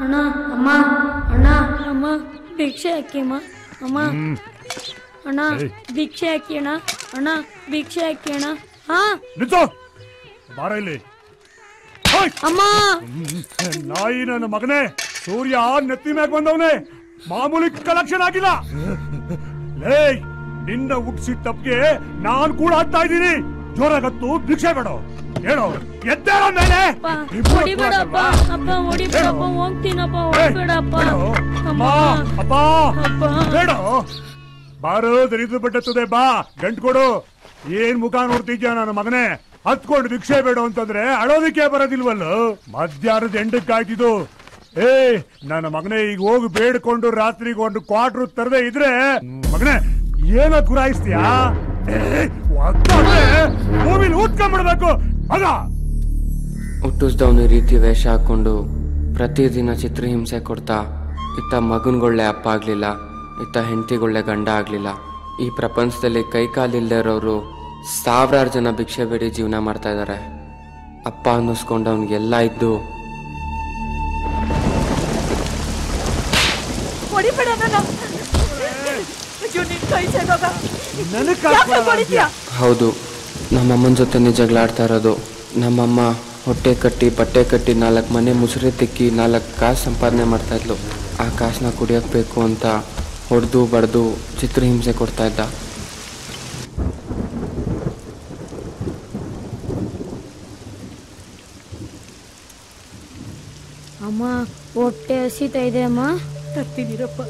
ಅಣ್ಣ ಅಮ್ಮ ಅಣ್ಣ ಅಮ್ಮ ಭಿಕ್ಷೆ ಹಾಕಿಮ್ಮ ಅಮ್ಮ ಅಣ್ಣ ಭಿಕ್ಷೆ ಹಾಕಿ ಅಣ್ಣ ಅಣ್ಣ ಭಿಕ್ಷೆ ಹಾಕಿ ಅಣ್ಣ ಹಾ ನಿಂತು ಬಾರ ಇಲ್ಲಿ ಹೋಯ್! ಅಮ್ಮ ನಾಯಿ ನನ್ನ ಮಗನೇ ಸೂರ್ಯ ನೆತ್ತಿ ಮ್ಯಾಗ ಬಂದವನೇ ಮಾಮೂಲಿ ಕಲೆಕ್ಷನ್ ಆಗಿಲ್ಲ ಲೇ ನಿನ್ನ ಹುಟ್ಸಿ ತಪ್ಪಿಗೆ ನಾನ್ ಕೂಡ ಹಾಕ್ತಾ ಇದ್ದೀನಿ ಜೋರಾಗತ್ತು ಭಿಕ್ಷೆ ಬೇಡ ಹೇಳು ಎದ್ದೇಳೋ ಮೇಲೆ ಅಪ್ಪ ಇಬ್ರು ಹೊಡಿಬೇಡಪ್ಪ ಹತ್ರ ಅಪ್ಪ ಹೊಡಿಬೇಡಪ್ಪ ಹೋಗ್ತೀನಪ್ಪ ಏ, ಹೋಗ್ಬೇಡಪ್ಪ ಬೇಡ. ಅಮ್ಮ ಅಮ್ಮ, ಅಪ್ಪ ಅಪ್ಪ ಬೇಡ ಬಾರು ದರಿದು ಬಿಟ್ಟತ್ತದೆ ಬಾ ಗಂಟ್ ಕೊಡು ಏನ್ ಮುಖ ನೋಡ್ತಿದ್ಯಾ ನನ್ನ ಮಗನೇ ಹತ್ಕೊಂಡು ಭಿಕ್ಷೆ ಬೇಡ ಅಂತಂದ್ರೆ ಅಳೋದಕ್ಕೆ ಬರೋದಿಲ್ವಲ್ಲ ಮಧ್ಯಾಹ್ನದ ಎಂಟಕ್ಕೆ ಆಯ್ತಿದ್ದು ಏ ನನ್ನ ಮಗನೇ ಈಗ ಹೋಗಿ ಬೇಡ್ಕೊಂಡು ರಾತ್ರಿಗೆ ಒಂದು ಕ್ವಾರ್ಟರ್ ತರದೇ ಇದ್ರೆ ಮಗನೇ ಏನೋ ಗುರಾಯಿಸ್ತೀಯಾ ಭೂಮಿಲಿ ಊದ್ಕೊಂಡ್ಬಿಡ್ಬೇಕು ಮಗ ಹುಟ್ಟಿಸ್ದವನು ಈ ರೀತಿ ವೇಷ ಹಾಕೊಂಡು ಪ್ರತಿದಿನ ಚಿತ್ರಹಿಂಸೆ ಕೊಡ್ತಾ ಇತ್ತ ಮಗನ್ಗೊಳ್ಳೆ ಅಪ್ಪ ಆಗಲಿಲ್ಲ ಇತ್ತ ಹೆಂಡತಿಗೊಳ್ಳೆ ಗಂಡ ಆಗಲಿಲ್ಲ ಈ ಪ್ರಪಂಚದಲ್ಲಿ ಕೈಕಾಲಿಲ್ಲದೆ ಇರೋರು ಸಾವಿರಾರು ಜನ ಭಿಕ್ಷೆ ಬೇಡಿ ಜೀವನ ಮಾಡ್ತಾ ಇದ್ದಾರೆ ಅಪ್ಪ ಅನ್ನಿಸ್ಕೊಂಡವ್ನಿಗೆಲ್ಲ ಇದ್ದು ಹೊಡಿಬೇಡ ನನ್ನ ಅಯ್ಯೋ ನಿನ್ ಕೈ ಸೇರೋಗ ನನಗ್ ಯಾಕೆ ಹೊಡಿತೀಯ ಹೌದು ನಮ್ಮಮ್ಮನ ಜೊತೆ ಜಗಳಾಡ್ತಾ ಇರೋದು ನಮ್ಮಮ್ಮ ಹೊಟ್ಟೆ ಕಟ್ಟಿ ಬಟ್ಟೆ ಕಟ್ಟಿ ನಾಲ್ಕು ಮನೆ ಮುಸುರೆ ತಿಕ್ಕಿ ನಾಲ್ಕು ಕಾಸು ಸಂಪಾದನೆ ಮಾಡ್ತಾ ಇದ್ಲು ಆ ಕಾಸನ್ನ ಕುಡಿಯೋಕೆ ಬೇಕು ಅಂತ ಹೊಡೆದು ಬಡ್ದು ಚಿತ್ರಹಿಂಸೆ ಕೊಡ್ತಾ ಇದ್ದ ಅಮ್ಮ ಹೊಟ್ಟೆ ಹಸಿತಾ ಇದೆ ಅಮ್ಮ ತರ್ತೀನಿರಪ್ಪ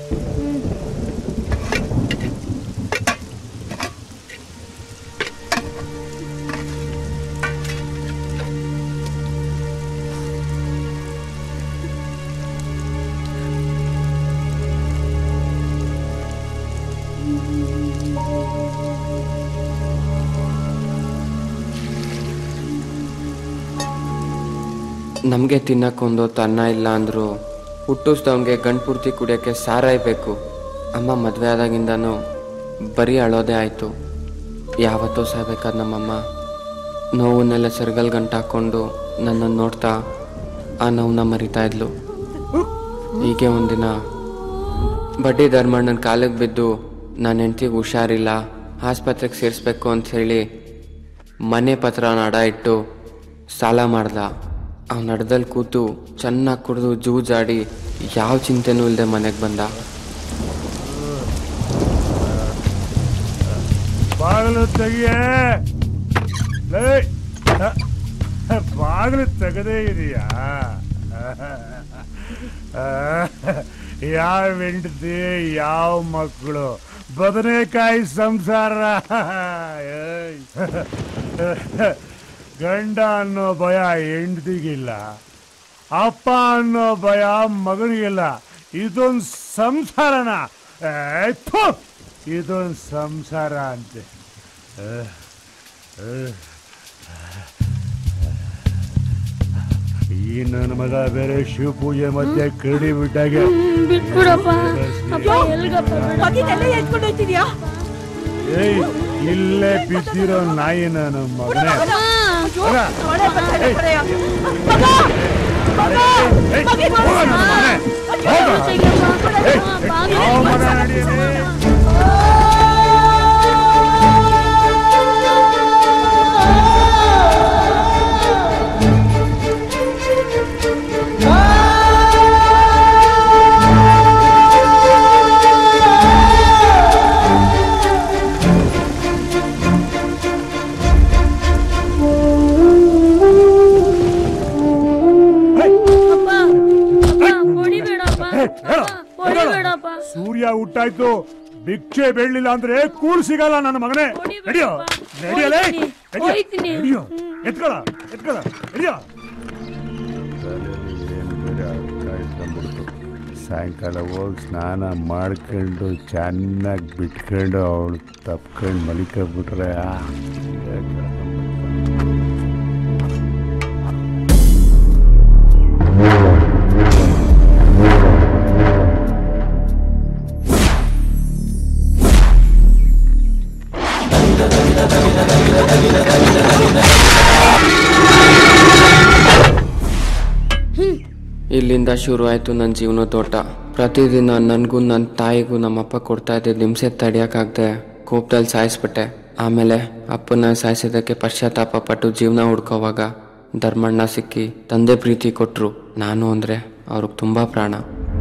ನಮಗೆ ತಿನ್ನಕ್ಕೊಂದು ಅನ್ನ ಇಲ್ಲ ಅಂದರು ಹುಟ್ಟಿಸ್ದವನಿಗೆ ಗಂಡು ಪೂರ್ತಿ ಕುಡಿಯೋಕ್ಕೆ ಸಾರಾಯಿ ಬೇಕು ಅಮ್ಮ ಮದುವೆ ಆದಾಗಿಂದನೂ ಬರೀ ಅಳೋದೇ ಆಯಿತು ಯಾವತ್ತೂ ಸಾಯ್ಬೇಕಾದ ನಮ್ಮಮ್ಮ ನೋವನ್ನೆಲ್ಲ ಸೆರಗಲ್ ಗಂಟು ಹಾಕ್ಕೊಂಡು ನನ್ನನ್ನು ನೋಡ್ತಾ ಆ ನೋವನ್ನ ಮರಿತಾ ಇದ್ಲು ಹೀಗೆ ಒಂದಿನ ಬಡ್ಡಿ ಧರ್ಮಣ್ಣನ ಕಾಲಿಗೆ ಬಿದ್ದು ನನ್ನ ಹೆಂಡ್ತಿಗೆ ಹುಷಾರಿಲ್ಲ ಆಸ್ಪತ್ರೆಗೆ ಸೇರಿಸ್ಬೇಕು ಅಂತ ಹೇಳಿ ಮನೆ ಪತ್ರನ ಅಡ ಇಟ್ಟು ಸಾಲ ಮಾಡ್ದ ಅವ್ನ ಅಡ್ದಲ್ಲಿ ಕೂತು ಚೆನ್ನಾಗಿ ಕುಡಿದು ಜೂಜಾಡಿ ಯಾವ ಚಿಂತೆನೂ ಇಲ್ಲದೆ ಮನೆಗೆ ಬಂದ ಬಾಗಿಲು ತೆಗಿಯೇ ಲೇ ಬಾಗಿಲು ತೆಗದೇ ಇದೆಯಾ ಯಾವ ಹೆಂಡತಿ ಯಾವ ಮಕ್ಕಳು ಬದನೆಕಾಯಿ ಸಂಸಾರ ಏಯ್. ಗಂಡ ಅನ್ನೋ ಭಯ ಹೆಂಡತಿಗಿಲ್ಲ ಅಪ್ಪ ಅನ್ನೋ ಭಯ ಮಗನಿಗಿಲ್ಲ ಇದೊಂದು ಸಂಸಾರನ ಏ, ಥು! ಇದೊಂದು ಸಂಸಾರ ಅಂತೆ ಈ ನನ್ನ ಮಗ ಬೇರೆ ಶಿವ ಪೂಜೆ ಮಧ್ಯೆ ಕರಡಿ ಬಿಟ್ಟಾಗೆ ಬಿಟ್ಬಿಡಪ್ಪ ಅಪ್ಪ ಎಲ್ಗಪ್ಪ ಮಗಿನೆಲ್ಲ ಎತ್ಕೊಂಡು ಹೋಗ್ತಿದ್ಯಾ ಏಯ್ ಇಲ್ಲೇ ಬಿದ್ದಿರೋ ನಾಯಿ ನನ್ನ ಮಗನೇ ಮಗ, ನಾಳೆ ಬರ್ತಾನೆ ಏಯ್. ಕಡೆಯ. ಮಗ ಮಗ ಏಯ್, ಮಗಿನ್ ಹೋಗ ನನ್ನ ಮಗನೇ. ಹೋಗ. ಏಯ್, ಯಾವ ಮಗ ನಡೀಲಿ? ಅಪ್ಪ ಅಪ್ಪ ಹೊಡಿಬೇಡಪ್ಪ ಏಯ್, ಹೇಳು, ಅಪ್ಪ, ಹೊಡಿಬೇಡಪ್ಪ ಸೂರ್ಯ ಹುಟ್ಟಾಯ್ತು ಭಿಕ್ಷೆ ಬೆಳ್ಳಿಲ್ಲ ಅಂದ್ರೆ ಕೂಳ್ ಸಿಗಲ್ಲ ನನ್ನ ಮಗನೇ ಹೊಡಿಬೇಡಪ್ಪ. ನಡಿಯೋ ನಡಿಯಲೇ ಹೋಯ್ತೀನಿ, ಹೋಯ್ತೀನಿ. ನಡಿಯೋ ಎತ್ಕೊಳ ಎತ್ಕೊಳ ನಡಿಯೋ ಸಾಯಂಕಾಲ ಹೋಗಿ ಸ್ನಾನ ಮಾಡ್ಕೊಂಡು ಚೆನ್ನಾಗಿ ಬಿಟ್ಕೊಂಡು ಅವಳು ತಪ್ಕೊಂಡು ಮಲಿಕೊಂಡ್ಬಿಟ್ರೆ ಇಲ್ಲಿ ಅಲ್ಲಿಂದ ಶುರು ಆಯಿತು ನನ್ನ ಜೀವನದೋಟ ಪ್ರತಿದಿನ ನನಗೂ ನನ್ನ ತಾಯಿಗೂ ನಮ್ಮಪ್ಪ ಕೊಡ್ತಾ ಇದ್ದಿದ್ದು ಹಿಂಸೆ ತಡಿಯೋಕ್ಕಾಗದೆ ಕೋಪದಲ್ಲಿ ಸಾಯಿಸ್ಬಿಟ್ಟೆ ಆಮೇಲೆ ಅಪ್ಪನ ಸಾಯಿಸಿದ್ದಕ್ಕೆ ಪಶ್ಚಾತ್ತಾಪ ಪಟ್ಟು ಜೀವನ ಹುಡ್ಕೋವಾಗ ಧರ್ಮಣ್ಣ ಸಿಕ್ಕಿ ತಂದೆ ಪ್ರೀತಿ ಕೊಟ್ಟರು ನಾನು ಅಂದರೆ ಅವ್ರಿಗೆ ತುಂಬ ಪ್ರಾಣ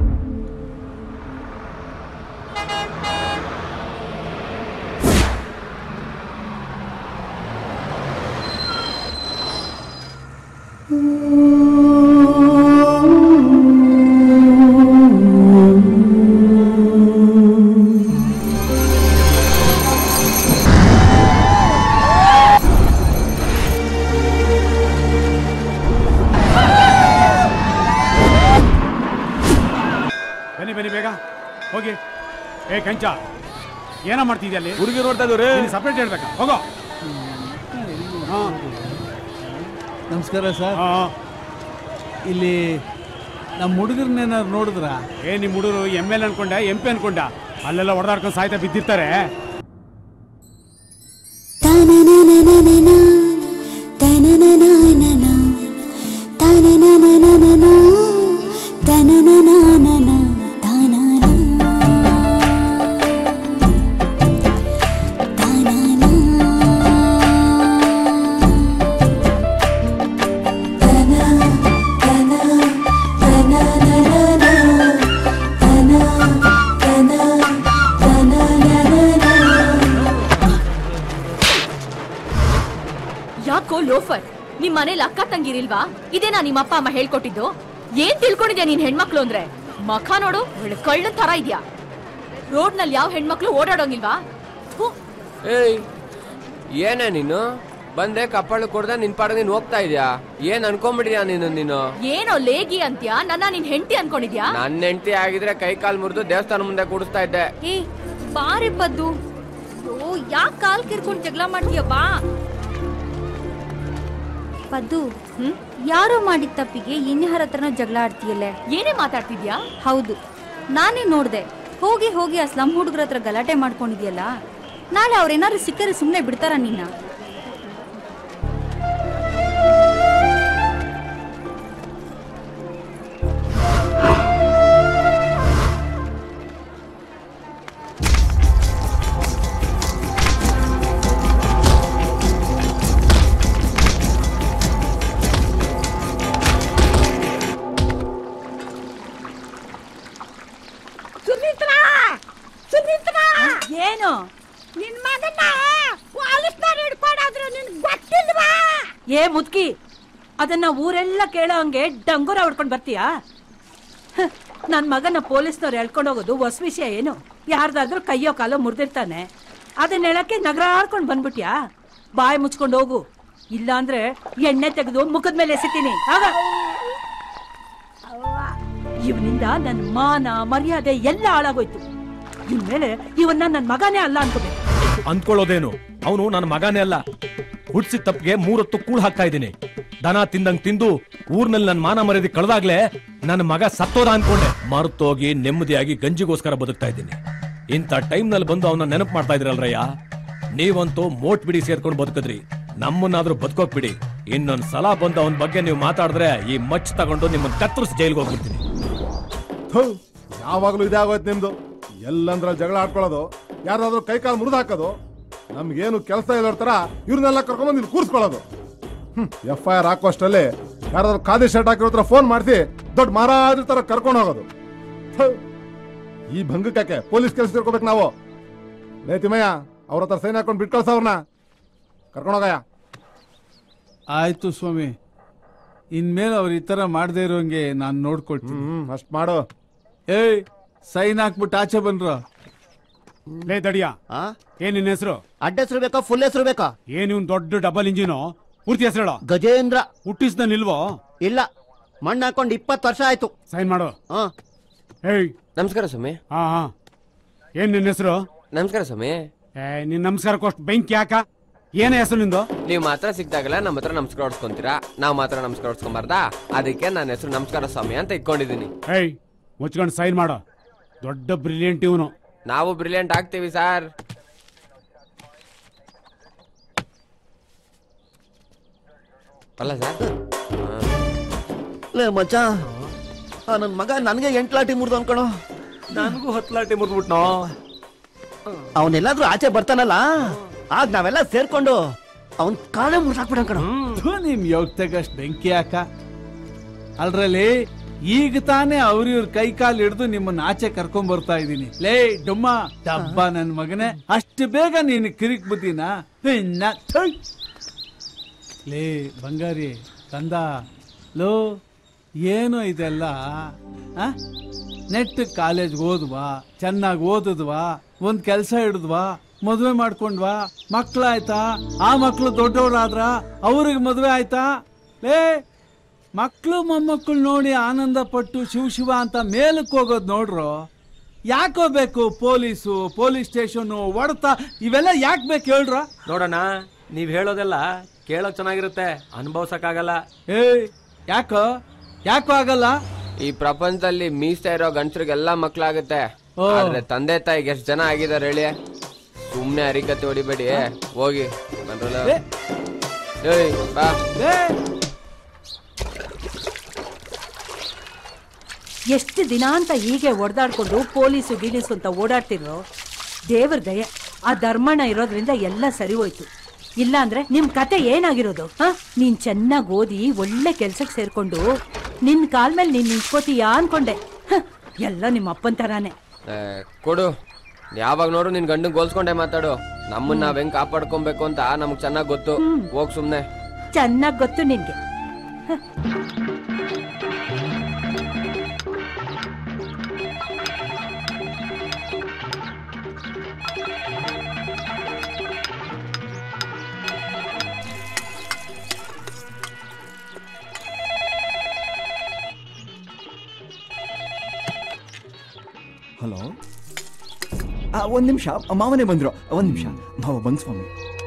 ಬನ್ನಿ ಬನ್ನಿ ಬೇಗ ಹೋಗಿ ಏ ಕಂಚ ಏನ ಮಾಡ್ತಿದ್ಯಾ ಅಲ್ಲಿ ಹುಡುಗಿ ನೋಡ್ತಾ ಇದ್ದೀವ್ರಿ ಸಪ್ರೇಟ್ ಹೇಳ್ಬೇಕಾ ಹೋಗೋ ಹಾ ನಮಸ್ಕಾರ ಸರ್ ಹಾ ಇಲ್ಲಿ ನಮ್ಮ ಹುಡುಗರನ್ನೇನಾದ್ರು ನೋಡಿದ್ರ ಏ ನಿಮ್ಮ ಹುಡುಗರು ಎಮ್ ಎಲ್ ಅನ್ಕೊಂಡ ಎಂ ಪಿ ಅನ್ಕೊಂಡ ಅಲ್ಲೆಲ್ಲ ಹೊಡೆದಾಡ್ಕೊಂಡು ಸಾಯ್ತಾ ಬಿದ್ದಿರ್ತಾರೆ ಯಾಕೋ ಲೋಫರ್ ನಿಮ್ ಮನೇಲಿ ಅಕ್ಕ ತಂಗಿರಿಲ್ವಾ ಇದೇನಾ ನಿಮ್ಮ ಅಪ್ಪ ಅಮ್ಮ ಹೇಳ್ಕೊಟ್ಟಿದ್ದು ಏನ್ ತಿಳ್ಕೊಂಡಿದ್ಯಾ ನೀನ್ ಹೆಣ್ಮಕ್ಳು ಅಂದ್ರೆ ಮಖ ನೋಡು ಒಳ್ಳೆ ಕಳ್ಳನ್ ತರ ಇದ್ಯಾ ರೋಡ್ ನಲ್ಲಿ ಯಾವ ಹೆಣ್ಮಕ್ಳು ಓಡಾಡೋಂಗಿಲ್ವಾ ಥು, ಏಯ್ ಏನೇ ನೀನು ಬಂದೆ ಕಪ್ಪಳು ಕೊಡ್ದೆ ನಿನ್ ಪಾಡ ನೀನು ಹೋಗ್ತಾ ಇದೀಯಾ ಏನ್ ಅನ್ಕೊಂಬಿಟ್ಟಿದ್ಯಾ ನೀನು ನೀನು ಏನೋ ಲೇಗಿ ಅಂತ್ಯಾ ನನ್ನ ನಿನ್ ಹೆಂಡತಿ ಅನ್ಕೊಂಡಿದ್ಯಾ ನನ್ನ ಹೆಂಡತಿ ಆಗಿದ್ರೆ ಕೈ ಕಾಲ್ ಮುರಿದು ದೇವಸ್ಥಾನ ಮುಂದೆ ಕೂಡಿಸ್ತಾ ಇದ್ದೆ ಏ ಬಾರಿ ಬದ್ದು ಓ ಯಾಕ್ ಕಾಲ್ ಕಿರ್ಕೊಂಡ್ ಜಗಳ ಮಾಡ್ತೀಯ ಬಾ ಪದ್ದು ಯಾರೋ ಮಾಡಿದ ತಪ್ಪಿಗೆ ಇನ್ಯಾರ ಹತ್ರನೋ ಜಗಳ ಆಡ್ತೀಯಲ್ಲೇ ಏನೇ ಮಾತಾಡ್ತಿದ್ಯಾ ಹೌದು ನಾನೇ ನೋಡ್ದೆ ಹೋಗಿ ಹೋಗಿ ಆ ಸ್ಲಮ್ ಹುಡುಗರ ಹತ್ರ ಗಲಾಟೆ ಮಾಡ್ಕೊಂಡಿದ್ಯಲ್ಲ ನಾಳೆ ಅವ್ರೇನಾದ್ರು ಸಿಕ್ಕರೆ ಸುಮ್ಮನೆ ಬಿಡ್ತಾರ ನಿನ್ನ ಏನು ನಿನ್ ಮಗನ್ನ ಪೊಲೀಸ್ನವ್ರು ಹಿಡ್ಕೊಂಡಾದ್ರು ನಿನ್ ಗೊತ್ತಿಲ್ವಾ ಏ ಮುದ್ಕಿ ಅದನ್ನ ಊರೆಲ್ಲ ಕೇಳೋ ಹಂಗೆ ಡಂಗುರ ಹೊಡ್ಕೊಂಡ್ ಬರ್ತೀಯಾ ಹ, ನನ್ ಮಗನ ಪೊಲೀಸ್ನವ್ರು ಎಳ್ಕೊಂಡು ಹೋಗೋದು ಹೊಸ ವಿಷಯ ಏನು ಯಾರ್ದಾದ್ರೂ ಕೈಯೋ ಕಾಲೋ ಮುರಿದಿರ್ತಾನೆ ಅದನ್ನ ಹೇಳಕ್ಕೆ ನಗರ ಆಡ್ಕೊಂಡ್ ಬಂದ್ಬಿಟ್ಯಾ ಬಾಯಿ ಮುಚ್ಕೊಂಡು ಹೋಗು ಇಲ್ಲ ಅಂದ್ರೆ ಎಣ್ಣೆ ತೆಗೆದು ಮುಖದ ಮೇಲೆ ಎಸಿತೀನಿ ಆಗ ಇವನಿಂದ ನನ್ ಮಾನ ಮರ್ಯಾದೆ ಎಲ್ಲ ಹಾಳಾಗೋಯ್ತು ಇನ್ಮೇಲೆ ಇವನ್ನ ನನ್ ಮಗನೇ ಅಲ್ಲ ಅನ್ಕೋಬೇಕು ಅಂದ್ಕೊಳ್ಳೋದೇನು ಅವನು ನನ್ನ ಮಗನೇ ಅಲ್ಲ ಹುಡ್ಸಿದ ತಪ್ಪಿಗೆ ಮೂರೊತ್ತು ಕೂಳ್ ಹಾಕ್ತಾ ಇದ್ದೀನಿ ದನ ತಿಂದಂಗ್ ತಿಂದು ಊರ್ನಲ್ಲಿ ನನ್ನ ಮಾನ ಮರ್ಯಾದೆ ಕಳೆದಾಗ್ಲೇ ನನ್ನ ಮಗ ಸತ್ತೋದ ಅನ್ಕೊಂಡೆ ಮರುತ್ತೋಗಿ ನೆಮ್ಮದಿಯಾಗಿ ಗಂಜಿಗೋಸ್ಕರ ಬದುಕ್ತಾ ಇದ್ದೀನಿ ಇಂಥ ಟೈಮ್ನಲ್ಲಿ ಬಂದು ಅವನ ನೆನಪು ಮಾಡ್ತಾ ಇದ್ರಲ್ರಯ್ಯ ನೀವಂತೂ ಮೋಟ್ ಬಿಡಿ ಸೇರ್ಕೊಂಡು ಬದುಕಿದ್ರಿ ನಮ್ಮನ್ನಾದ್ರೂ ಬದುಕೋಕ್ ಬಿಡಿ ಇನ್ನೊಂದ್ ಸಲ ಬಂದು ಅವನ ಬಗ್ಗೆ ನೀವು ಮಾತಾಡಿದ್ರೆ ಈ ಮಚ್ ತಗೊಂಡು ನಿಮ್ಮನ್ನ ಕತ್ತರಿಸಿ ಜೈಲ್ಗೆ ಹೋಗ್ಬಿಡ್ತೀನಿ ಥು, ಯಾವಾಗ್ಲೂ ಇದೇ ಆಗೋಯ್ತು ನಿಮ್ದು ಎಲ್ಲಂದ್ರ ಜಗಳ ಆಡ್ಕೊಳ್ಳೋದು ಯಾರಾದ್ರೂ ಕೈ ಕಾಲು ಮುರಿದು ಹಾಕೋದು ನಮ್ಗೇನು ಕೆಲಸ ಇಲ್ಲೋರ್ ತರ ಇವ್ರನ್ನೆಲ್ಲ ಕರ್ಕೊಂಡ್ಬಂದು ಇಲ್ಲಿ ಕೂರಿಸ್ಕೊಳ್ಳೋದು ಎಫ್ ಐ ಆರ್ ಹಾಕೋಷ್ಟರಲ್ಲಿ ಯಾರಾದ್ರೂ ಖಾದಿ ಶರ್ಟ್ ಹಾಕಿರೋ ಹತ್ರ ಫೋನ್ ಮಾಡಿಸಿ ದೊಡ್ಡ ಮಹಾರಾಜರ ತರ ಕರ್ಕೊಂಡು ಹೋಗೋದು ಥು, ಈ ಭಂಗಕ್ಕೆ ಪೊಲೀಸ್ ಕೆಲಸ ತಿಳ್ಕೊಬೇಕು ನಾವು ಲೇ ತಿಮ್ಮಯ್ಯ ಅವ್ರ ಹತ್ರ ಸೈನ್ ಹಾಕೊಂಡು ಬಿಟ್ಟು ಕಳ್ಸ ಅವ್ರನ್ನ ಕರ್ಕೊಂಡೋಗಯ್ಯ ಆಯ್ತು ಸ್ವಾಮಿ ಇನ್ಮೇಲೆ ಅವ್ರು ಈ ತರ ಮಾಡದೇ ಇರೋಂಗೆ ನಾನು ನೋಡ್ಕೊಳ್ತೀನಿ ಹ್ಮ್ ಅಷ್ಟ್ ಮಾಡು ಏಯ್ ಸೈನ್ ಹಾಕ್ಬಿಟ್ಟು ಆಚೆ ಬನ್ರ ಲೇ ದಡಿಯ ಏನ್ ನಿನ್ನ ಹೆಸರು ಅಡ್ಡ ಹೆಸರು ಬೇಕಾ ಫುಲ್ ಹೆಸರು ಬೇಕಾ ಏನ್ ಇವ್ನ್ ದೊಡ್ಡ ಡಬಲ್ ಇಂಜಿನು ಪೂರ್ತಿ ಹೆಸರು ಹೇಳು ಗಜೇಂದ್ರ ಹುಟ್ಟಿಸ್ದ ನಿಲ್ವೋ ಇಲ್ಲ ಮಣ್ಣು ಹಾಕೊಂಡು ಇಪ್ಪತ್ತು ವರ್ಷ ಆಯ್ತು ಸೈನ್ ಮಾಡು ಹಾ ಏಯ್ ನಮಸ್ಕಾರ ಸ್ವಾಮಿ ಹಾ ಹಾ ಏನ್ ನಿನ್ನ ಹೆಸರು ನಮಸ್ಕಾರ ಸ್ವಾಮಿ ಏ ನಿನ್ ನಮಸ್ಕಾರಕ್ಕೋಷ್ಟು ಬೆಂಕಿ ಯಾಕ ಏನ ಹೆಸರು ನಿಂದು ನೀವು ಮಾತ್ರ ಸಿಕ್ತಾಗಲ್ಲ ನಮ್ಮ ಹತ್ರ ನಮಸ್ಕಾರ ಹೊಡ್ಸ್ಕೊಂತೀರಾ ನಾವು ಮಾತ್ರ ನಮಸ್ಕಾರ ಹೊಡ್ಸ್ಕೊಂಬಾರ್ದಾ ಅದಕ್ಕೆ ನನ್ನ ಹೆಸರು ನಮಸ್ಕಾರ ಸ್ವಾಮಿ ಅಂತ ಇಟ್ಕೊಂಡಿದ್ದೀನಿ ಏಯ್ ಮುಚ್ಕೊಂಡು ಸೈನ್ ಮಾಡು ದೊಡ್ಡ ಬ್ರಿಲಿಯಂಟ್ ಇವನು ನಾವು ಬ್ರಿಲಿಯಂಟ್ ಆಗ್ತೀವಿ ಸರ್ ಅಲ್ಲ ಸರ್ ಲೇ ಮಚ್ಚ ಆ ನನ್ ಮಗ ನನಗೆ ಎಂಟ್ಲಾಟಿ ಮುರಿದು ಅನ್ಕಣೋ ನನಗೂ ಹತ್ಲಾಟಿ ಮುರ್ದ್ಬಿಟ್ನೋ ಅವನೆಲ್ಲಾದ್ರೂ ಆಚೆ ಬರ್ತಾನಲ್ಲ ಆಗ ನಾವೆಲ್ಲ ಸೇರ್ಕೊಂಡು ಅವನ್ ಕಾಲೇ ಮುರ್ಸಾಕ್ಬಿಡ ಕಣ ಥು, ನಿಮ್ ಯೋಗ್ತಗಷ್ಟು ಬೆಂಕಿ ಹಾಕ ಅಲ್ರಲ್ಲಿ ಈಗ ತಾನೇ ಅವ್ರ ಇವ್ರ ಕೈ ಕಾಲು ಹಿಡಿದು ನಿಮ್ಮನ್ನ ಆಚೆ ಕರ್ಕೊಂಡ್ ಬರ್ತಾ ಇದೀನಿ ಲೇ ಡುಮ್ಮ ಡಬ್ಬ ನನ್ ಮಗನೇ ಅಷ್ಟು ಬೇಗ ನೀನು ಕಿರಿಕ್ ಬುದ್ದಿನ ಇನ್ನ ಥು. ಲೇ ಬಂಗಾರಿ ಕಂದ ಲೋ ಏನು ಇದೆಲ್ಲ ಆ? ನೆಟ್ ಕಾಲೇಜ್ಗೆ ಓದ್ವಾ ಚೆನ್ನಾಗಿ ಓದಿದ್ವಾ ಒಂದ್ ಕೆಲಸ ಹಿಡಿದ್ವಾ ಮದುವೆ ಮಾಡ್ಕೊಂಡ್ವಾ ಮಕ್ಳಾಯ್ತಾ ಆ ಮಕ್ಳು ದೊಡ್ಡವ್ರಾದ್ರ ಅವ್ರಿಗೆ ಮದುವೆ ಆಯ್ತಾ ಲೇ ಮಕ್ಕಳು ಮೊಮ್ಮಕ್ಕಳು ನೋಡಿ ಆನಂದ ಪಟ್ಟು ಶಿವ ಶಿವ ಅಂತ ಮೇಲಕ್ಕೆ ಹೋಗೋದು ನೋಡ್ರು ಯಾಕೋ ಬೇಕು ಪೊಲೀಸು ಪೊಲೀಸ್ ಸ್ಟೇಷನು ಹೊಡ್ತ ಇವೆಲ್ಲ ಯಾಕೆ ಬೇಕು ಹೇಳ್ರ ನೋಡೋಣ ನೀವ್ ಹೇಳೋದೆಲ್ಲ ಕೇಳೋಕ್ ಚೆನ್ನಾಗಿರುತ್ತೆ ಅನುಭವ್ಸಕ್ಕಾಗಲ್ಲ ಏ ಯಾಕೋ ಯಾಕೋ ಆಗಲ್ಲ ಈ ಪ್ರಪಂಚದಲ್ಲಿ ಮೀಸ್ತಾ ಇರೋ ಗಂಡಸ್ರಿಗೆಲ್ಲ ಮಕ್ಳಾಗುತ್ತೆ ಆದ್ರೆ ತಂದೆ ತಾಯಿಗೆ ಎಷ್ಟ್ ಜನ ಆಗಿದಾರೆ ಹೇಳಿ ಸುಮ್ನೆ ಅರಿಕತೆ ಹೊಡಿಬೇಡಿ ಹೋಗಿ ಬಂದ್ರಲ್ಲ ಏಯ್ ಬಾ ಎಷ್ಟು ದಿನ ಅಂತ ಹೀಗೆ ಒಡೆದಾಡ್ಕೊಂಡು ಪೊಲೀಸು ಗೀಲೀಸು ಅಂತ ಓಡಾಡ್ತಿರೋ ದೇವ್ರ ದಯೆ ಆ ಧರ್ಮಣ್ಣ ಇರೋದ್ರಿಂದ ಎಲ್ಲ ಸರಿ ಹೋಯ್ತು ಇಲ್ಲ ಅಂದ್ರೆ ನಿಮ್ ಕತೆ ಏನಾಗಿರೋದು ಹ ನೀನ್ ಚೆನ್ನಾಗಿ ಓದಿ ಒಳ್ಳೆ ಕೆಲ್ಸಕ್ಕೆ ಸೇರ್ಕೊಂಡು ನಿನ್ ಕಾಲ್ ಮೇಲೆ ನೀನ್ ನಿಂತ್ಕೋತೀಯಾ ಅನ್ಕೊಂಡೆ ಹ, ಎಲ್ಲ ನಿಮ್ಮ ಅಪ್ಪನ್ ತರಾನೇ ಏ, ಕೊಡು ಯಾವಾಗ ನೋಡು ನಿನ್ ಗಂಡನ್ ಗೋಲ್ಸ್ಕೊಂಡೆ ಮಾತಾಡು ನಮ್ಮನ್ನ ನಾವ್ ಹೆಂಗ್ ಕಾಪಾಡ್ಕೊಬೇಕು ಅಂತ ನಮ್ಗ್ ಚೆನ್ನಾಗ್ ಗೊತ್ತು ಹೋಗ್ ಸುಮ್ನೆ ಚೆನ್ನಾಗ್ ಗೊತ್ತು ನಿನ್ಗೆ ಹಲೋ ಒಂದು ನಿಮಿಷ ಮಾವನೇ ಬಂದ್ರು ಒಂದು ನಿಮಿಷ ಮಾವ ಬಂದ್ ಸ್ವಾಮಿ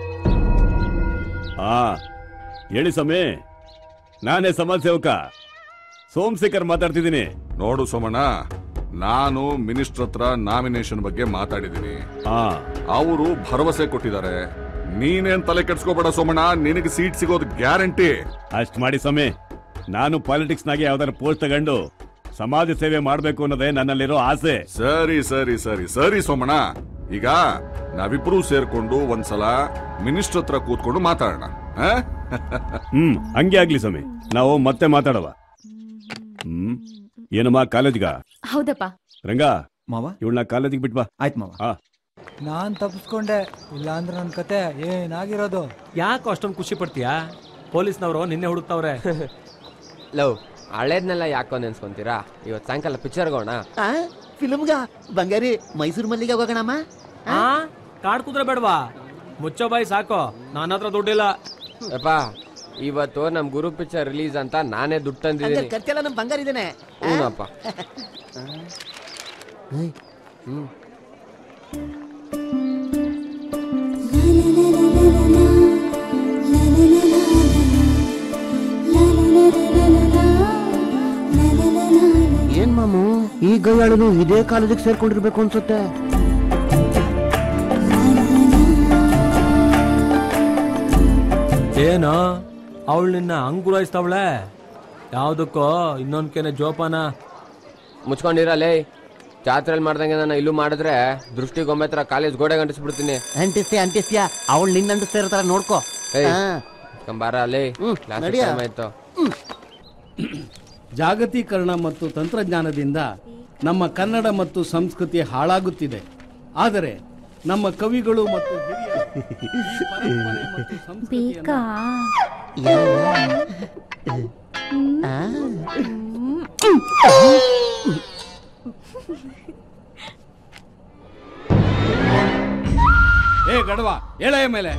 ಹಾ ಹೇಳಿ ಸಮೇ ನಾನೇ ಸಮಾಜ ಸೇವಕ ಸೋಮಶೇಖರ್ ಮಾತಾಡ್ತಿದ್ದೀನಿ ನೋಡು ಸೋಮಣ್ಣ ನಾನು ಮಿನಿಸ್ಟರ್ ಹತ್ರ ನಾಮಿನೇಷನ್ ಬಗ್ಗೆ ಮಾತಾಡಿದ್ದೀನಿ ಅವರು ಭರವಸೆ ಕೊಟ್ಟಿದ್ದಾರೆ ನೀನೇನ್ ತಲೆ ಕೆಡ್ಸ್ಕೋಬೇಡ ಸೋಮಣ್ಣ ನಿನಗೆ ಸೀಟ್ ಸಿಗೋದು ಗ್ಯಾರಂಟಿ ಅಷ್ಟ್ ಮಾಡಿ ಸಮೇ ನಾನು ಪಾಲಿಟಿಕ್ಸ್ ನಾಗೆ ಯಾವ್ದಾರ ಪೋಸ್ಟ್ ತಗೊಂಡು ಸಮಾಜ ಸೇವೆ ಮಾಡ್ಬೇಕು ಅನ್ನೋದೇ ನನ್ನಲ್ಲಿರೋ ಆಸೆ ಸರಿ ಸರಿ ಸರಿ ಸರಿ ಸೋಮಣ್ಣ ಈಗ ನಾವಿಬ್ರು ಸೇರ್ಕೊಂಡು ಒಂದ್ಸಲ ಮಿನಿಸ್ಟರ್ ಹತ್ರ ಕೂತ್ಕೊಂಡು ಮಾತಾಡೋಣ ಆ? ಹ್ಮ್ ಹಂಗೆ ಆಗ್ಲಿ ಸಮೇ ನಾವು ಮತ್ತೆ ಮಾತಾಡವ ಹ್ಮ್ ಏನಮ್ಮ ಕಾಲೇಜ್ಗ ಹೌದಪ್ಪ ರಂಗ ಮಾವ ಇವಳನ್ನ ಕಾಲೇಜಿಗೆ ಬಿಟ್ಬಾ ಆಯ್ತು ಮಾವ ಹಾ ನಾನ್ ತಪ್ಪಿಸ್ಕೊಂಡೆ ಇಲ್ಲ ಅಂದ್ರೆ ನನ್ನ ಕತೆ ಏನಾಗಿರೋದು ಯಾಕೆ ಅಷ್ಟೊಂದು ಖುಷಿ ಪಡ್ತೀಯಾ ಪೊಲೀಸ್ನವರು ನಿನ್ನೆ ಹುಡುಕ್ತಾವ್ರೆ ಲವ್ ಹಳೇದ್ನೆಲ್ಲ ಯಾಕೋ ನೆನ್ಸ್ಕೊಂತೀರಾ ಇವತ್ ಸಾಯಂಕಾಲ ಪಿಕ್ಚರ್ ಹೋಗೋಣ ಫಿಲ್ಮ್ಗ ಬಂಗಾರಿ ಮೈಸೂರು ಮಲ್ಲಿಗೆ ಹೋಗೋಣಮ್ಮ ಆ ಕಾಡ್ ಕುದ್ರೆ ಬೇಡವಾ ಮುಚ್ಚೋ ಬಾಯಿ ಸಾಕು ನನ್ನ ಹತ್ರ ದುಡ್ಡಿಲ್ಲ ಯಪ್ಪ ಇವತ್ತು ನಮ್ ಗುರು ಪಿಕ್ಚರ್ ರಿಲೀಸ್ ಅಂತ ನಾನೇ ದುಡ್ಡು ಅಂದ್ರೆ ತಂದಿದ್ದೀನಿ ಖರ್ಚೆಲ್ಲ ನಮ್ ಬಂಗಾರ ಇದೇನೆ ಹ್ಞೂನಪ್ಪ ಹ್ಮ್ ಏನ್ ಮಾಮು ಈ ಗೈಯಾಳನು ಇದೇ ಕಾಲೇಜಿಗೆ ಸೇರ್ಕೊಂಡಿರ್ಬೇಕು ಅನ್ಸುತ್ತೆ ಏನೋ ಅವಳು ನಿನ್ನ ಅಂಗುರಾಯಿಸ್ತಾವಳೆ ಯಾವ್ದಕ್ಕೋ ಇನ್ನೊಂದ್ಕೆನೆ ಜೋಪಾನ ಮುಚ್ಕೊಂಡಿರಲೇ ಜಾತ್ರೆಯಲ್ಲಿ ಮಾಡ್ದಂಗೆ ನಾನು ಇಲ್ಲೂ ಮಾಡಿದ್ರೆ ದೃಷ್ಟಿ ಗೊಂಬೆ ಹತ್ರ ಕಾಲೇಜ್ ಗೋಡೆ ಗಂಟಿಸ್ಬಿಡ್ತೀನಿ ಅಂಟಿಸ್ತೀಯ ಅಂಟಿಸ್ತೀಯ ಅವಳು ನಿನ್ನ ಅಂಟಿಸ್ತಾ ಇರ್ತಾರ ನೋಡ್ಕೋ ಏಯ್ ಹಾ. ಕಂಬಾರ ಅಲ್ಲೇ ಕ್ಲಾಸ್ ನಡಿಯ. ಟೈಮ್ ಆಯ್ತು ಜಾಗತೀಕರಣ ಮತ್ತು ತಂತ್ರಜ್ಞಾನದಿಂದ ನಮ್ಮ ಕನ್ನಡ ಮತ್ತು ಸಂಸ್ಕೃತಿ ಹಾಳಾಗುತ್ತಿದೆ ಆದರೆ ನಮ್ಮ ಕವಿಗಳು ಮತ್ತು ಹಿರಿಯರು ಈ ಪರಂಪರೆ ಮತ್ತು ಸಂಸ್ಕೃತಿಯನ್ನ ಬೇಕಾ ಏ ಗಡವ ಎಳೆಯ ಮೇಲೆ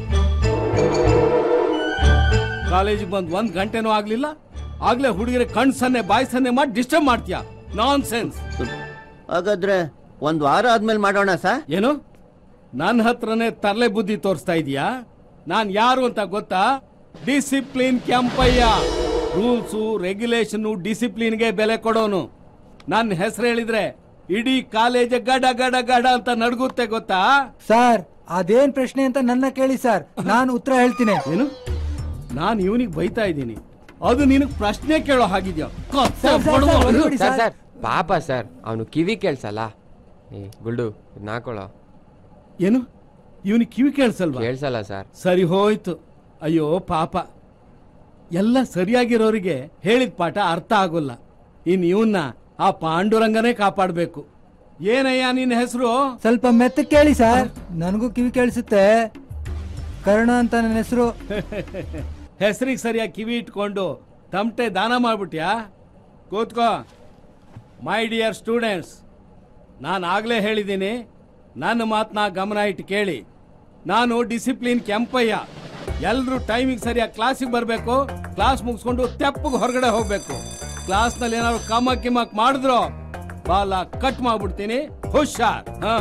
ಕಾಲೇಜಿಗೆ ಬಂದು ಒಂದ್ ಗಂಟೆನೂ ಆಗ್ಲಿಲ್ಲ ಆಗ್ಲೇ ಹುಡುಗರ ಕಣ್ ಸನ್ನೆ ಬಾಯಿ ಸನ್ನೆ ಮಾಡಿ ಡಿಸ್ಟರ್ಬ್ ಮಾಡ್ತೀಯ ನಾನ್ ಸೆನ್ಸ್ ಹಾಗಾದ್ರೆ ಒಂದ್ ವಾರ ಆದ್ಮೇಲೆ ಮಾಡೋಣ ಸಾ ಏನು ನನ್ನ ಹತ್ರನೇ ತರಲೆ ಬುದ್ಧಿ ತೋರಿಸ್ತಾ ಇದೀಯಾ ನಾನ್ ಯಾರು ಅಂತ ಗೊತ್ತಾ ಡಿಸಿಪ್ಲಿನ್ ಕೆಂಪಯ್ಯ ರೂಲ್ಸು ರೆಗ್ಯುಲೇಷನ್ ಡಿಸಿಪ್ಲಿನ್ಗೆ ಬೆಲೆ ಕೊಡೋನು ನನ್ನ ಹೆಸರು ಹೇಳಿದ್ರೆ ಇಡೀ ಕಾಲೇಜ್ ಗಡ ಗಡ ಗಡ ಅಂತ ನಡ್ಗುತ್ತೆ ಗೊತ್ತಾ ಸರ್ ಅದೇನ್ ಪ್ರಶ್ನೆ ಅಂತ ನನ್ನ ಕೇಳಿ ಸರ್ ನಾನು ಉತ್ತರ ಹೇಳ್ತೀನಿ ಏನು ನಾನು ಇವನಿಗೆ ಬೈತಾ ಇದ್ದೀನಿ ಅದು ನಿನಗೆ ಪ್ರಶ್ನೆ ಕೇಳೋ ಹಾಗಿದ್ಯಾ ಕತ್ತೆ ಸರ್, ಸರ್, ಬಡವ. ಸರ್, ಹೊಡ್ಬೇಡಿ ಸರ್ ಸರ್ ಪಾಪ ಸರ್ ಅವನು ಕಿವಿ ಕೇಳ್ಸಲ್ಲ ಏ ಗುಲ್ಡು ಇದ್ನ ಹಾಕೊಳ್ಳೋ ಏನು ಇವನಿಗೆ ಕಿವಿ ಕೇಳಿಸಲ್ವಾ ಕೇಳ್ಸಲ್ಲ ಸರ್ ಸರಿ ಹೋಯ್ತು ಅಯ್ಯೋ ಪಾಪ ಎಲ್ಲ ಸರಿಯಾಗಿರೋರಿಗೆ ಹೇಳಿದ ಪಾಠ ಅರ್ಥ ಆಗೋಲ್ಲ ಇನ್ ಇವನ್ನ ಆ ಪಾಂಡುರಂಗನೇ ಕಾಪಾಡಬೇಕು ಏನಯ್ಯ ನಿನ್ನ ಹೆಸರು ಸ್ವಲ್ಪ ಮೆತ್ತ ಕೇಳಿ ಸರ್ ನನಗೂ ಕಿವಿ ಕೇಳಿಸುತ್ತೆ ಕರ್ಣ ಅಂತ ನನ್ನ ಹೆಸರು ಹೆಸರಿಗೆ ಸರಿಯಾಗಿ ಕಿವಿ ಇಟ್ಕೊಂಡು ತಮಟೆ ದಾನ ಮಾಡ್ಬಿಟ್ಯಾ ಕೂತ್ಕೋ ಮೈ ಡಿಯರ್ ಸ್ಟೂಡೆಂಟ್ಸ್ ನಾನು ಆಗಲೇ ಹೇಳಿದ್ದೀನಿ ನನ್ನ ಮಾತನ್ನ ಗಮನ ಇಟ್ಟು ಕೇಳಿ ನಾನು ಡಿಸಿಪ್ಲಿನ್ ಕೆಂಪಯ್ಯ ಎಲ್ಲರೂ ಟೈಮಿಗೆ ಸರಿಯಾಗಿ ಕ್ಲಾಸಿಗೆ ಬರಬೇಕು ಕ್ಲಾಸ್ ಮುಗಿಸ್ಕೊಂಡು ತೆಪ್ಪಗೆ ಹೊರಗಡೆ ಹೋಗಬೇಕು ಕ್ಲಾಸ್ನಲ್ಲಿ ಏನಾದ್ರು ಕಮಕ್ ಕಿಮಕ್ ಮಾಡಿದ್ರು ಬಾಲ ಕಟ್ ಮಾಡ್ಬಿಡ್ತೀನಿ ಹುಷಾರ್ ಹಾ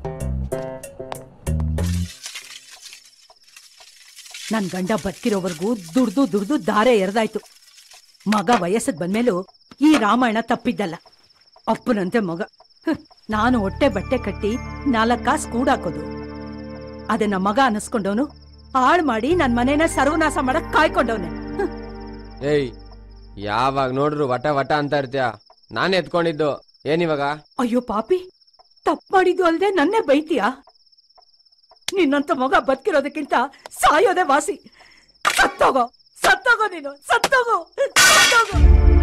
ನನ್ ಗಂಡ ಬದುಕಿರೋವರೆಗೂ ದುಡ್ದು ದುಡ್ದು ದಾರೆ ಎರೆದಾಯ್ತು ಮಗ ವಯಸ್ಸಿಗೆ ಬಂದ್ಮೇಲೂ ಈ ರಾಮಾಯಣ ತಪ್ಪಿದ್ದಲ್ಲ ಅಪ್ಪನಂತೆ ಮಗ ಹ್ಮ್, ನಾನು ಹೊಟ್ಟೆ ಬಟ್ಟೆ ಕಟ್ಟಿ ನಾಲ್ಕು ಕಾಸು ಕೂಡಾಕೋದು ಅದನ್ನ ಮಗ ಅನ್ನಿಸ್ಕೊಂಡವನು ಹಾಳು ಮಾಡಿ ನನ್ ಮನೇನ ಸರ್ವನಾಶ ಮಾಡಕ್ ಕಾಯ್ಕೊಂಡವನೆ ಏಯ್ ಯಾವಾಗ ನೋಡ್ರು ವಟ ವಟ ಅಂತ ಇರ್ತೀಯ ನಾನೇ ಎತ್ಕೊಂಡಿದ್ದು ಏನಿವಾಗ ಅಯ್ಯೋ ಪಾಪಿ ತಪ್ಪು ಮಾಡಿದ್ದು ಅಲ್ದೆ ನನ್ನೇ ಬೈತೀಯಾ ನಿನ್ನಂತ ಮಗ ಬದುಕಿರೋದಕ್ಕಿಂತ ಸಾಯೋದೇ ವಾಸಿ ಸತ್ತೋಗೋ ಸತ್ತೋಗೋ ನೀನು ಸತ್ತೋಗೋ ಸತ್ತೋಗೋ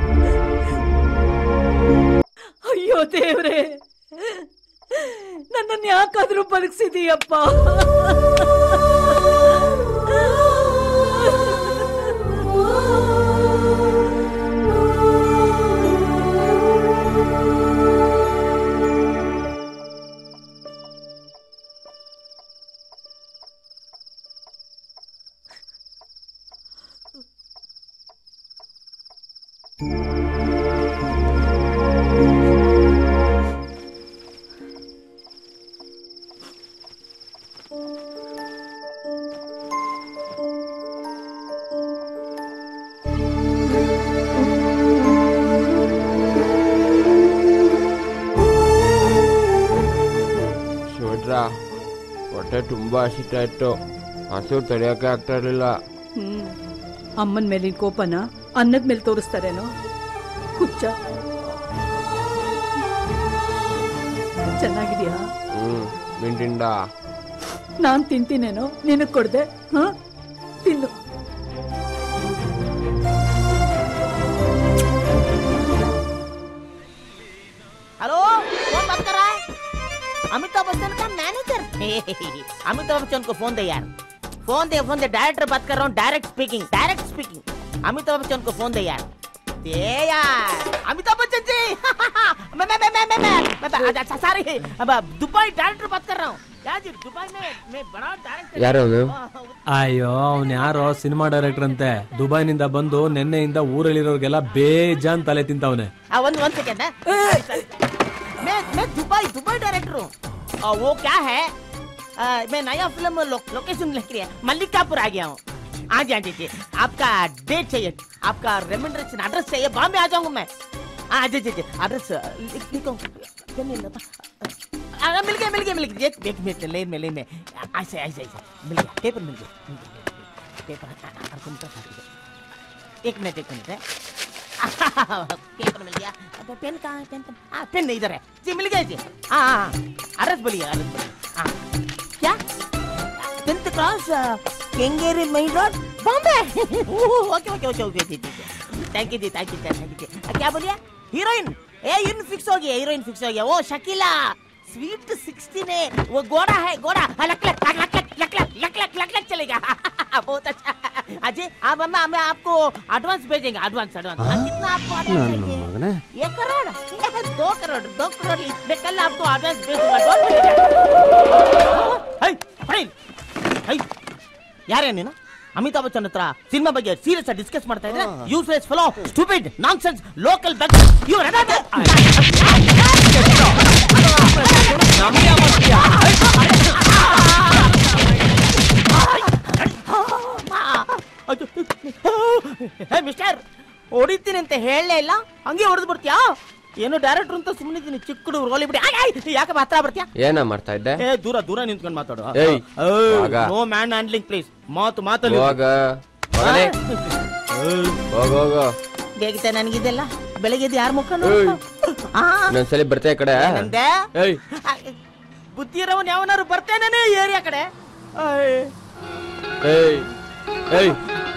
ಅಯ್ಯೋ ದೇವ್ರೆ ನನ್ನನ್ನು ಯಾಕಾದ್ರೂ ಬದುಕ್ಸಿದೀಯಪ್ಪ ಶಿವಟ್ರ ಹೊಟ್ಟೆ ತುಂಬಾ ಹಸಿತಾ ಇತ್ತು ಹಸು ತಡೆಯೋಕೆ ಆಗ್ತಾ ಇರ್ಲಿಲ್ಲ ಹ್ಮ್ ಅಮ್ಮನ ಮೇಲಿನ ಕೋಪನ ಅನ್ನದ ಮೇಲೆ ತೋರಿಸ್ತಾರೇನೋ ಹುಚ್ಚ ಚೆನ್ನಾಗಿದ್ಯಾ ಹ್ಮ್ ಮಿಂಟಿಂಡ ನಾನ್ ತಿಂತೀನೇನೋ ನಿನಗ್ ಕೊಡ್ದೆ ಹ ತಿನ್ನು हेलो कौन बात कर रहा है अमिताभ बच्चन का मैनेजर अमिताभ बच्चन को फोन दे यार फोन दे फोन दे डायरेक्टर बात कर रहा हूँ direct speaking direct speaking Amitabh Bachchan को फोन दे यार दे यार अमिताभ बच्चन जी मैं मैं मैं मैं मैं मैं मैं अच्छा सॉरी अब दुबई डायरेक्टर बात कर रहा हूँ यार जी दुबई में मैं बड़ा डायरेक्टर ಯಾರು ಅವನು ಅಯ್ಯೋ ಅವ್ನ್ ಯಾರೋ ಸಿನಿಮಾ ಡೈರೆಕ್ಟರ್ ಅಂತೆ ದುಬೈನಿಂದ ಬಂದು ನಿನ್ನೆಯಿಂದ ಊರಲ್ಲಿರೋರ್ಗೆಲ್ಲ ಬೇಜಾನ್ ತಲೆ ತಿಂತವನೆ हाँ वन वन सेकेंड है मैं मैं दुबई दुबई डायरेक्टर हूँ और वो क्या है आ, मैं नया फिल्म लो, लोकेशन लिख रही है मल्लिकापुर आ गया हूँ हाँ जी हाँ जी जी आपका डेट चाहिए आपका रेमिंड्रेशन एड्रेस चाहिए बॉम्बे आ जाऊंगा मैं हाँ जी जी जी एड्रेस लिख लिखो पेन ले लो। आ, मिल गया मिल गया मिल गया एक एक मिनट लेन में लेन में ऐसे ऐसे ऐसे मिल गया पेपर मिल गया मिल गया। पेपर हाँ, हाँ, हाँ, कंप्यूटर हट गया। एक मिनट एक मिनट है पेपर मिल गया अब पेन कहाँ है पेन पेन हाँ पेन इधर है जी मिल गया जी हाँ हाँ हाँ अरस बोलिए अरस बोलिए हाँ क्या tenth class Kengeri main road Bombay okay okay okay okay जी जी थैंक यू जी थैंक यू थैंक यू जी क्या बोलिए हीरोइन ए हीरोइन फिक्स हो गया हीरोइन फिक्स हो गया वो शकीला स्वीट सिक्सटीन है वो गोरा है गोरा हाँ, luck luck luck luck luck luck luck luck luck luck चलेगा बहुत अच्छा अजय आप हम हम आपको एडवांस भेजेंगे एडवांस एडवांस हाँ, कितना आपको एडवांस चाहिए एक करोड़ दो करोड़ दो करोड़ मैं कल आपको एडवांस भेज दूंगा डोंट ಯಾರೇ ನೀನು ಅಮಿತಾಬ್ ಬಚ್ಚನ್ ಹತ್ರ ಸಿನಿಮಾ ಬಗ್ಗೆ ಸೀರಿಯಸ್ ಡಿಸ್ಕಸ್ ಮಾಡ್ತಾ ಇದ್ರೆ useless fellow stupid nonsense local back ಇವ್ರ ಹೇ ಮಿಸ್ಟರ್ ಹೊಡಿತೀನಿ ಅಂತ ಹೇಳಲೇ ಇಲ್ಲ ಹಂಗೆ ಹೊಡೆದು ಬಿಡ್ತೀಯಾ ಏನು ಡೈರೆಕ್ಟರ್ ಅಂತ ಸುಮ್ಮನಿದ್ದೀನಿ ಚಿಕ್ಕ ಹುಡುಗರು ರೋಲಿ ಬಿಡಿ ಆಯ್, ಆಯ್, ಯಾಕೆ ಹತ್ರ ಬರ್ತೀಯಾ ಏನ ಮಾಡ್ತಾ ಇದ್ದೆ ಏ ದೂರ ದೂರ ನಿಂತ್ಕೊಂಡು ಮಾತಾಡು ಏಯ್, ಹೋಗ. ನೋ ಮ್ಯಾನ್ ಹ್ಯಾಂಡ್ಲಿಂಗ್ ಪ್ಲೀಸ್ ಮಾತು ಮಾತಲ್ಲಿ ಹೋಗ ಹೋಗಲೇ. ಹೋಗೋಗ ಬೇಕಿತ್ತೆ ನನಗಿದೆಲ್ಲ ಬೆಳಗ್ಗೆ ಯಾರ ಮುಖ ಏಯ್. ಇನ್ನೊಂದ್ಸಲಿ ಬರ್ತಾ ಈ ಕಡೆ ನಂದೆ ಏಯ್ ಬುದ್ಧಿ ಇರೋನ್ ಯಾವನಾರು ಬರ್ತೇನೆ ಏರಿಯಾ ಕಡೆ ಅಯ್ಯ್. ಏಯ್ ಏಯ್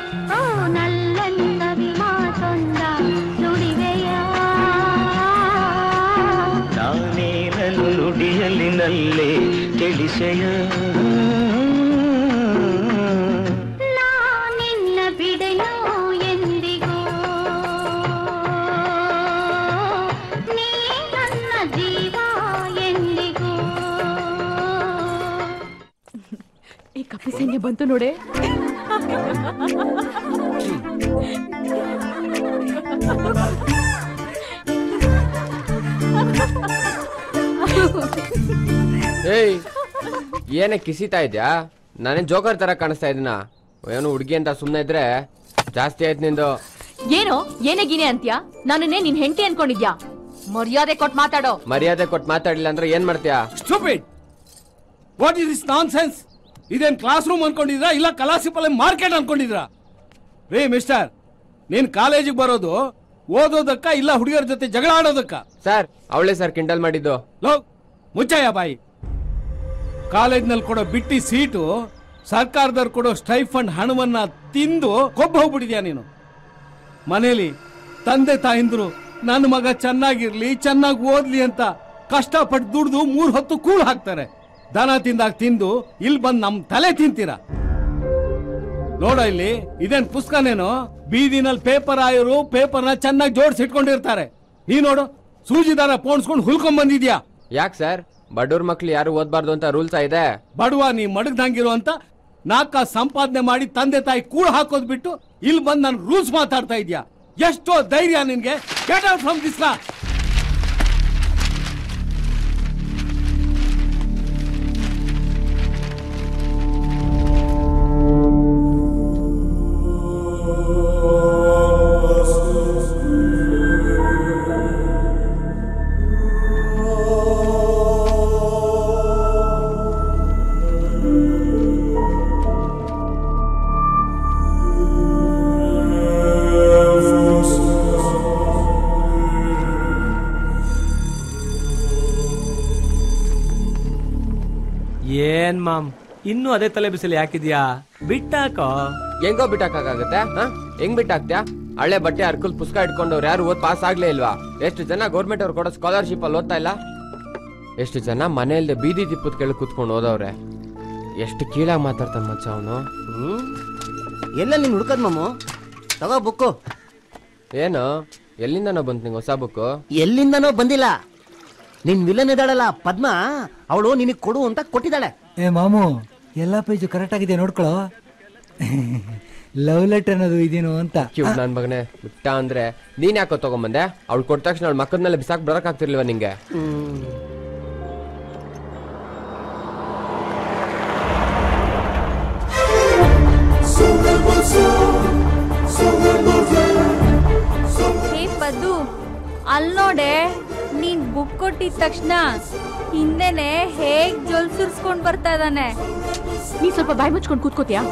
ನಾನೇನನ್ನು ನುಡಿಯಲಿನಲ್ಲೇ ತಿಳಿಸೆಯ ನಿನ್ನ ಬಿಡೆಯೋ ಎಂದಿಗೂ ನೀ ನನ್ನ ಜೀವ ಎಂದಿಗೂ ಈ ಕಪ್ಪಿ ಸೈನ್ಯ ಬಂತು ನೋಡೆ ಏಯ್ ಏನೇ ಕಿಸಿತಾ ಇದ್ಯಾ ನಾನೇನ್ ಜೋಕರ್ ತರ ಕಾಣಿಸ್ತಾ ಇದೀನ ಏನು ಹುಡುಗಿ ಅಂತ ಸುಮ್ನೆ ಇದ್ರೆ ಜಾಸ್ತಿ ಆಯ್ತು ನಿಂದು ಏನೋ ಏನೇ ಗೀನೆ ಅಂತ್ಯಾ ನಾನನ್ನೇ ನಿನ್ ಹೆಂಡತಿ ಅನ್ಕೊಂಡಿದ್ಯಾ ಮರ್ಯಾದೆ ಕೊಟ್ ಮಾತಾಡೋ ಮರ್ಯಾದೆ ಕೊಟ್ಟು ಮಾತಾಡ್ಲಿಲ್ಲ ಅಂದ್ರೆ ಏನ್ ಮಾಡ್ತೀಯಾ stupid what is this nonsense ಇದೇನ್ ಕ್ಲಾಸ್ ರೂಮ್ ಅನ್ಕೊಂಡಿದ್ರಾ ಇಲ್ಲ ಕಲಾಸಿಪಲ್ಲೆ ಮಾರ್ಕೆಟ್ ಅನ್ಕೊಂಡಿದ್ರಾ ರೇ ಮಿಸ್ಟರ್ ನೀನ್ ಕಾಲೇಜಿಗೆ ಬರೋದು ಓದೋದಕ್ಕ ಇಲ್ಲ ಹುಡುಗಿಯರ ಜೊತೆ ಜಗಳ ಆಡೋದಕ್ಕ ಸರ್ ಅವಳೇ ಸರ್ ಕಿಂಡಲ್ ಮಾಡಿದ್ದು ಲೋ ಮುಚ್ಚಯ್ಯ ಬಾಯಿ ಕಾಲೇಜ್ನಲ್ಲಿ ಕೊಡೋ ಬಿಟ್ಟಿ ಸೀಟು ಸರ್ಕಾರದವ್ರು ಕೊಡೋ ಸ್ಟೈಫಂಡ್ ಹಣವನ್ನ ತಿಂದು ಕೊಬ್ಬ ಹೋಗ್ಬಿಟ್ಟಿದ್ಯಾ ನೀನು ಮನೇಲಿ ತಂದೆ ತಾಯಿಂದ್ರು ನನ್ನ ಮಗ ಚೆನ್ನಾಗಿರ್ಲಿ ಚೆನ್ನಾಗಿ ಓದ್ಲಿ ಅಂತ ಕಷ್ಟಪಟ್ಟು ದುಡ್ದು ಮೂರ್ ಹೊತ್ತು ಕೂಳು ಹಾಕ್ತಾರೆ ದನ ತಿಂದಾಗ ತಿಂದು ಇಲ್ಲಿ ಬಂದು ನಮ್ ತಲೆ ತಿಂತೀರ ನೋಡ ಇಲ್ಲಿ ಇದೇನ್ ಪುಸ್ತಕನೇನು ಬೀದಿನಲ್ಲಿ ಪೇಪರ್ ಆಯರು ಪೇಪರ್ನ ಚೆನ್ನಾಗಿ ಜೋಡಿಸಿ ಇಟ್ಕೊಂಡಿರ್ತಾರೆ ನೀ ನೋಡು ಸೂಜಿ ದಾರ ಪೋಣಿಸ್ಕೊಂಡು ಹುಲ್ಕೊಂಡ್ ಬಂದಿದ್ಯಾ ಯಾಕೆ ಸರ್ ಬಡವ್ರ ಮಕ್ಳು ಯಾರು ಓದ್ಬಾರ್ದು ಅಂತ ರೂಲ್ಸ್ ಇದೆ ಬಡವ ನೀ ಮಡಗ್ದಂಗಿರೋ ಅಂತ ನಾಲ್ಕ ಸಂಪಾದನೆ ಮಾಡಿ ತಂದೆ ತಾಯಿ ಕೂಳು ಹಾಕೋದ್ ಬಿಟ್ಟು ಇಲ್ಲಿ ಬಂದು ನಾನು ರೂಲ್ಸ್ ಮಾತಾಡ್ತಾ ಇದ್ಯಾ ಎಷ್ಟೋ ಧೈರ್ಯ ನಿನ್ಗೆ get out from this class ಏನ್ ಮಾಮ್ ಇನ್ನೂ ಅದೇ ತಲೆ ಬಿಸಿಲು ಯಾಕಿದ್ಯಾ ಬಿಟ್ಟಾಕೋ ಹೆಂಗೋ ಬಿಟ್ಟಾಕಾಗತ್ತೆ ಹಾ ಹೆಂಗ್ ಬಿಟ್ಟಾಕ್ತ್ಯಾ ಹಳೆ ಬಟ್ಟೆ ಹರ್ಕಲ್ ಪುಸ್ತಕ ಇಟ್ಕೊಂಡವ್ರು ಯಾರು ಓದ್ ಪಾಸ್ ಆಗ್ಲೇ ಇಲ್ವಾ ಎಷ್ಟು ಜನ ಗೌರ್ಮೆಂಟ್ ಅವ್ರು ಕೊಡೋ ಸ್ಕಾಲರ್ಶಿಪ್ ಅಲ್ಲಿ ಓದ್ತಾ ಇಲ್ಲ ಎಷ್ಟು ಜನ ಮನೆಯಲ್ದೆ ಬೀದಿ ದಿಪ್ಪದ ಕೆಳಗೆ ಕುತ್ಕೊಂಡು ಓದವ್ರೆ ಎಷ್ಟು ಕೀಳಾಗಿ ಮಾತಾಡ್ತಾನ ಮಚ್ಚ ಅವನು ಹ್ಮ್ ಎಲ್ಲ ನೀನ್ ಹುಡ್ಕದ್ ಮಾಮು ತಗೋ ಬುಕ್ಕು ಏನು ಎಲ್ಲಿಂದನೋ ಬಂತು ನಿಂಗೆ ಹೊಸ ಬುಕ್ಕು ಎಲ್ಲಿಂದನೋ ಬಂದಿಲ್ಲ ನಿನ್ ವಿಲನ್ ಇದ್ದಾಳಲ್ಲ ಪದ್ಮ ಅವಳು ನಿನಗ್ ಕೊಡು ಅಂತ ಕೊಟ್ಟಿದ್ದಾಳೆ ಏ ಮಾಮು ಎಲ್ಲ ಪೇಜು ಕರೆಕ್ಟ್ ಆಗಿದೆ ನೋಡ್ಕೊಳೋ ಲವ್ ಲೆಟರ್ ಅನ್ನೋದು ಇದೇನು ಅಂತ ಕ್ಯೂಟ್ ನನ್ ಮಗನೇ ಬಿಟ್ಟ ಅಂದ್ರೆ ನೀನ್ ಯಾಕೋ ತಗೊಂಬಂದೆ ಅವ್ಳು ಕೊಟ್ಟ ತಕ್ಷಣ ಅವಳ ಮಕ್ಕದ ಮೇಲೆ ಬಿಸಾಕ್ ಬರಕ್ ಆಗ್ತಿರ್ಲಿಲ್ವಾ ನಿಂಗೆ ಹೇ ಪದ್ದು ಅಲ್ ನೋಡೆ ನೀನ್ ಬುಕ್ ಕೊಟ್ಟಿದ ತಕ್ಷಣ ಹಿಂದೆನೆ ಹೇಗ್ ಜೊಲ್ ಸುರ್ಸ್ಕೊಂಡ್ ಬರ್ತಾ ಇದಾನೆ ನೀ ಸ್ವಲ್ಪ ಬಾಯಿ ಮುಚ್ಕೊಂಡು ಕೂತ್ಕೋತಿಯಾ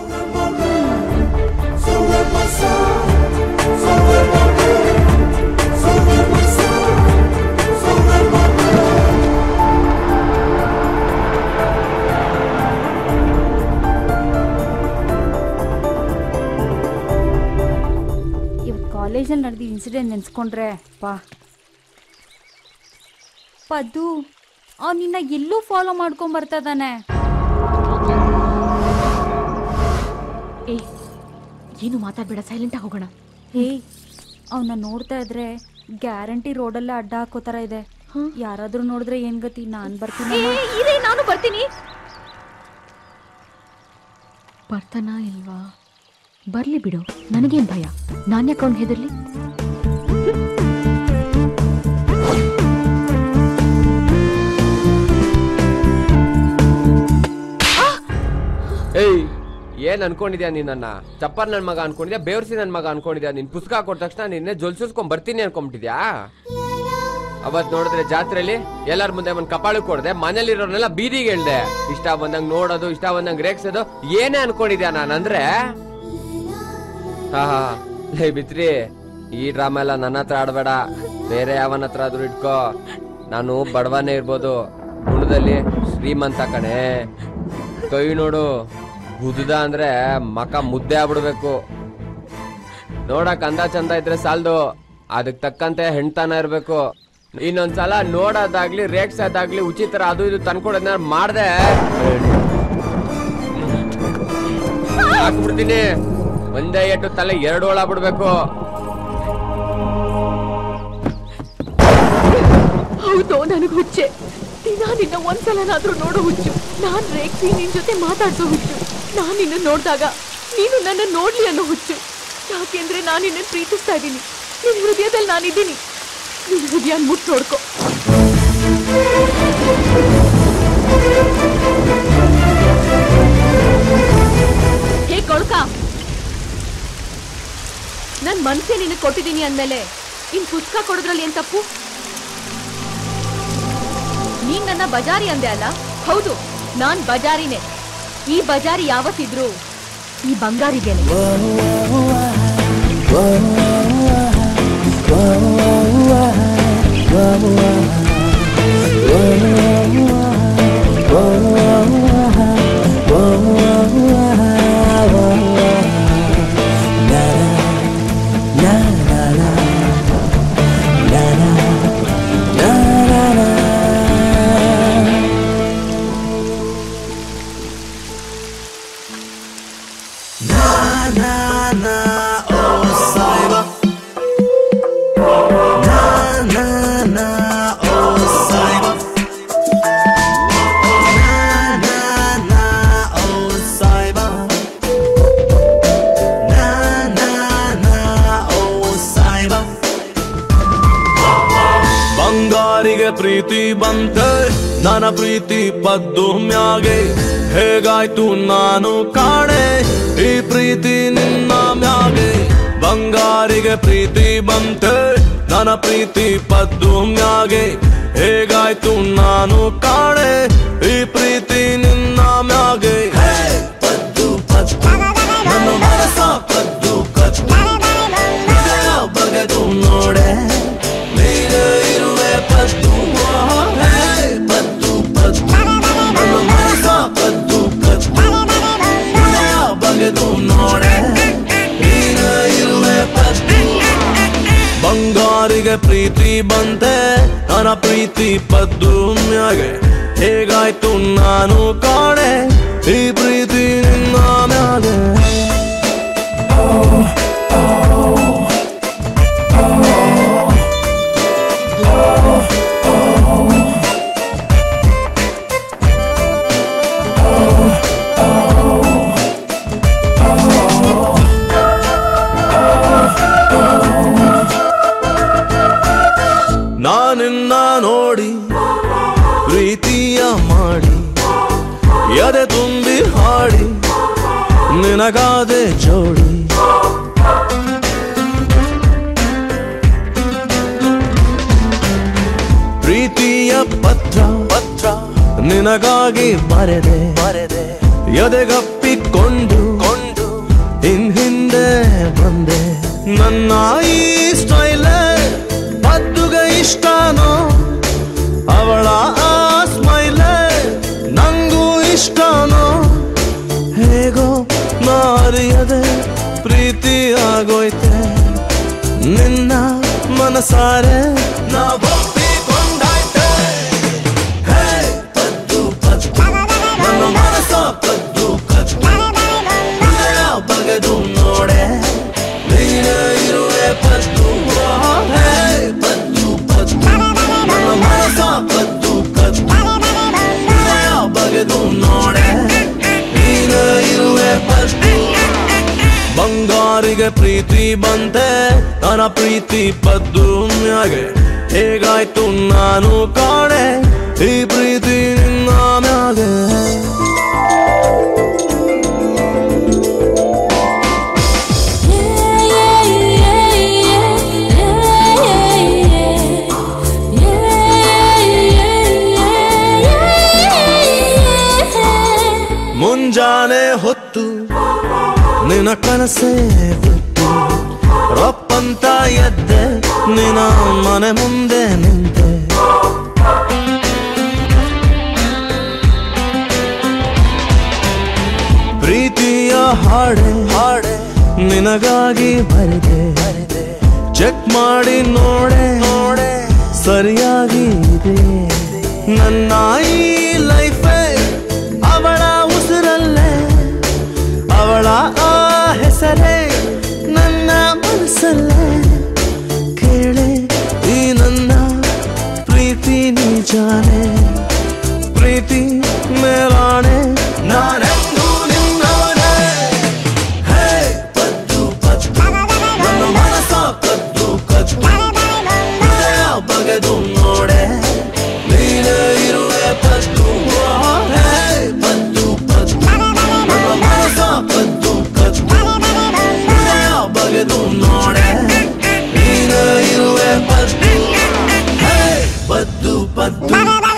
ಇವತ್ತು ಕಾಲೇಜಲ್ಲಿ ನಡೆದ ಇನ್ಸಿಡೆಂಟ್ ನೆನ್ಸ್ಕೊಂಡ್ರೆ ಪಾ ಪದ್ದು ಅವ್ನು ನಿನ್ನ ಎಲ್ಲೂ ಫಾಲೋ ಮಾಡ್ಕೊಂಡ್ ಬರ್ತಾ ಇದಾನೆ ಏ ಏನು ಮಾತಾಡ್ಬೇಡ ಸೈಲೆಂಟ್ ಆಗಿ ಹೋಗೋಣ ಹೇ ಅವನ್ನ ನೋಡ್ತಾ ಇದ್ರೆ ಗ್ಯಾರಂಟಿ ರೋಡಲ್ಲೇ ಅಡ್ಡ ಹಾಕೋ ತರ ಇದೆ ಯಾರಾದ್ರೂ ನೋಡಿದ್ರೆ ಏನ್ ಗತಿ ನಾನ್ ಬರ್ತೀನಿ ಏ, ಇದೆ ನಾನು ಬರ್ತೀನಿ ಬರ್ತಾನಾ ಇಲ್ವಾ ಬರ್ಲಿ ಬಿಡು ನನಗೇನ್ ಭಯ ನಾನ್ ಯಾಕೆ ಅವ್ನ್ ಹೆದರ್ಲಿ ಏಯ್ ಏನ್ ಅನ್ಕೊಂಡಿದ್ಯಾ ನೀನ್ ನನ್ನ ಚಪ್ಪರ್ ನನ್ ಮಗ ಅನ್ಕೊಂಡಿದ್ಯಾ ಬೇವ್ರಿಸಿ ನನ್ ಮಗ ಅನ್ಕೊಂಡಿದ್ಯಾ ನಿನ್ ಪುಸ್ತಕ ಕೊಟ್ಟ ತಕ್ಷಣ ನಿನ್ನೆ ಜೊಲ್ಸಿಸ್ಕೊಂಡ್ ಬರ್ತೀನಿ ಅನ್ಕೊಂಡ್ಬಿಟ್ಟಿದ್ಯಾ ಅವತ್ ನೋಡಿದ್ರೆ ಜಾತ್ರೆಲಿ ಎಲ್ಲಾರ ಮುಂದೆ ಒಂದ್ ಕಪಾಳು ಕೊಡ್ದೆ ಮನೇಲಿರೋರ್ನೆಲ್ಲ ಬೀದಿಗೆ ಹೇಳ್ದೆ ಇಷ್ಟ ಬಂದಂಗ್ ನೋಡೋದು ಇಷ್ಟ ಬಂದಂಗ್ ರೇಗ್ಸೋದು ಏನೇ ಅನ್ಕೊಂಡಿದ್ಯಾ ನಾನ್ ಅಂದ್ರೆ ಹಾ ಹಾ ಲೇ ಬಿತ್ರಿ ಈ ಡ್ರಾಮಾ ಎಲ್ಲ ನನ್ನ ಹತ್ರ ಆಡಬೇಡ ಬೇರೆ ಯಾವನ ಹತ್ರ ಆದ್ರೂ ಇಟ್ಕೋ ನಾನು ಬಡವನೇ ಇರ್ಬೋದು ಗುಣದಲ್ಲಿ ಶ್ರೀಮಂತ ಕಣೆ ಕೈ ನೋಡು ಗುದ್ದ ಅಂದ್ರೆ ಮಕ ಮುದ್ದೆ ಆಗ್ಬಿಡ್ಬೇಕು ನೋಡಕ್ ಅಂದ ಚಂದ ಇದ್ರೆ ಸಾಲ್ದು ಅದಕ್ ತಕ್ಕಂತೆ ಹೆಣ್ತಾನ ಇರ್ಬೇಕು ಇನ್ನೊಂದ್ಸಲ ನೋಡೋದಾಗ್ಲಿ ರೇಗ್ಸೋದಾಗ್ಲಿ ಉಚಿತರ ಅದು ಇದು ತಂದ್ಕೊಡೋದನ್ನ ಮಾಡ್ದೆ ಹಾಕ್ಬಿಡ್ತೀನಿ ಒಂದೇ ಎಟ್ಟು ತಲೆ ಎರಡು ಒಳ ಬಿಡ್ಬೇಕು ಹೌದು ನನಗೆ ಹುಚ್ಚೆ ದಿನ ನಿನ್ನ ಒಂದ್ಸಲನಾದ್ರೂ ನೋಡೋ ಹುಚ್ಚು ನಾನ್ ರೇಗ್ಸಿ ನಿನ್ ಜೊತೆ ಮಾತಾಡ್ಸೋ ಹುಚ್ಚು ನಾನ್ ನಿನ್ನ ನೋಡ್ದಾಗ ನೀನು ನನ್ನ ನೋಡ್ಲಿ ಅನ್ನೋ ಹುಚ್ಚು ಯಾಕೆಂದ್ರೆ ನಾನು ನಿನ್ನ ಪ್ರೀತಿಸ್ತಾ ಇದ್ದೀನಿ ನಿನ್ ಹೃದಯದಲ್ಲಿ ನಾನಿದ್ದೀನಿ ನಿನ್ ಹೃದಯ ಮುಟ್ ನೋಡ್ಕೊ ಹೇ ಕೊಳ್ಕ ನನ್ ಮನ್ಸೇ ನಿನಗೆ ಕೊಟ್ಟಿದ್ದೀನಿ ಅಂದ್ಮೇಲೆ ಇನ್ ಪುಸ್ತಕ ಕೊಡೋದ್ರಲ್ಲಿ ಏನ್ ತಪ್ಪು ನೀನ್ ನನ್ನ ಬಜಾರಿ ಅಂದೆ ಅಲ್ಲ ಹೌದು ನಾನ್ ಬಜಾರಿನೇ ಈ ಬಜಾರಿ ಯಾವತ್ತಿದ್ರು ಈ ಬಂಗಾರಿಗೆನೆ ಬಂಗಾರಿಗೆ ಪ್ರೀತಿ ಬಂತೆ ನನ್ನ ಪ್ರೀತಿ ಪದ್ದು ಮ್ಯಾಗೆ ಹೇಗಾಯ್ತು ನಾನು ಕಾಣೆ ಈ ಪ್ರೀತಿ ನಿನ್ನ ಮ್ಯಾಗೆ ಬಂಗಾರಿಗೆ ಪ್ರೀತಿ ಬಂತೆ ನನ್ನ ಪ್ರೀತಿ ಪದ್ದು ಮ್ಯಾಗೆ ಹೇಗಾಯ್ತು ನಾನು ಕಾಣೆ ಈ ಪ್ರೀತಿ ನಿನ್ನ ಮ್ಯಾಗೆ ಹೇ, ಪದ್ದು ಪದ್ದು ನನ್ನ ಮನಸ ಪದ್ದು ಕದ್ದು ಹೃದಯ ಬಗೆದು ನೋಡೆ ನೀನೇ ಇರುವೆ ಪದ್ದು ಹೇ, ಪದ್ದು ಪದ್ದು ನನ್ನ ಮನಸ ಪದ್ದು ಕದ್ದು ಹೃದಯ ಬಗೆದು ನೋಡೆ ನೀನೇ ಇರುವೆ ಪದ್ದು ಬಂಗಾರಿಗೆ ಪ್ರೀತಿ ಬಂತೆ ನನ್ನ ಪ್ರೀತಿ ಪದ್ದು ಮ್ಯಾಗೆ ಹೇಗಾಯ್ತು ನಾನು ಕಾಣೆ ಈ ಪ್ರೀತಿ ನಿನ್ನ ಮ್ಯಾಗೆ ನಾನಿನ್ನ ನೋಡಿ ಪ್ರೀತಿಯ ಮಾಡಿ ಎದೆ ತುಂಬಿ ಹಾಡಿ ನಿನಗಾದೆ ಜೋಡಿ ಪ್ರೀತಿಯ ಪತ್ರ ಪತ್ರ ನಿನಗಾಗಿ ಬರೆದೆ ಬರೆದೆ ಎದೆಗಪ್ಪಿಕೊಂಡು ಕೊಂಡು ಇನ್ ಹಿಂದೆ ಬಂದೆ ನನ್ನ ಈ ಸ್ಟೈಲ್ ಪದ್ದುಗೆ ಇಷ್ಟನೋ ಅವಳ ಆ ಸ್ಮೈಲ್ ನಂಗೂ ಇಷ್ಟನೋ ಹೇಗೋ ಮಾರಿಯದೆ ಪ್ರೀತಿ ಆಗೋಯ್ತೆ ನಿನ್ನ ಮನಸಾರೆ ನಾ ಒಪ್ಪಿಕೊಂಡಾಯ್ತೆ ಹೇ, ಪದ್ದು ಪದ್ದು ನನ್ನ ಮನಸ ಪದ್ದು ಕದ್ದು ಹೃದಯ ಬಗೆದು ನೋಡೆ ನೀನೇ ಇರುವೆ ಪದ್ದು ಹೇ, ಪದ್ದು ಪದ್ದು ನನ್ನ ಮನಸ ಪದ್ದು ಕದ್ದು ಹೃದಯ ಬಗೆದು ನೋಡೆ ನೀನೇ ಇರುವೆ ಪದ್ದು ಬಂಗಾರಿಗೆ ಪ್ರೀತಿ ಬಂತೆ ನನ್ನ ಪ್ರೀತಿ ಪದ್ದು ಮ್ಯಾಗೆ ಹೇಗಾಯ್ತು ನಾನು ಕಾಣೆ ಈ ಪ್ರೀತಿ ನಿನ್ನ ಮ್ಯಾಗೆ ಮುಂಜಾನೆ ಹೊತ್ತು ನಿನ್ನ ಕನಸೇ ಬಿಟ್ಟು ರಪ್ಪಂತ ಎದ್ದೆ ನಿನ ಮನೆ ಮುಂದೆ ನಿಂತೆ ಪ್ರೀತಿಯ ಹಾಡೆ ಹಾಡೆ ನಿನಗಾಗಿ ಬರೆದೆ ಚೆಕ್ ಮಾಡಿ ನೋಡೆ ನೋಡೆ ಸರಿಯಾಗಿ ಇದೆ ನನ್ನ ಈ ಲೈಫೇ ಅವಳ ಉಸಿರಲ್ಲೇ ಅವಳ ಆ ಹೆಸರೇ ನನ್ನ ಮನಸ್ಸಲ್ಲೇ ಕೇಳೆ ಈ ನನ್ನ ಪ್ರೀತಿ ನಿಜಾನೆ ಪ್ರೀತಿ ಮೇಲಾಣೆ ನಾನೆಂದು ನಿನ್ನವನೇ ಹೇ ಪದ್ದು ಪದ್ದು ನನ್ನ ಮನಸ್ಸ ಕದ್ದು ಕದ್ದು ಹೃದಯ ಬಗೆದು ನೋಡೆ ನೀನೇ ಇರುವೆ ಪದ್ದು ಹೇ ಪದ್ದು ಪದ್ದು ನನ್ನ ಮನಸ್ಸ ಕದ್ದು ಕದ್ದು ಹೃದಯ ಬಗೆದು ನೋಡೆ ನೀನೇ ಇರುವೆ ಪದ್ದು ಹೇ ಪದ್ದು ಪದ್ದು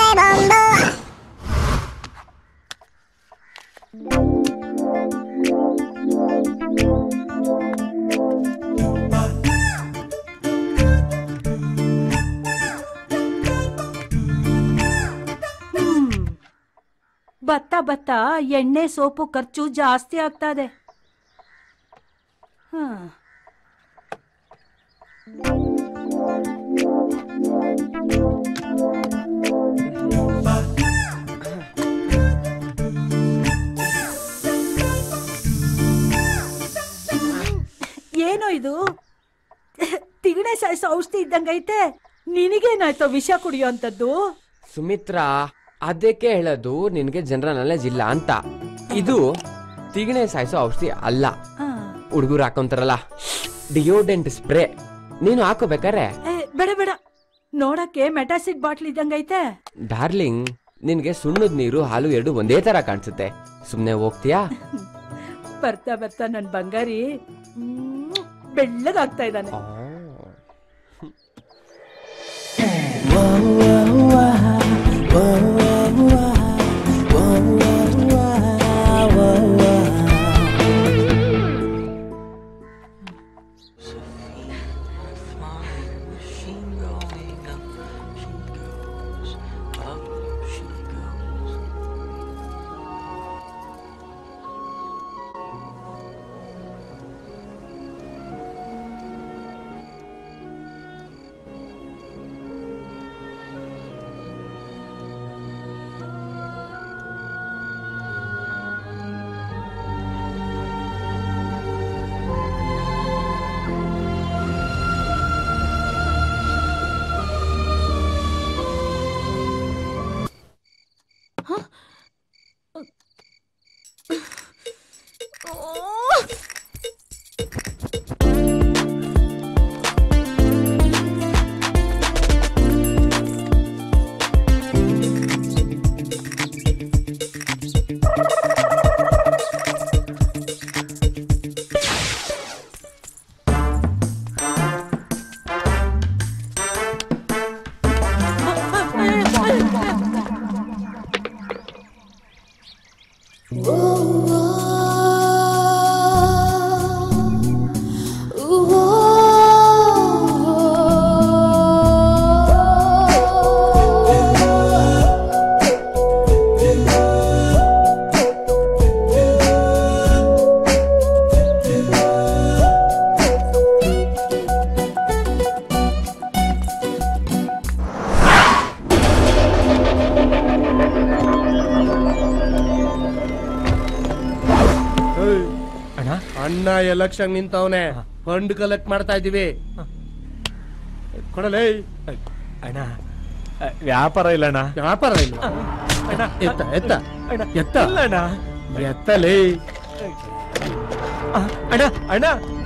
ಹ್ಮ್. ಬತ್ತ ಬತ್ತ ಎಣ್ಣೆ ಸೋಪು ಖರ್ಚು ಜಾಸ್ತಿ ಆಗ್ತಾ ಇದೆ ಹ. ಏನೋ ಇದು ತಿಗಣೆ ಸಾಯಿಸೋ ಔಷಧಿ ಇದ್ದಂಗೈತೆ ನಿನಗೇನಾಯ್ತೋ ವಿಷ ಕುಡಿಯೋ ಅಂತದ್ದು ಸುಮಿತ್ರಾ ಅದಕ್ಕೆ ಹೇಳೋದು ನಿನಗೆ ಜನರಲ್ ನಾಲೆಜ್ ಇಲ್ಲ ಅಂತ ಇದು ತಿಗಣೆ ಸಾಯಿಸೋ ಔಷಧಿ ಅಲ್ಲ ಹುಡುಗರು ಹಾಕೊಂತಾರಲ್ಲ ಡಿಯೋಡೆಂಟ್ ಸ್ಪ್ರೇ ನೀನು ಹಾಕೋಬೇಕಾರೆ ಏ ಬೇಡ ಬೇಡ ನೋಡಕ್ಕೆ ಮೆಟಾಸಿಡ್ ಬಾಟ್ಲ್ ಇದ್ದಂಗೈತೆ ಡಾರ್ಲಿಂಗ್ ನಿನ್ಗೆ ಸುಣ್ಣದ ನೀರು ಹಾಲು ಎರಡು ಒಂದೇ ತರ ಕಾಣಿಸುತ್ತೆ ಸುಮ್ನೆ ಹೋಗ್ತೀಯಾ ಬರ್ತಾ ಬರ್ತಾ ನನ್ ಬಂಗಾರಿ ಮ್ಮ್, ಬೆಳ್ಳಗಾಗ್ತಾ ಇದ್ದಾನೆ ಅಣ್ಣ ಎಲೆಕ್ಷನ್ ನಿಂತವನೆ ಫಂಡ್ ಕಲೆಕ್ಟ್ ಮಾಡ್ತಾ ಇದೀವಿ ಕೊಡಲೇ ಅಣ್ಣ ವ್ಯಾಪಾರ ಇಲ್ಲ ಅಣ್ಣ ವ್ಯಾಪಾರ ಇಲ್ಲ ಎತ್ತ ಎತ್ತ ಎತ್ತ ಅಣ್ಣ ಎತ್ತಲೇ ಅಣ್ಣ ಅಣ್ಣ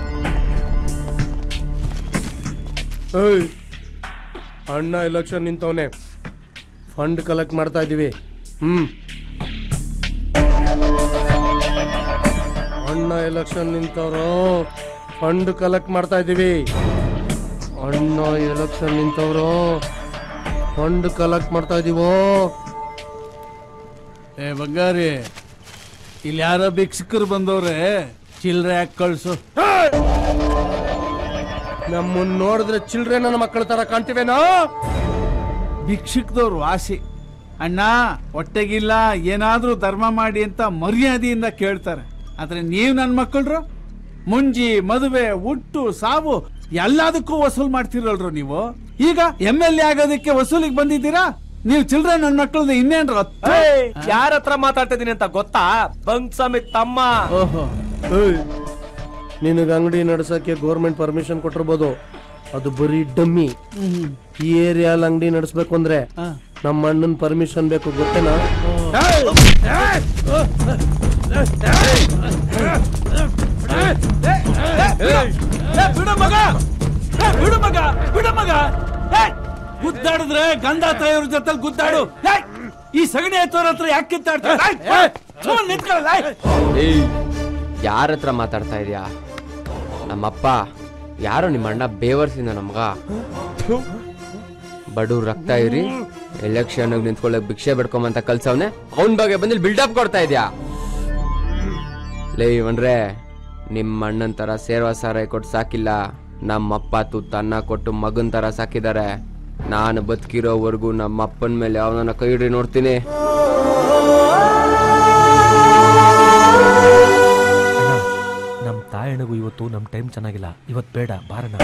ಏಯ್, ಅಣ್ಣ ಎಲೆಕ್ಷನ್ ನಿಂತವನೆ ಫಂಡ್ ಕಲೆಕ್ಟ್ ಮಾಡ್ತಾ ಇದೀವಿ ಹ್ಮ್ ಅಣ್ಣ ಎಲೆಕ್ಷನ್ ನಿಂತವ್ರು ಫಂಡ್ ಕಲೆಕ್ಟ್ ಮಾಡ್ತಾ ಇದೀವಿ ಅಣ್ಣ ಎಲೆಕ್ಷನ್ ನಿಂತವ್ರು ಫಂಡ್ ಕಲೆಕ್ಟ್ ಮಾಡ್ತಾ ಇದೀವೋ ಏ ಬಂಗಾರಿ ಇಲ್ಲಿ ಯಾರೋ ಭಿಕ್ಷುಕರು ಬಂದವ್ರೆ ಚಿಲ್ಲರೆ ಹಾಕಿ ಕಳ್ಸು ನಮ್ಮನ್ನ ನೋಡಿದ್ರೆ ಚಿಲ್ಡ್ರೆ ನನ್ನ ಮಕ್ಕಳ ತರ ಕಾಣ್ತಿವೇನೋ ಭಿಕ್ಷುಕದವ್ರು ವಾಸಿ ಅಣ್ಣ ಹೊಟ್ಟೆಗಿಲ್ಲ ಏನಾದ್ರೂ ಧರ್ಮ ಮಾಡಿ ಅಂತ ಮರ್ಯಾದೆಯಿಂದ ಕೇಳ್ತಾರೆ ಆದ್ರೆ ನೀವ್ ನನ್ ಮಕ್ಕಳ್ರು ಮುಂಜಿ ಮದುವೆ ಹುಟ್ಟು ಸಾವು ಎಲ್ಲದಕ್ಕೂ ವಸೂಲ್ ಮಾಡ್ತಿರಲ್ರು ನೀವು ಈಗ ಎಮ್ ಎಲ್ ಎ ಆಗೋದಕ್ಕೆ ವಸೂಲಿಗೆ ಬಂದಿದ್ದೀರಾ ನೀವು ಚಿಲ್ಡ್ರನ್ ನನ್ನ ಮಕ್ಕಳದ್ದು ಇನ್ನೇನ್ರ ಯಾರ ಹತ್ರ ಮಾತಾಡ್ತಾ ಇದೀನಿ ಅಂತ ಗೊತ್ತಾ ಬಂಗ್ಸ್ವಾಮಿ ತಮ್ಮ ನಿನಗೆ ಅಂಗಡಿ ನಡ್ಸಕ್ಕೆ ಗೌರ್ಮೆಂಟ್ ಪರ್ಮಿಷನ್ ಕೊಟ್ಟಿರ್ಬೋದು ಅದು ಬರೀ ಡಮ್ಮಿ ಈ ಏರಿಯಾಲ್ ಅಂಗಡಿ ನಡೆಸ್ಬೇಕು ಅಂದ್ರೆ ನಮ್ಮ ಅಣ್ಣನ್ ಪರ್ಮಿಷನ್ ಬೇಕು ಗೊತ್ತೇನಾ ಬಿಡ ಮಗ ಏ, ಬಿಡು ಮಗ ಬಿಡು ಮಗ ಏ, ಗುದ್ದಾಡಿದ್ರೆ ಗಂಡ ತಾಯಿಯವ್ರ ಜೊತೆ ಗುದ್ದಾಡು ಏ, ಈ ಸಗಣಿ ಎತ್ತೋರ ಹತ್ರ ಯಾಕೆ ಕಿತ್ತಾಡ್ತಾರೆ ನಿಂತ್ಕೊಳ್ಳಲ್ಲ ಏಯ್ ಯಾರ ಹತ್ರ ಮಾತಾಡ್ತಾ ಇದೀಯಾ ನಮ್ಮಪ್ಪ ಯಾರೋ ನಿಮ್ಮ ಅಣ್ಣ ಬೇವರ್ಸಿಂದ ನಮ್ಗ ಬಡವ್ರ ರಕ್ತ ಇರಿ ಎಲೆಕ್ಷನ್ ನಿಂತ್ಕೊಳ್ಳಕ್ ಭಿಕ್ಷೆ ಬಿಡ್ಕೊಂಬಂತ ಕಲ್ಸವ್ನೆ ಅವನ್ ಬಗ್ಗೆ ಬಂದಿಲ್ ಬಿಲ್ಡಪ್ ಕೊಡ್ತಾ ಇದ್ಯಾ ಲೇ ಇವನ್ರೆ ನಿಮ್ಮ ಅಣ್ಣನ್ ತರ ಸೇರ್ವ ಸಾರಾಯಿ ಕೊಟ್ಟು ಸಾಕಿಲ್ಲ ನಮ್ಮಪ್ಪ ತುತ್ತ ಅನ್ನ ಕೊಟ್ಟು ಮಗನ್ ತರ ಸಾಕಿದ್ದಾರೆ ನಾನು ಬದುಕಿರೋವರೆಗೂ ನಮ್ಮ ಅಪ್ಪನ ಮೇಲೆ ಅವನನ್ನ ಕೈ ಹಿಡಿ ನೋಡ್ತೀನಿ ನಮ್ ತಾಯಣಗೂ ಇವತ್ತು ನಮ್ ಟೈಮ್ ಚೆನ್ನಾಗಿಲ್ಲ ಇವತ್ ಬೇಡ ಬಾರಣ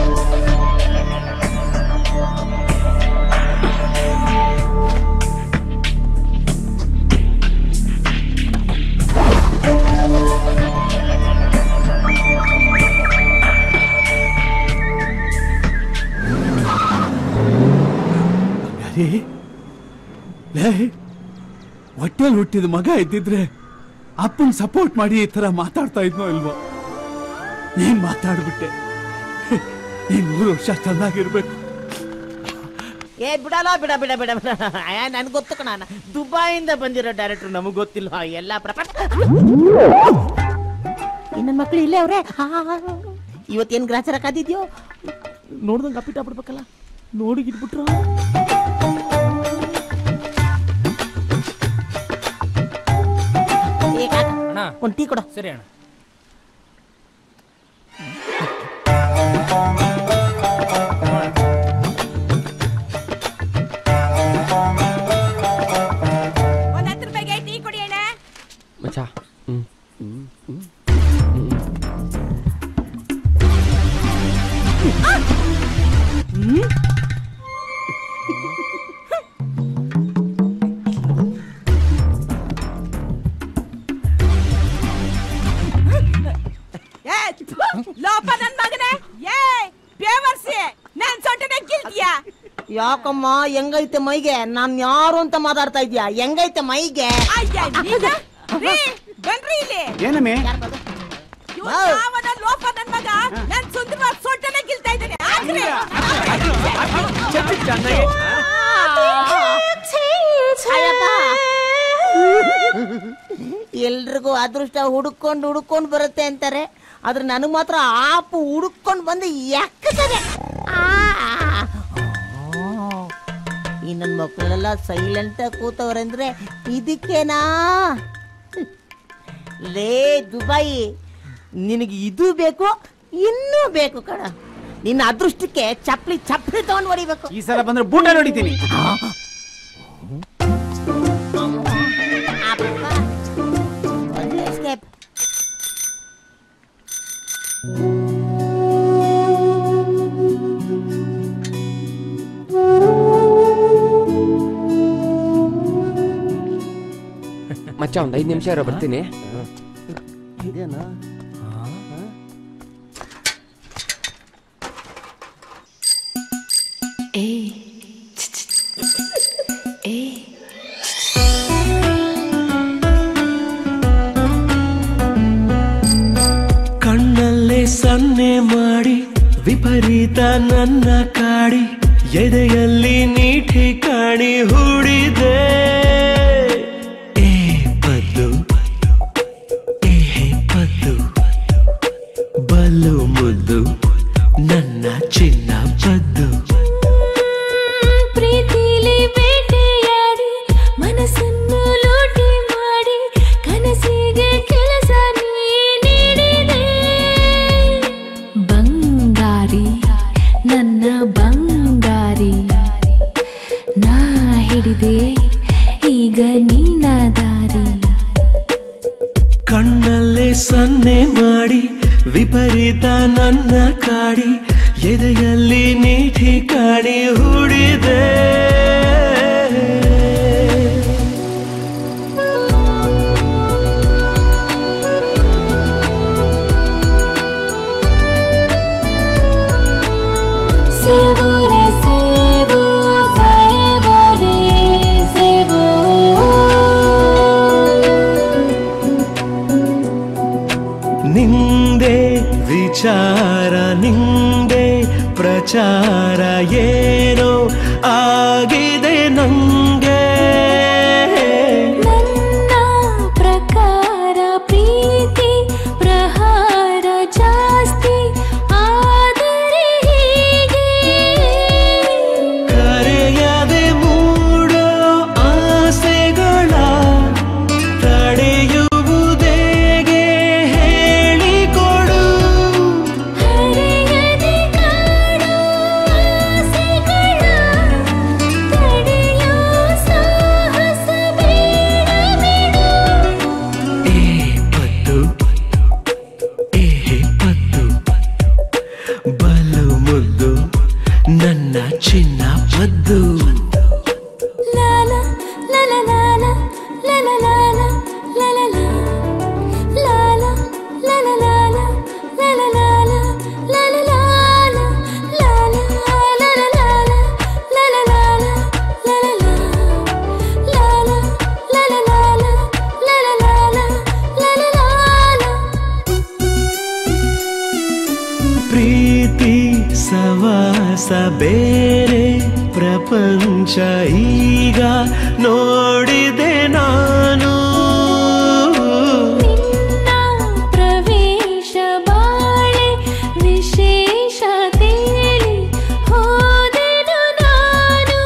ಅರೆ, ಲೇ ಹೊಟ್ಟೆಲ್ ಹುಟ್ಟಿದ ಮಗ ಇದ್ದಿದ್ರೆ ಅಪ್ಪನ್ ಸಪೋರ್ಟ್ ಮಾಡಿ ಈ ತರ ಮಾತಾಡ್ತಾ ಇದ್ನೋ ಇಲ್ವೋ ನೀನ್ ಮಾತಾಡ್ಬಿಟ್ಟೆ ನೀನ್ ಮೂರು ವರ್ಷ ಚೆನ್ನಾಗಿರ್ಬೇಕು ಏ ಬಿಡಲ್ಲ ಬಿಡ ಬಿಡ ಬಿಡ ಬಿಡ ನನ್ಗೆ ಗೊತ್ತು ಕಣ ದುಬೈಯಿಂದ ಬಂದಿರೋ ಡೈರೆಕ್ಟರ್ ನಮಗ್ ಗೊತ್ತಿಲ್ಲ ಎಲ್ಲ ಪ್ರಪಂಚ ನನ್ನ ಮಕ್ಳು ಇಲ್ಲೇ ಅವ್ರೆ ಇವತ್ತೇನ್ ಗ್ರಾಚಾರ ಕಾದಿದ್ಯೋ ನೋಡ್ದಂಗ ಅಪ್ಪಿಟ ಬಿಡ್ಬೇಕಲ್ಲ ನೋಡಿ ಇಟ್ಬಿಟ್ರು ಒಂದ್ ಟೀ ಕೊಡ ಸರಿ ಅಣ್ಣ ಒಂದ್ ಹತ್ತು ರೂಪಾಯಿಗೆ ಟೀ ಕೊಡಿ ಅಣ್ಣ ಮಚ್ಚ ಹ್ಮ್ ಹ್ಮ್ ಹ್ಮ್ ಏ, ಥು, ಲೋಪ ನನ್ ಮಗನೇ ಏ ಬೇವರ್ಸಿ ನಾನ್ ಸೊಟ್ಟನೆ ಗಿಲ್ತಿಯಾ ಯಾಕಮ್ಮ ಹೆಂಗೈತೆ ಮೈಗೆ ನಾನ್ ಯಾರು ಅಂತ ಮಾತಾಡ್ತಾ ಇದ್ಯಾ ಹೆಂಗೈತೆ ಮೈಗೆ ಅಯ್ಯ ನೀನ? ರೀ, ಬನ್ರಿ ಇಲ್ಲಿ ಏನಮ್ಮೆ ಇವ್ನ್ ಯಾವನೋ ಲೋಪ ನನ್ ಮಗ ನನ್ ಸುಂದರವಾದ ಸೊಟ್ಟನೆ ಗಿಲ್ತಾ ಇದ್ದಾನೆ ಹಾಕ್ರಿ. ಎಲ್ರಿಗೂ ಅದೃಷ್ಟ ಹುಡುಕೊಂಡು ಹುಡುಕೊಂಡು ಬರುತ್ತೆ ಅಂತಾರೆ ಆದ್ರೆ ನನಗ್ ಮಾತ್ರ ಆಪು ಹುಡುಕೊಂಡು ಬಂದು ಯಾಕತಾರೆ ಈ ನನ್ನ ಮಕ್ಕಳೆಲ್ಲ ಸೈಲೆಂಟ್ ಆಗಿ ಕೂತವ್ರಂದ್ರೆ ಇದಕ್ಕೇನಾ ಲೇ ದುಬಾಯಿ ನಿನಗೆ ಇದು ಬೇಕು ಇನ್ನೂ ಬೇಕು ಕಣ ನಿನ್ನ ಅದೃಷ್ಟಕ್ಕೆ ಚಪ್ಲಿ ಚಪ್ಲಿ ತಗೊಂಡು ಹೊಡಿಬೇಕು ಈ ಸಲ ಬಂದ್ರೆ ಬೂಟ ನೋಡಿತೀನಿ ಎಸ್ಕೇಪ್ ಮಚ್ಚ ಒಂದ್ ಐದ್ ನಿಮಿಷ ಇರೋ ಬರ್ತೀನಿ ಇದೇನಾ ಕಣ್ಣಲ್ಲೇ ಸನ್ನೆ ಮಾಡಿ ವಿಪರೀತ ನನ್ನ ಕಾಡಿ ಎದೆಯಲ್ಲಿ ನೀಠಿ ಕಾಣಿ ಹೂಡಿದೆ ಏ ಪದ್ದು ಏ ಪದ್ದು ಬಲು ಮುದ್ದು ನನ್ನ ಚಿನ್ನ ಪದ್ದು ಪ್ರೀತಿಲಿ ಬೇಟೆಯಾಡಿ ಮನಸ್ಸನ್ನು ಲೂಟಿ ಮಾಡಿ ಕನಸಿಗೆ ಕೆಲಸ ನೀ ನೀಡಿದೆ ಬಂಗಾರಿ ಸಾಗಿದೆ ಈಗ ನಿನ್ನ ದಾರಿ ಕಣ್ಣಲ್ಲೇ ಸನ್ನೆ ಮಾಡಿ ವಿಪರೀತ ನನ್ನ ಕಾಡಿ ಎದೆಯಲ್ಲಿ ನೀಠಿ ಕಾಡಿ ಹೂಡಿದೆ ಸೇಬೋರೆ ಸೇಬೋ ಸಾಯೇಬೋರೆ ಸೇಬೋ ನಿಂದೆ ವಿಚಾರ ನಿಂದೆ ಪ್ರಚಾರ ಏನೋ ಆಗಿದೆ ನಂಗೆ ನನ್ನ ಪ್ರಕಾರ ಪ್ರೀತಿ ಪ್ರಹಾರ ಜಾಸ್ತಿ ಆದರೆ ಹೀಗೆ ಕರೆಯದೆ ಮೂಡೋ ಆಸೆಗಳ ತಡೆಯುವುದೇಗೆ ಹೇಳಿಕೊಡು ಹರೆಯದೆ ಕಾಡೋ ಆಸೆಗಳ ತಡೆಯೋ ಸಾಹಸ ಬೇಡ ಬಿಡು ಏ ಪದ್ದು ಏ ಪದ್ದು ಬಲು ಮುದ್ದು ನನ್ನ ಚಿನ್ನ ಪದ್ದು ಲಾಲ ಲಲ ಲಾಲ ಲಲ ಲಾಲ ಲಲ ಲಾಲ ಲಾಲ ಲಲ ಲಾಲ ಲಲ ಲಾಲ ಲಲ ಲಾಲ ಲಾಲ ಲಲ ಲಾಲ ಲಲ ಲಾಲ ಲಲ ಲಾಲ ಲಲ ಲಾಲ ಲಲ ಲಾಲ ಲಲ ಲಾಲ ಪ್ರೀತಿ ಸವಾಸ ಬೇರೆ ಪ್ರಪಂಚ ಈಗ ನೋಡಿದೆ ನಾನು ಪ್ರವೇಶ ಬಾಳೆ ವಿಶೇಷ ತೇಳಿ ಹೋದೆನು ನಾನು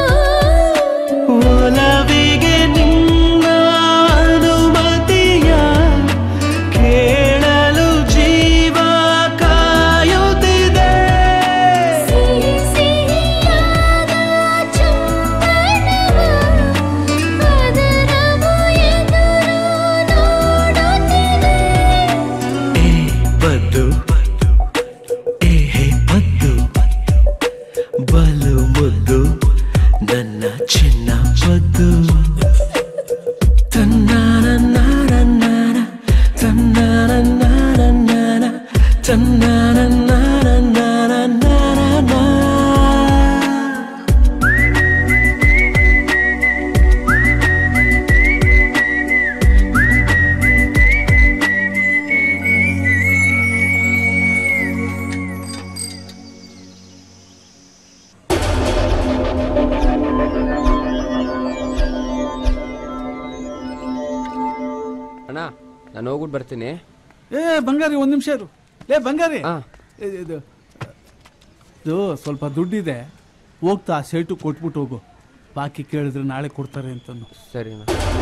ಒಲವಿಗೆ ನಿನ್ನ ಅನುಮತಿಯ ಕೇಳಲು ಜೀವ ಕಾಯುತ್ತಿದೆ ಸಿಹಿ ಸಿಹಿಯಾದ ಚುಂಬನವ ಅದರ ಎದುರು ನೋಡುತ್ತಿದೆ ಏ ಪದ್ದು ಏ ಪದ್ದು ಬಲು ಮುದ್ದು ನನ್ನ ಚಿನ್ನ ಪದ್ದು ತನ್ನಾನ ನಾನ ನಾನ ತನ್ನಾನ ನಾನ ನಾನ ತನ್ನಾನ ನಾನ ನಾನ ನಾನ ನಾ ಅಣ್ಣ ನಾನು ಹೋಗ್ಬಿಟ್ಟು ಬರ್ತೀನಿ ಏ ಬಂಗಾರಿ ಒಂದ್ ನಿಮಿಷ ಇರು ಏ ಬಂಗಾರಿ ಇದು- ಇದು ಇದು ಸ್ವಲ್ಪ ದುಡ್ಡಿದೆ ಹೋಗ್ತಾ ಆ ಸೇಟು ಕೊಟ್ಬಿಟ್ಟು ಹೋಗು ಬಾಕಿ ಕೇಳಿದ್ರೆ ನಾಳೆ ಕೊಡ್ತಾರೆ ಅಂತಂದು ಸರಿ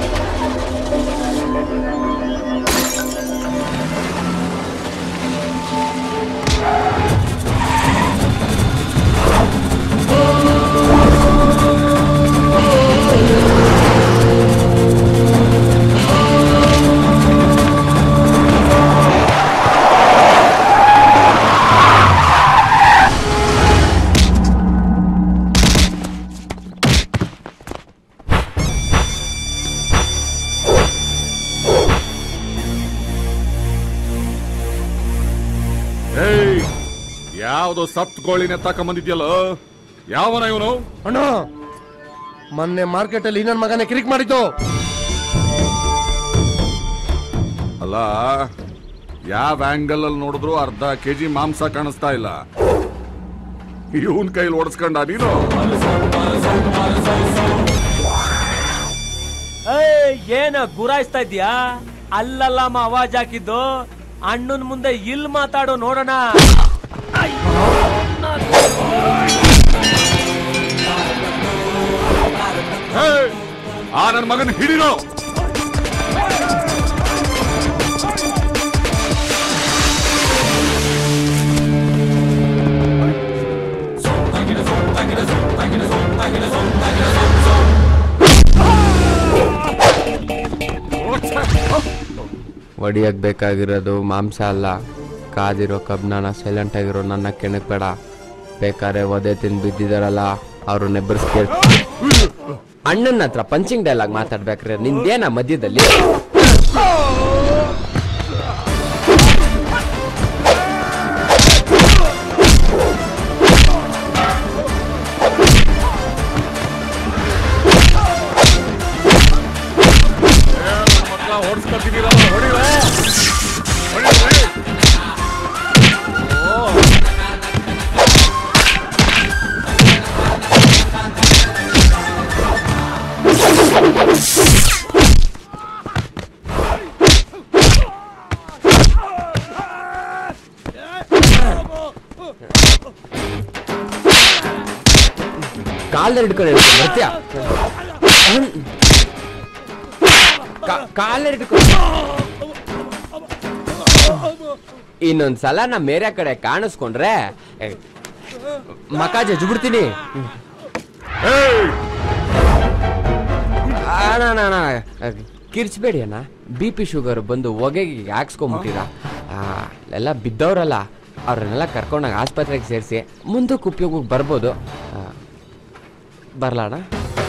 ಏಯ್ ಯಾವ್ದೋ ಸತ್ ಗೋಳಿನ ತಕೊಂಬಂದಿದ್ಯಲ್ಲ ಯಾವನ ಇವನು ಅಣ್ಣ ಮೊನ್ನೆ ಮಾರ್ಕೆಟ್ ಅಲ್ಲಿ ನನ್ನ ಮಗನೇ ಕಿರಿಕ್ ಮಾಡಿದ್ದು ಅಲ್ಲ ಯಾವ ಆಂಗಲ್ ಅಲ್ಲಿ ನೋಡಿದ್ರು ಅರ್ಧ ಕೆಜಿ ಮಾಂಸ ಕಾಣಿಸ್ತಾ ಇಲ್ಲ ಇವನ್ ಕೈಲಿ ಓಡಿಸ್ಕೊಂಡ ನೀನು ಏಯ್ ಏನ ಗುರಾಯಿಸ್ತಾ ಇದ್ಯಾ ಅಲ್ಲಲ್ಲಮ್ಮ ಅವಾಜ್ ಹಾಕಿದ್ದು ಅಣ್ಣನ್ ಮುಂದೆ ಇಲ್ ಮಾತಾಡೋ ನೋಡೋಣ ಏಯ್, ಆ ನನ್ನ ಮಗನ ಹಿಡಿರೋ ಒಡಿಯಕ್ ಬೇಕಾಗಿರೋದು ಮಾಂಸ ಅಲ್ಲ ಕಾದಿರೋ ಕಬ್ನಾನ ಸೈಲೆಂಟ್ ಆಗಿರೋ ನನ್ನ ಕೆಣಕ್ ಬೇಡ ಬೇಕಾದ್ರೆ ಒದೆ ತಿಂದು ಬಿದ್ದಿದಾರಲ್ಲ ಅವ್ರು ನೆಬ್ಬರ್ಸ್ಕೇ ಅಣ್ಣನ ಹತ್ರ ಪಂಚಿಂಗ್ ಡೈಲಾಗ್ ಮಾತಾಡ್ಬೇಕ್ರೆ ನಿಂದೇನ ಮಧ್ಯದಲ್ಲಿ ಕಾಲ್ದಲ್ಲಿ ಹಿಡ್ಕೊಂಡು ಹೇಳ್ತೀನಿ ಬರ್ತೀಯ ಕಾಲಲ್ಲಿ ಹಿಡ್ಕೊಂಡು ಇನ್ನೊಂದ್ಸಲ ನಾ ಮೇರೆ ಕಡೆ ಕಾಣಿಸ್ಕೊಂಡ್ರೆ ಏ, ಮಕ ಜಜ್ಬಿಡ್ತೀನಿ ಅಣ್ಣ ಅಣ್ಣ, ಅಣ್ಣ ಕಿರ್ಚ್ಬೇಡಿ ಅಣ್ಣ ಬಿ ಪಿ ಶುಗರ್ ಬಂದು ಹೊಗೆಗೆ ಹಾಕ್ಸ್ಕೊಂಬಿಟ್ಟಿರ ಎಲ್ಲ ಬಿದ್ದವ್ರಲ್ಲ ಅವ್ರನ್ನೆಲ್ಲ ಕರ್ಕೊಂಡಾಗ ಆಸ್ಪತ್ರೆಗೆ ಸೇರಿಸಿ ಮುಂದಕ್ಕೆ ಉಪಯೋಗಕ್ಕೆ ಬರ್ಬೋದು ಆ, ಬರ್ಲಾ ಅಣ್ಣ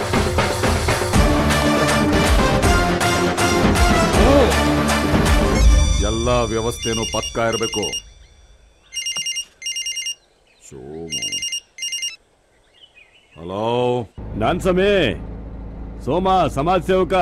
ಎಲ್ಲ ವ್ಯವಸ್ಥೆನೂ ಪಕ್ಕ ಇರಬೇಕು ಸೋಮು ಹಲೋ ನಾನ್ ಸಮೇ ಸೋಮ ಸಮಾಜ ಸೇವಕ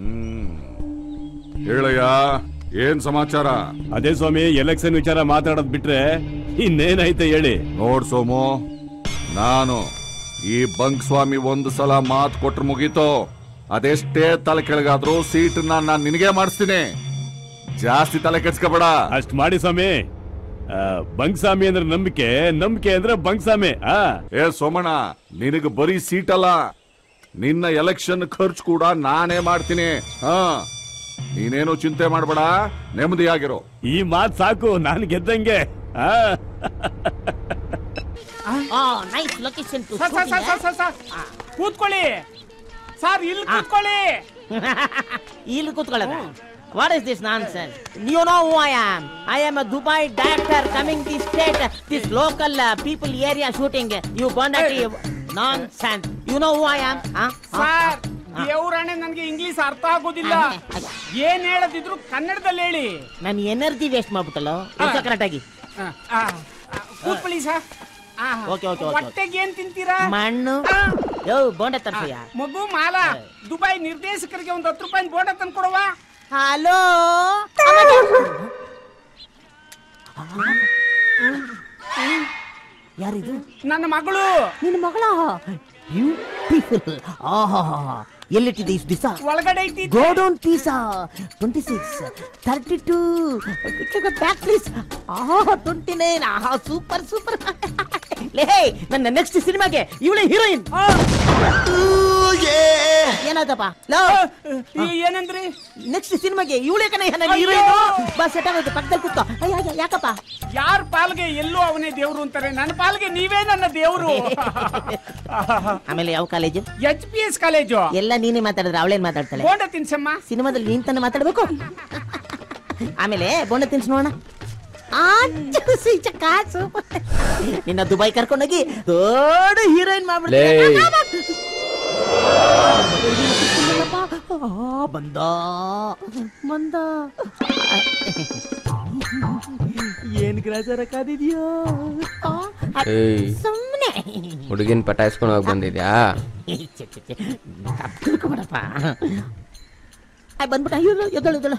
ಹೇಳಯ್ಯ ಏನ್ ಸಮಾಚಾರ ಅದೇ ಸ್ವಾಮಿ ಎಲೆಕ್ಷನ್ ವಿಚಾರ ಮಾತಾಡೋದ್ ಬಿಟ್ರೆ ಇನ್ನೇನೈತೆ ಹೇಳಿ ನೋಡ್ ಸೋಮು ನಾನು ಈ ಬಂಕ್ ಸ್ವಾಮಿ ಒಂದು ಸಲ ಮಾತು ಕೊಟ್ರೆ ಮುಗೀತು ಅದೆಷ್ಟೇ ತಲೆ ಕೆಳಗಾದ್ರೂ ಸೀಟನ್ನ ನಾನು ನಿನಗೆ ಮಾಡಿಸ್ತೀನಿ ಜಾಸ್ತಿ ತಲೆ ಕೆಡ್ಸ್ಕೊಬೇಡ ಅಷ್ಟ್ ಮಾಡಿ ಸ್ವಾಮಿ ಆ, ಬಂಗ್ಸ್ವಾಮಿ ಅಂದ್ರೆ ನಂಬಿಕೆ ನಂಬಿಕೆ ಅಂದ್ರೆ ಬಂಗ್ಸ್ವಾಮಿ ಆ ಏ ಸೋಮಣ್ಣ ನಿನಗೆ ಬರೀ ಸೀಟ್ ಅಲ್ಲ ನಿನ್ನ ಎಲೆಕ್ಷನ್ ಖರ್ಚು ಕೂಡ ನಾನೇ ಮಾಡ್ತೀನಿ ಹಾ ನೀನೇನು ಚಿಂತೆ ಮಾಡಬೇಡ ನೆಮ್ಮದಿಯಾಗಿರೋ ಈ ಮಾತ್ ಸಾಕು ನಾನು ಗೆದ್ದಂಗೆ ಆ nice location too sir, sir, sir, sir, sir, sir. ಕೂತ್ಕೊಳ್ಳಿ ಸರ್ ಇಲ್ಲಿ ಕೂತ್ಕೊಳ್ಳಿ ಇಲ್ಲಿ ಕೂತ್ಕೊಳ್ಳೋದ what is this nonsense you know who I am I am a Dubai director coming this state this local people area shooting you ಬಂಡ್ nonsense you know who I am sir ದೇವ್ರಾಣೆ ನನ್ಗೆ English ಅರ್ಥ ಆಗೋದಿಲ್ಲ ಏನ್ ಹೇಳದಿದ್ರು ಕನ್ನಡದಲ್ಲಿ ಹೇಳಿ ನಾನು energy waste ಮಾಡ್ಬಿಟ್ಟಲ್ಲ correct ಆಗಿ ಆ, ಆ, ಆ, ಕೂತ್ಕೊಳ್ಳಿ ಸರ್ ಆ, ಓಕೆ, ಓಕೆ, ಓಕೆ. ಹೊಟ್ಟೆಗೆ ಏನ್ ತಿಂತೀರಾ ಮಣ್ಣು ಯೋ ಬೋಂಡ ತರ್ಸಯ್ಯ ಮಗು ಮಾಲ ದುಬೈ ನಿರ್ದೇಶಕರಿಗೆ ಒಂದು ಹತ್ತು ರೂಪಾಯಿ ಬೋಂಡ ತಂದ್ಕೊಡುವ ಹಲೋ ಯಾರಿದು ನನ್ನ ಮಗಳು ನಿನ್ನ ಮಗಳ ಬ್ಯೂಟಿಫುಲ್ ಆಹಾ ಎಲ್ಲಿಟ್ಟಿದೆ ಇಷ್ಟು ದಿವಸ ಒಳಗಡೆ ಐತಿ ಗೋಡೌನ್ ಪೀಸಾ twenty six thirty two back please ಆಹಾ ಟ್ವೆಂಟಿ ನೈನ್ ಆಹಾ ಸೂಪರ್ ಸೂಪರ್ ಲೇ ನನ್ನ ನೆಕ್ಸ್ಟ್ ಸಿನಿಮಾಗೆ ಇವಳೇ ಹೀರೋಯಿನ್ ಏನಾಯ್ತಪ್ಪ ಲೋ ಏನಂದ್ರಿ ನೆಕ್ಸ್ಟ್ ಸಿನಿಮಾಗೆ ಇವಳೇ ಕಣ ನನ್ನ ಅಯ್ಯೋ! ಹೀರೋಯಿನ್ ಬಾ ಸೆಟ್ ಆಗೋದು ಪಕ್ಕದಲ್ಲಿ ಕೂತ್ಕೋ ಅಯ್ಯ, ಅಯ್ಯ, ಯಾಕಪ್ಪ ಯಾರ ಪಾಲ್ಗೆ ಎಲ್ಲೋ ಅವನೇ ದೇವ್ರು ಅಂತಾರೆ ನನ್ನ ಪಾಲ್ಗೆ ನೀವೇ ನನ್ನ ದೇವ್ರು ಆಮೇಲೆ ಯಾವ college H P S college ಎಲ್ಲ ನೀನೇ ಮಾತಾಡಿದ್ರೆ ಅವಳೇನ್ ಮಾತಾಡ್ತಾಳೆ ಬೋಂಡ ತಿನ್ಸಮ್ಮ ಸಿನಿಮಾದಲ್ಲಿ ನೀನ್ ತಾನೇ ಮಾತಾಡ್ಬೇಕು ಆಮೇಲೆ ಬೋಂಡ ತಿನ್ಸ್ ನೋಡೋಣ ಆಚ್ಚು ಸೀಚ ಕಾಸು ನಿನ್ನ ದುಬೈ ಕರ್ಕೊಂಡೋಗಿ ದೊಡ್ಡ ಹೀರೋಯಿನ್ ಲೇ. ಬಂದ ಬಂದ ಏನ್ ಗ್ರಾಚಾರ ಕಾದಿದ್ಯೋ ಏಯ್ ಸುಮ್ಮನೆ ಹುಡುಗಿನ ಪಟಾಯಿಸ್ಕೊಂಡು ಹೋಗಿ ಬಂದಿದ್ಯಾ ತಿಳ್ಕೊಬೇಡಪ್ಪ ಬಂದ್ಬಿಟ್ಟ ಅಯ್ಯೋ ಎದ್ದಳು ಎದ್ದಳು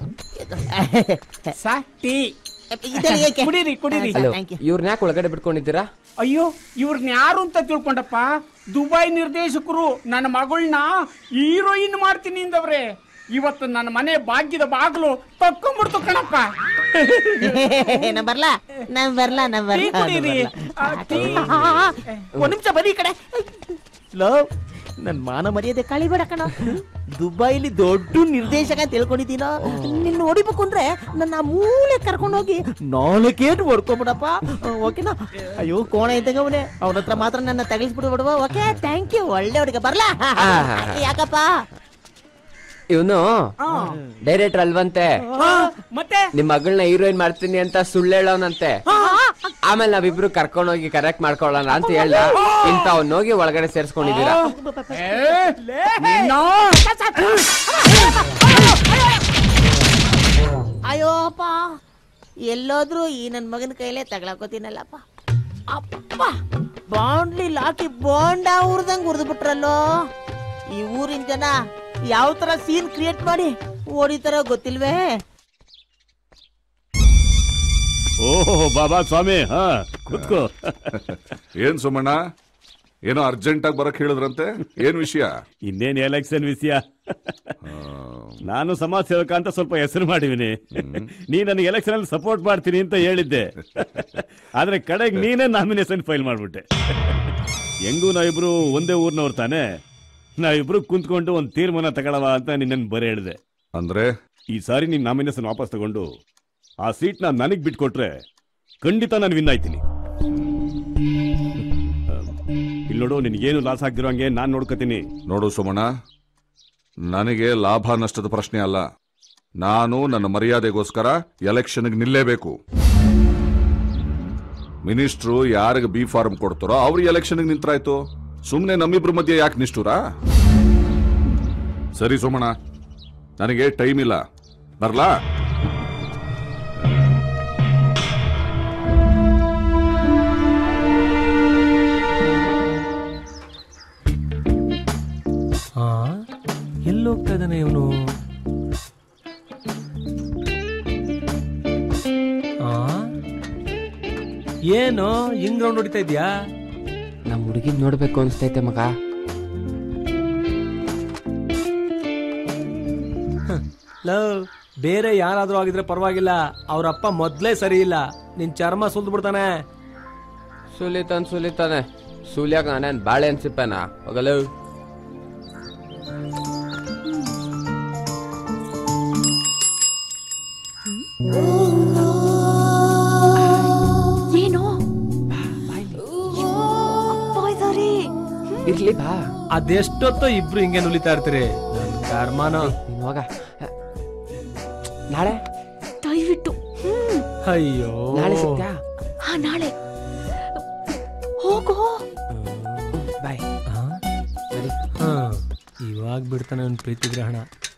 ಟೀ ಇದೆಲ್ಲ ಏಕೆ? ಕುಡೀರಿ ಕುಡೀರಿ ಹಲೋ ಇವ್ರನ್ನ ಯಾಕೆ ಒಳಗಡೆ ಬಿಟ್ಕೊಂಡಿದ್ದೀರಾ ಅಯ್ಯೋ ಇವ್ರನ್ನ ಯಾರು ಅಂತ ತಿಳ್ಕೊಂಡಪ್ಪ ದುಬೈ ನಿರ್ದೇಶಕರು ನನ್ನ ಮಗಳನ್ನ ಹೀರೋಯಿನ್ ಮಾಡ್ತೀನಿ ಅಂದವ್ರೆ ಇವತ್ತು ನನ್ನ ಮನೆ ಭಾಗ್ಯದ ಬಾಗ್ಲು ತಕ್ಕೊಂಬಿಡ್ತು ಕಣಪ್ಪ ನಾ ಬರ್ಲಾ ನಾ ಬರ್ಲಾ ನಾ ಟೀ ಬರ್ಲಾ ಕುಡೀರಿ. ಆ, ಟೀ. ಒಂದ್ ನಿಮಿಷ ಬರೀ ಈ ಕಡೆ ಲೋ ನನ್ ಮಾನ ಮರ್ಯಾದೆ ಕಳಿಬೇಡ ಕಣ ದುಬೈಲಿ ದೊಡ್ಡ ನಿರ್ದೇಶಕ ಅಂತ ತಿಳ್ಕೊಂಡಿದ್ದೀನೋ ನಿನ್ನ ಹೊಡಿಬೇಕು ಅಂದ್ರೆ ನನ್ನ ಆ ಮೂಲೆ ಕರ್ಕೊಂಡೋಗಿ ನಾಲ್ಕೇಟ್ ಹೊಡ್ಕೊಂಬಿಡಪ್ಪ ಓಕೆನಾ ಅಯ್ಯೋ ಕೋಣ ಇದ್ದಾಗ ಅವನೇ ಅವನ ಹತ್ರ ಮಾತ್ರ ನನ್ನ ತಗಲಿಸ್ಬಿಡು ಬಿಡುವ ಓಕೆ ಥ್ಯಾಂಕ್ ಯು ಒಳ್ಳೆ ಹುಡುಗ ಬರ್ಲಾ ಯಾಕಪ್ಪ ಇವನು ಡೈರೆಕ್ಟರ್ ಅಲ್ವಂತೆ ಮತ್ತೆ ನಿಮ್ ಮಗಳನ್ನ ಹೀರೋಯಿನ್ ಮಾಡ್ತೀನಿ ಅಂತ ಸುಳ್ಳು ಹೇಳೋನಂತೆ ಆಮೇಲೆ ನಾವಿಬ್ರು ಕರ್ಕೊಂಡೋಗಿ ಕರೆಕ್ಟ್ ಮಾಡ್ಕೊಳ್ಳೋಣ ಅಂತ ಹೇಳ್ದ ಇಂತ ಅವ್ನ್ ಹೋಗಿ ಒಳಗಡೆ ಸೇರ್ಸ್ಕೊಂಡಿದೀರಾ ಅಯ್ಯೋ ಅಪ್ಪ ಎಲ್ಲೋದ್ರು ಈ ನನ್ ಮಗನ ಕೈಲೇ ತಗೊಳಕೋತೀನಲ್ಲಪ್ಪ ಅಪ್ಪ ಬಾಂಡ್ಲಿ ಲಾಕಿ ಬೋಂಡ ಉರ್ದಂಗ್ ಉರ್ದು ಬಿಟ್ರಲ್ಲೋ ಈ ಊರಿನ ಜನ ಯಾವ ತರ ಸೀನ್ ಕ್ರಿಯೇಟ್ ಮಾಡಿ ಓಡಿತಾರೋ ಗೊತ್ತಿಲ್ವೇ ಓಹೋ ಬಾಬಾ ಸ್ವಾಮಿ ಹಾ ಕೂತ್ಕೋ ಏನ್ ಸುಮಣ್ಣ ಏನೋ ಅರ್ಜೆಂಟ್ ಆಗಿ ಬರಕ್ ಹೇಳಿದ್ರಂತೆ ಏನ್ ವಿಷಯ ಇನ್ನೇನ್ ಎಲೆಕ್ಷನ್ ವಿಷಯ ನಾನು ಸಮಾಜ ಸೇವಕ ಅಂತ ಸ್ವಲ್ಪ ಹೆಸರು ಮಾಡಿವಿನಿ ನೀ ನನಗೆ ಎಲೆಕ್ಷನ್ ಅಲ್ಲಿ ಸಪೋರ್ಟ್ ಮಾಡ್ತೀನಿ ಅಂತ ಹೇಳಿದ್ದೆ ಆದ್ರೆ ಕಡೆಗೆ ನೀನೇ ನಾಮಿನೇಷನ್ ಫೈಲ್ ಮಾಡ್ಬಿಟ್ಟೆ ಹೆಂಗೂ ನಾವಿಬ್ರು ಒಂದೇ ಊರ್ನವ್ರು ತಾನೆ ನಾವಿಬ್ರು ಕುಂತ್ಕೊಂಡು ಒಂದು ತೀರ್ಮಾನ ತಗೊಳವ ಅಂತ ನಿನ್ನನ್ನು ಬರೀ ಹೇಳಿದೆ ಅಂದ್ರೆ ಈ ಸಾರಿ ನೀನ್ ನಾಮಿನೇಷನ್ ವಾಪಸ್ ತಗೊಂಡು ಆ ಸೀಟ್ನ ನನಗ್ ಬಿಟ್ಕೊಟ್ರೆ ಖಂಡಿತ ನಾನು ವಿನ್ ಆಯ್ತೀನಿ ಇಲ್ಲಿ ನೋಡು ನಿನಗೇನು ಲಾಸ್ ಆಗ್ದಿರೋ ಹಂಗೆ ನಾನ್ ನೋಡ್ಕೋತೀನಿ ನೋಡು ಸುಮಣ್ಣ ನನಗೆ ಲಾಭ ನಷ್ಟದ ಪ್ರಶ್ನೆ ಅಲ್ಲ ನಾನು ನನ್ನ ಮರ್ಯಾದೆಗೋಸ್ಕರ ಎಲೆಕ್ಷನ್ಗೆ ನಿಲ್ಲೇಬೇಕು ಮಿನಿಸ್ಟ್ರು ಯಾರಿಗೆ ಬಿ ಫಾರ್ಮ್ ಕೊಡ್ತಾರೋ ಅವ್ರು ಎಲೆಕ್ಷನ್ಗೆ ನಿಂತ್ರಾಯ್ತು ಸುಮ್ಮನೆ ನಮ್ಮಿಬ್ರ ಮಧ್ಯೆ ಯಾಕೆ ನಿಷ್ಠುರ ಸರಿ ಸೋಮಣ್ಣ ನನಗೆ ಟೈಮ್ ಇಲ್ಲ ಬರ್ಲಾ ಹಾ ಎಲ್ಲಿ ಹೋಗ್ತಾ ಇದ್ದಾನೆ ಇವನು ಏನು ಹಿಂಗ್ ರೌಂಡ್ ಹೊಡಿತಾ ಇದ್ಯಾ ನಮ್ ಹುಡುಗಿನ್ ನೋಡ್ಬೇಕು ಅನ್ಸ್ತೈತೆ ಮಗ ಲವ್ ಬೇರೆ ಯಾರಾದ್ರೂ ಆಗಿದ್ರೆ ಪರವಾಗಿಲ್ಲ ಅವ್ರ ಅಪ್ಪ ಮೊದ್ಲೇ ಸರಿ ಇಲ್ಲ ನಿನ್ ಚರ್ಮ ಸುಲ್ದು ಬಿಡ್ತಾನೆ ಸುಲಿತಾನ್ ಸುಲಿತಾನೆ ಸುಲಿಯಾಕ ನಾನೇನ್ ಬಾಳೆ ಅನ್ಸಿಪ್ಪೇನಾ ಹೋಗಲು ಏನು ಅಪ್ಪ ಇದಾರೆ ಇರ್ಲಿ ಬಾ ಅದೆಷ್ಟೊತ್ತೋ ಇಬ್ರು ಹಿಂಗೆ ನುಲಿತಾ ಇರ್ತೀರಿ ನನ್ ಕರ್ಮನ ನೀನ್ ಹೋಗ ನಾಳೆ ದಯವಿಟ್ಟು ಹ್ಮ್ ಅಯ್ಯೋ ನಾಳೆ ಸಿಗ್ತ್ಯಾ ಹಾ ನಾಳೆ ಹೋಗೋ ಬಾಯ್ ಹಾ ಇವಾಗ ಬಿಡ್ತಾನೆ ಅವ್ನ ಪ್ರೀತಿ ಗ್ರಹಣ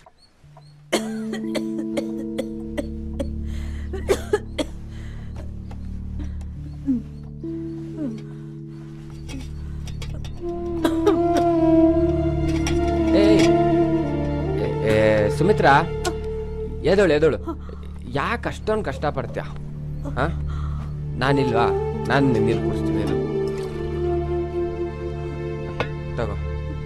ಏಯ್ ಏ, ಏ, ಸುಮಿತ್ರಾ ಎದೋಳು ಎದೋಳು ಯಾಕೆ ಅಷ್ಟೊಂದು ಕಷ್ಟ ಪಡ್ತೀಯ ಹಾ ನಾನಿಲ್ವಾ ನಾನು ನೀರು ಕುಡಿಸ್ತೀನಿ ಏನು ತಗೋ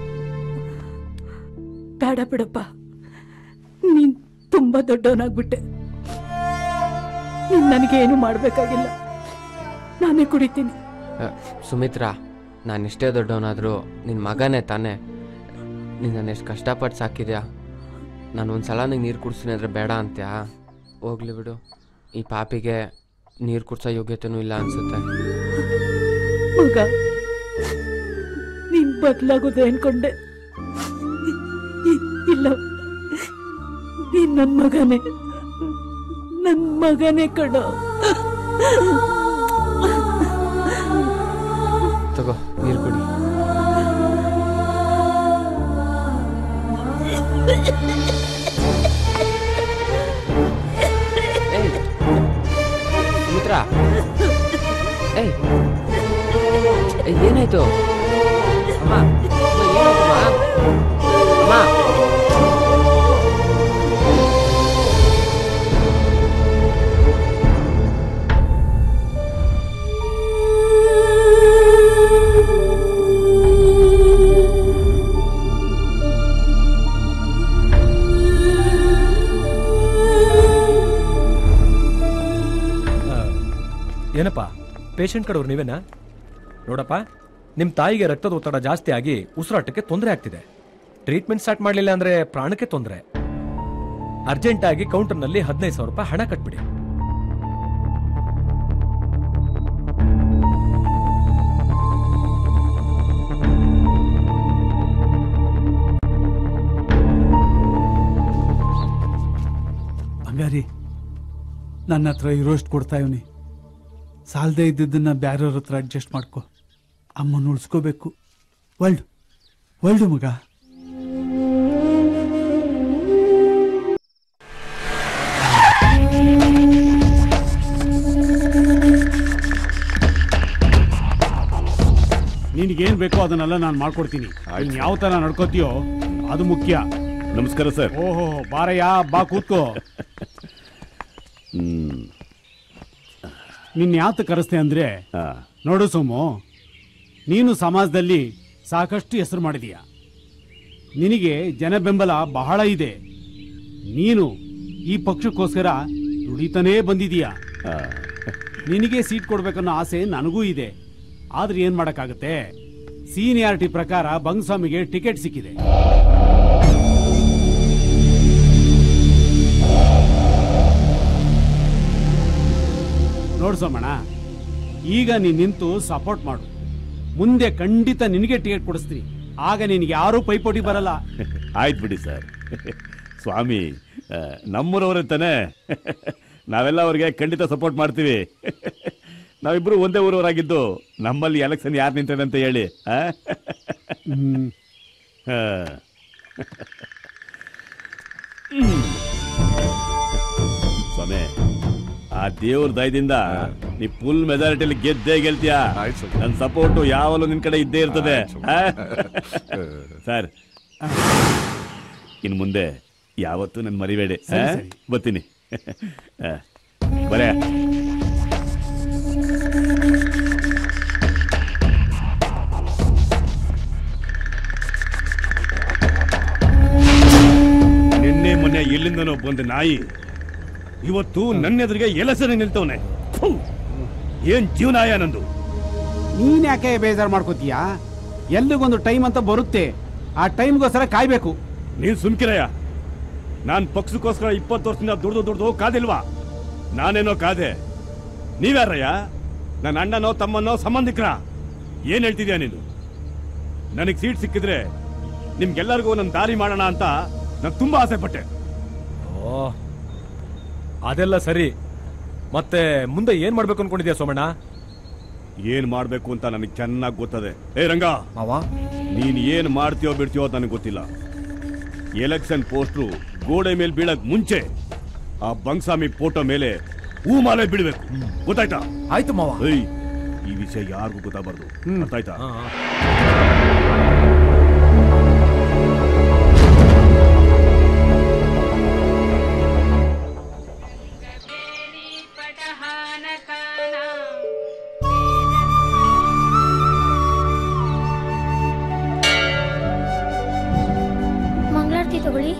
ಬೇಡ ಬಿಡಪ್ಪ ನೀನ್ ತುಂಬಾ ದೊಡ್ಡವನಾಗ್ಬಿಟ್ಟೆ ನೀನ್ ನನಗೇನು ಮಾಡ್ಬೇಕಾಗಿಲ್ಲ ನಾನೇ ಕುಡಿತೀನಿ ಅ, ಸುಮಿತ್ರಾ ನಾನು ಎಷ್ಟೇ ದೊಡ್ಡವನಾದರೂ ನಿನ್ನ ಮಗನೇ ತಾನೇ ನೀನು ನಾನು ಎಷ್ಟು ಕಷ್ಟಪಟ್ಟು ಸಾಕಿದ್ಯಾ ನಾನು ಒಂದು ಸಲ ನಿಂಗೆ ನೀರು ಕುಡಿಸ್ತೀನಿ ಅಂದರೆ ಬೇಡ ಅಂತ್ಯಾ ಹೋಗ್ಲಿ ಬಿಡು ಈ ಪಾಪಿಗೆ ನೀರು ಕುಡ್ಸೋ ಯೋಗ್ಯತೆನೂ ಇಲ್ಲ ಅನ್ಸುತ್ತೆ ಮಗ ನೀನ್ ಬದ್ಲಾಗೋದೆ ಅನ್ಕೊಂಡೆ ಇ- ಇಲ್ಲ ನೀನ್ ನನ್ ಮಗನೇ ನನ್ ಮಗನೇ ಕಣ ತಗೋ ನೀರು ಕುಡಿ ಏಯ್ ಸುಮಿತ್ರಾ ಏಯ್ ಏಯ್, ಏನಾಯ್ತು ಅಮ್ಮ ಅಮ್ಮ, ಏನಾಯ್ತಮ್ಮ ಅಮ್ಮ ಏನಪ್ಪ ಪೇಷಂಟ್ ಕಡೆಯವ್ರು ನೀವೇನಾ ನೋಡಪ್ಪ ನಿಮ್ಮ ತಾಯಿಗೆ ರಕ್ತದ ಒತ್ತಡ ಜಾಸ್ತಿ ಆಗಿ ಉಸಿರಾಟಕ್ಕೆ ತೊಂದರೆ ಆಗ್ತಿದೆ ಟ್ರೀಟ್ಮೆಂಟ್ ಸ್ಟಾರ್ಟ್ ಮಾಡಲಿಲ್ಲ ಅಂದ್ರೆ ಪ್ರಾಣಕ್ಕೆ ತೊಂದರೆ ಅರ್ಜೆಂಟ್ ಆಗಿ ಕೌಂಟರ್ನಲ್ಲಿ ಹದಿನೈದು ಸಾವಿರ ರೂಪಾಯಿ ಹಣ ಕಟ್ಬಿಡಿ ಬಂಗಾರಿ ನನ್ನ ಹತ್ರ ಇರೋಷ್ಟು ಕೊಡ್ತಾ ಇವನಿ ಸಾಲದೇ ಇದ್ದಿದ್ದನ್ನ ಬ್ಯಾರೆಯವ್ರ ಹತ್ರ ಅಡ್ಜಸ್ಟ್ ಮಾಡ್ಕೊ ಅಮ್ಮನ ಉಳಿಸ್ಕೋಬೇಕು ಒಳ್ಳು ಒಳ್ಳು ಮಗ ನಿನಗೇನ್ ಬೇಕೋ ಅದನ್ನೆಲ್ಲ ನಾನು ಮಾಡ್ಕೊಡ್ತೀನಿ ನೀನ್ ಯಾವ ತರ ನಡ್ಕೋತೀಯೋ ಅದು ಮುಖ್ಯ ನಮಸ್ಕಾರ ಸರ್ ಓಹೋ ಬಾರಯ್ಯ ಬಾ ಕೂತ್ಕೋ ಹ್ಮ್ ನಿನ್ ಯಾತ ಕರೆಸ್ತೆ ಅಂದ್ರೆ ನೋಡು ಸೋಮು ನೀನು ಸಮಾಜದಲ್ಲಿ ಸಾಕಷ್ಟು ಹೆಸರು ಮಾಡಿದೀಯ ನಿನಗೆ ಜನ ಬೆಂಬಲ ಬಹಳ ಇದೆ ನೀನು ಈ ಪಕ್ಷಕ್ಕೋಸ್ಕರ ದುಡಿತಾನೇ ಬಂದಿದೀಯ ನಿನಗೆ ಸೀಟ್ ಕೊಡ್ಬೇಕನ್ನೋ ಆಸೆ ನನಗೂ ಇದೆ ಆದ್ರೆ ಏನ್ ಮಾಡಕ್ಕಾಗತ್ತೆ ಸೀನಿಯಾರಿಟಿ ಪ್ರಕಾರ ಬಂಗಸ್ವಾಮಿಗೆ ಟಿಕೆಟ್ ಸಿಕ್ಕಿದೆ ನೋಡ್ ಸೋಮಣ್ಣ ಈಗ ನೀನ್ ನಿಂತು ಸಪೋರ್ಟ್ ಮಾಡು ಮುಂದೆ ಖಂಡಿತ ನಿನಗೆ ಟಿಕೆಟ್ ಕೊಡಿಸ್ತೀನಿ ಆಗ ನಿನಗೆ ಯಾರೂ ಪೈಪೋಟಿ ಬರಲ್ಲ ಆಯ್ತು ಬಿಡಿ ಸರ್ ಸ್ವಾಮಿ ಆ, ನಮ್ಮೂರವ್ರೆ ತಾನೆ ನಾವೆಲ್ಲ ಅವ್ರಿಗೆ ಖಂಡಿತ ಸಪೋರ್ಟ್ ಮಾಡ್ತೀವಿ ನಾವಿಬ್ರು ಒಂದೇ ಊರವರಾಗಿದ್ದು ನಮ್ಮಲ್ಲಿ ಎಲೆಕ್ಷನ್ ಯಾರು ನಿಂತಾರೆ ಅಂತ ಹೇಳಿ ಆ? ಆ. ಹ್ಮ್. ಸ್ವಾಮಿ ಆ ದೇವ್ರ ದಯದಿಂದ ನೀ ಫುಲ್ ಮೆಜಾರಿಟಿಯಲ್ಲಿ ಗೆದ್ದೇ ಗೆಲ್ತೀಯ ನನ್ನ ಸಪೋರ್ಟು ಯಾವಾಗಲೂ ನಿನ್ ಕಡೆ ಇದ್ದೇ ಇರ್ತದೆ ಆ? ಸರ್ ಇನ್ ಮುಂದೆ ಯಾವತ್ತೂ ನನ್ ಮರಿಬೇಡಿ ಸರಿ, ಆ? ಸರಿ. ಬರ್ತೀನಿ ಆ, ಬರೇ ನಿನ್ನೆ ಮೊನ್ನೆ ಎಲ್ಲಿಂದನೋ ಬಂದ ನಾಯಿ ಇವತ್ತು ನನ್ನ ಎದುರಿಗೆ ಎಲಸನೆ ನಿಲ್ತವನೆ ಥು! ಏನ್ ಜೀವನಾಯ ನಂದು ನೀನ್ ಯಾಕೆ ಬೇಜಾರು ಮಾಡ್ಕೋತೀಯ ಎಲ್ಲಿಗೊಂದು ಟೈಮ್ ಅಂತ ಬರುತ್ತೆ ಆ ಟೈಮ್ಗೋಸ್ಕರ ಕಾಯ್ಬೇಕು ನೀನ್ ಸುಮ್ಕಿರಯ್ಯ ನಾನ್ ಪಕ್ಷಕ್ಕೋಸ್ಕರ ಇಪ್ಪತ್ತು ವರ್ಷದಿಂದ ದುಡ್ದು ದುಡ್ದು ಕಾದಿಲ್ವಾ ನಾನೇನೋ ಕಾದೆ ನೀವ್ಯಾರಯ್ಯ ನನ್ನ ಅಣ್ಣನೋ ತಮ್ಮನೋ ಸಂಬಂಧಿಕರ ಏನ್ ಹೇಳ್ತಿದ್ಯಾ ನೀನು ನನಗ್ ಸೀಟ್ ಸಿಕ್ಕಿದ್ರೆ ನಿಮ್ಗೆಲ್ಲರಿಗೂ ನನ್ನ ದಾರಿ ಮಾಡೋಣ ಅಂತ ನಾನು ತುಂಬಾ ಆಸೆ ಪಟ್ಟೆ ಓ ಅದೆಲ್ಲ ಸರಿ ಮತ್ತೆ ಮುಂದೆ ಏನ್ ಮಾಡ್ಬೇಕು ಅನ್ಕೊಂಡಿದ್ಯಾ ಸೋಮಣ್ಣ ಏನ್ ಮಾಡ್ಬೇಕು ಅಂತ ನನಗೆ ಚೆನ್ನಾಗಿ ಗೊತ್ತದೆ ಏ ರಂಗ ನೀನ್ ಏನ್ ಮಾಡ್ತೀಯೋ ಬಿಡ್ತೀಯೋ ಅಂತ ನನಗೆ ಗೊತ್ತಿಲ್ಲ ಎಲೆಕ್ಷನ್ ಪೋಸ್ಟ್ರು ಗೋಡೆ ಮೇಲೆ ಬೀಳಕ್ ಮುಂಚೆ ಆ ಬಂಗ್ಸಾಮಿ ಫೋಟೋ ಮೇಲೆ ಹೂಮಾಲೆ ಬಿಡ್ಬೇಕು ಗೊತ್ತಾಯ್ತಾ ಆಯ್ತು ಮಾವ ಏಯ್ ಈ ವಿಷಯ ಯಾರಿಗೂ ಗೊತ್ತಾಗಬಾರ್ದು ಗೊತ್ತಾಯ್ತಾ ಮಂಗಳಾರತಿ ತಗೊಳ್ಳಿ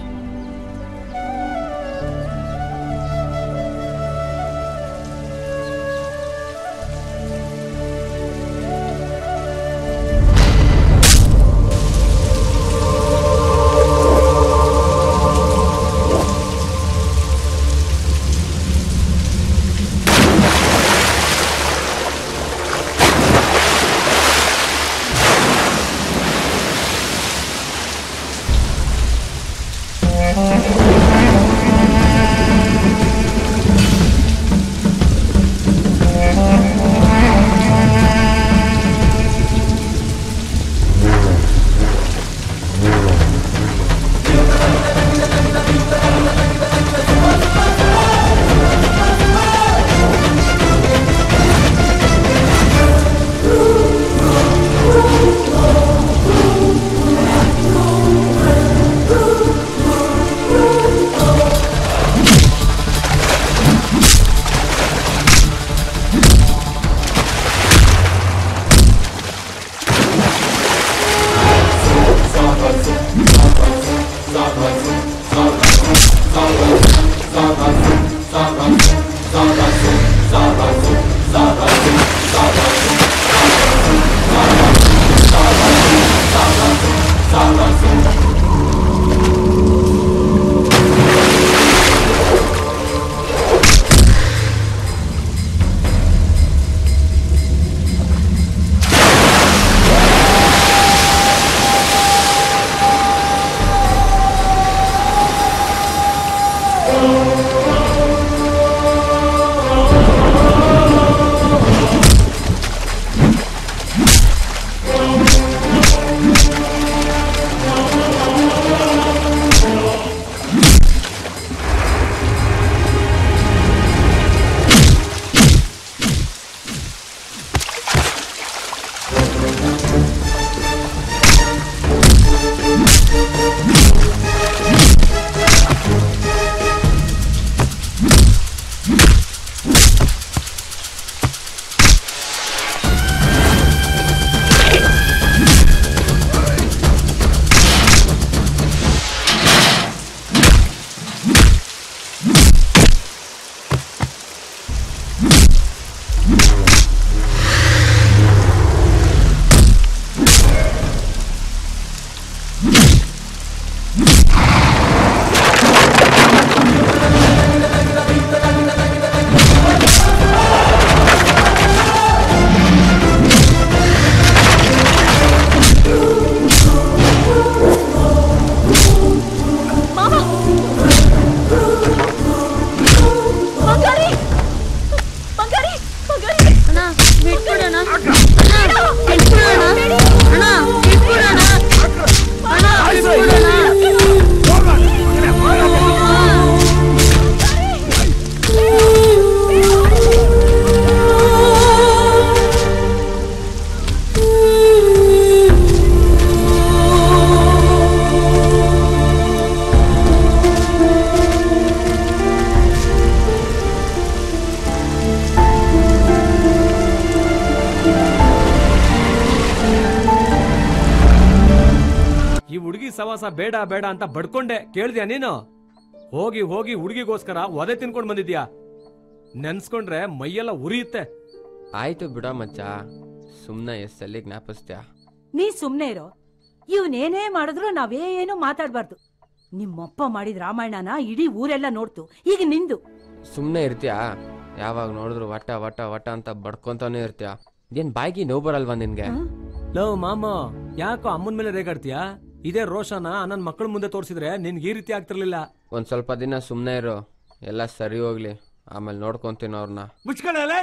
ಸವಾಸ ಬೇಡ ಬೇಡ ಅಂತ ಬಡ್ಕೊಂಡೆ ಕೇಳ್ದ್ಯಾ ನೀನು ಹೋಗಿ ಹೋಗಿ ಹುಡುಗಿಗೋಸ್ಕರ ಒದೆ ತಿನ್ಕೊಂಡ್ ಬಂದಿದ್ಯಾ ನೆನ್ಸ್ಕೊಂಡ್ರೆ ಮೈಯೆಲ್ಲ ಉರಿಯುತ್ತೆ ಆಯ್ತು ಬಿಡ ಮಚ್ಚ ಸುಮ್ನೆ ಎಷ್ಟಲ್ಲಿ ಜ್ಞಾಪಿಸ್ತ್ಯಾ ನೀ ಸುಮ್ನೆ ಇರೋ ಇವನೇನೇ ಮಾಡಿದ್ರು ನಾವೇನು ಮಾತಾಡ್ಬಾರ್ದು ನಿಮ್ಮಪ್ಪ ಮಾಡಿದ ರಾಮಾಯಣನ ಇಡೀ ಊರೆಲ್ಲ ನೋಡ್ತು ಈಗ ನಿಂದು ಸುಮ್ನೆ ಇರ್ತ್ಯಾ ಯಾವಾಗ ನೋಡಿದ್ರು ವಟ ವಟ ವಟ ಅಂತ ಬಡ್ಕೊಂತಾನೆ ಇರ್ತ್ಯಾ ಇದೇನ್ ಬಾಯಿಗೆ ನೋವು ಬರಲ್ವಾ ನಿನ್ಗೆ ಲವ್ ಮಾಮ ಯಾಕೋ ಅಮ್ಮನ ಮೇಲೆ ರೇಗಾಡ್ತೀಯಾ ಇದೇ ರೋಷನ ನನ್ನ ಮಕ್ಕಳ ಮುಂದೆ ತೋರಿಸಿದ್ರೆ ನಿನ್ಗೆ ಈ ರೀತಿ ಆಗ್ತಿರ್ಲಿಲ್ಲ ಒಂದ್ ಸ್ವಲ್ಪ ದಿನ ಸುಮ್ನೆ ಇರು ಎಲ್ಲ ಸರಿ ಹೋಗ್ಲಿ ಆಮೇಲೆ ನೋಡ್ಕೊಂತೀನಿ ಅವ್ರನ್ನ ಮುಚ್ಕೊಳ್ಳಲೆ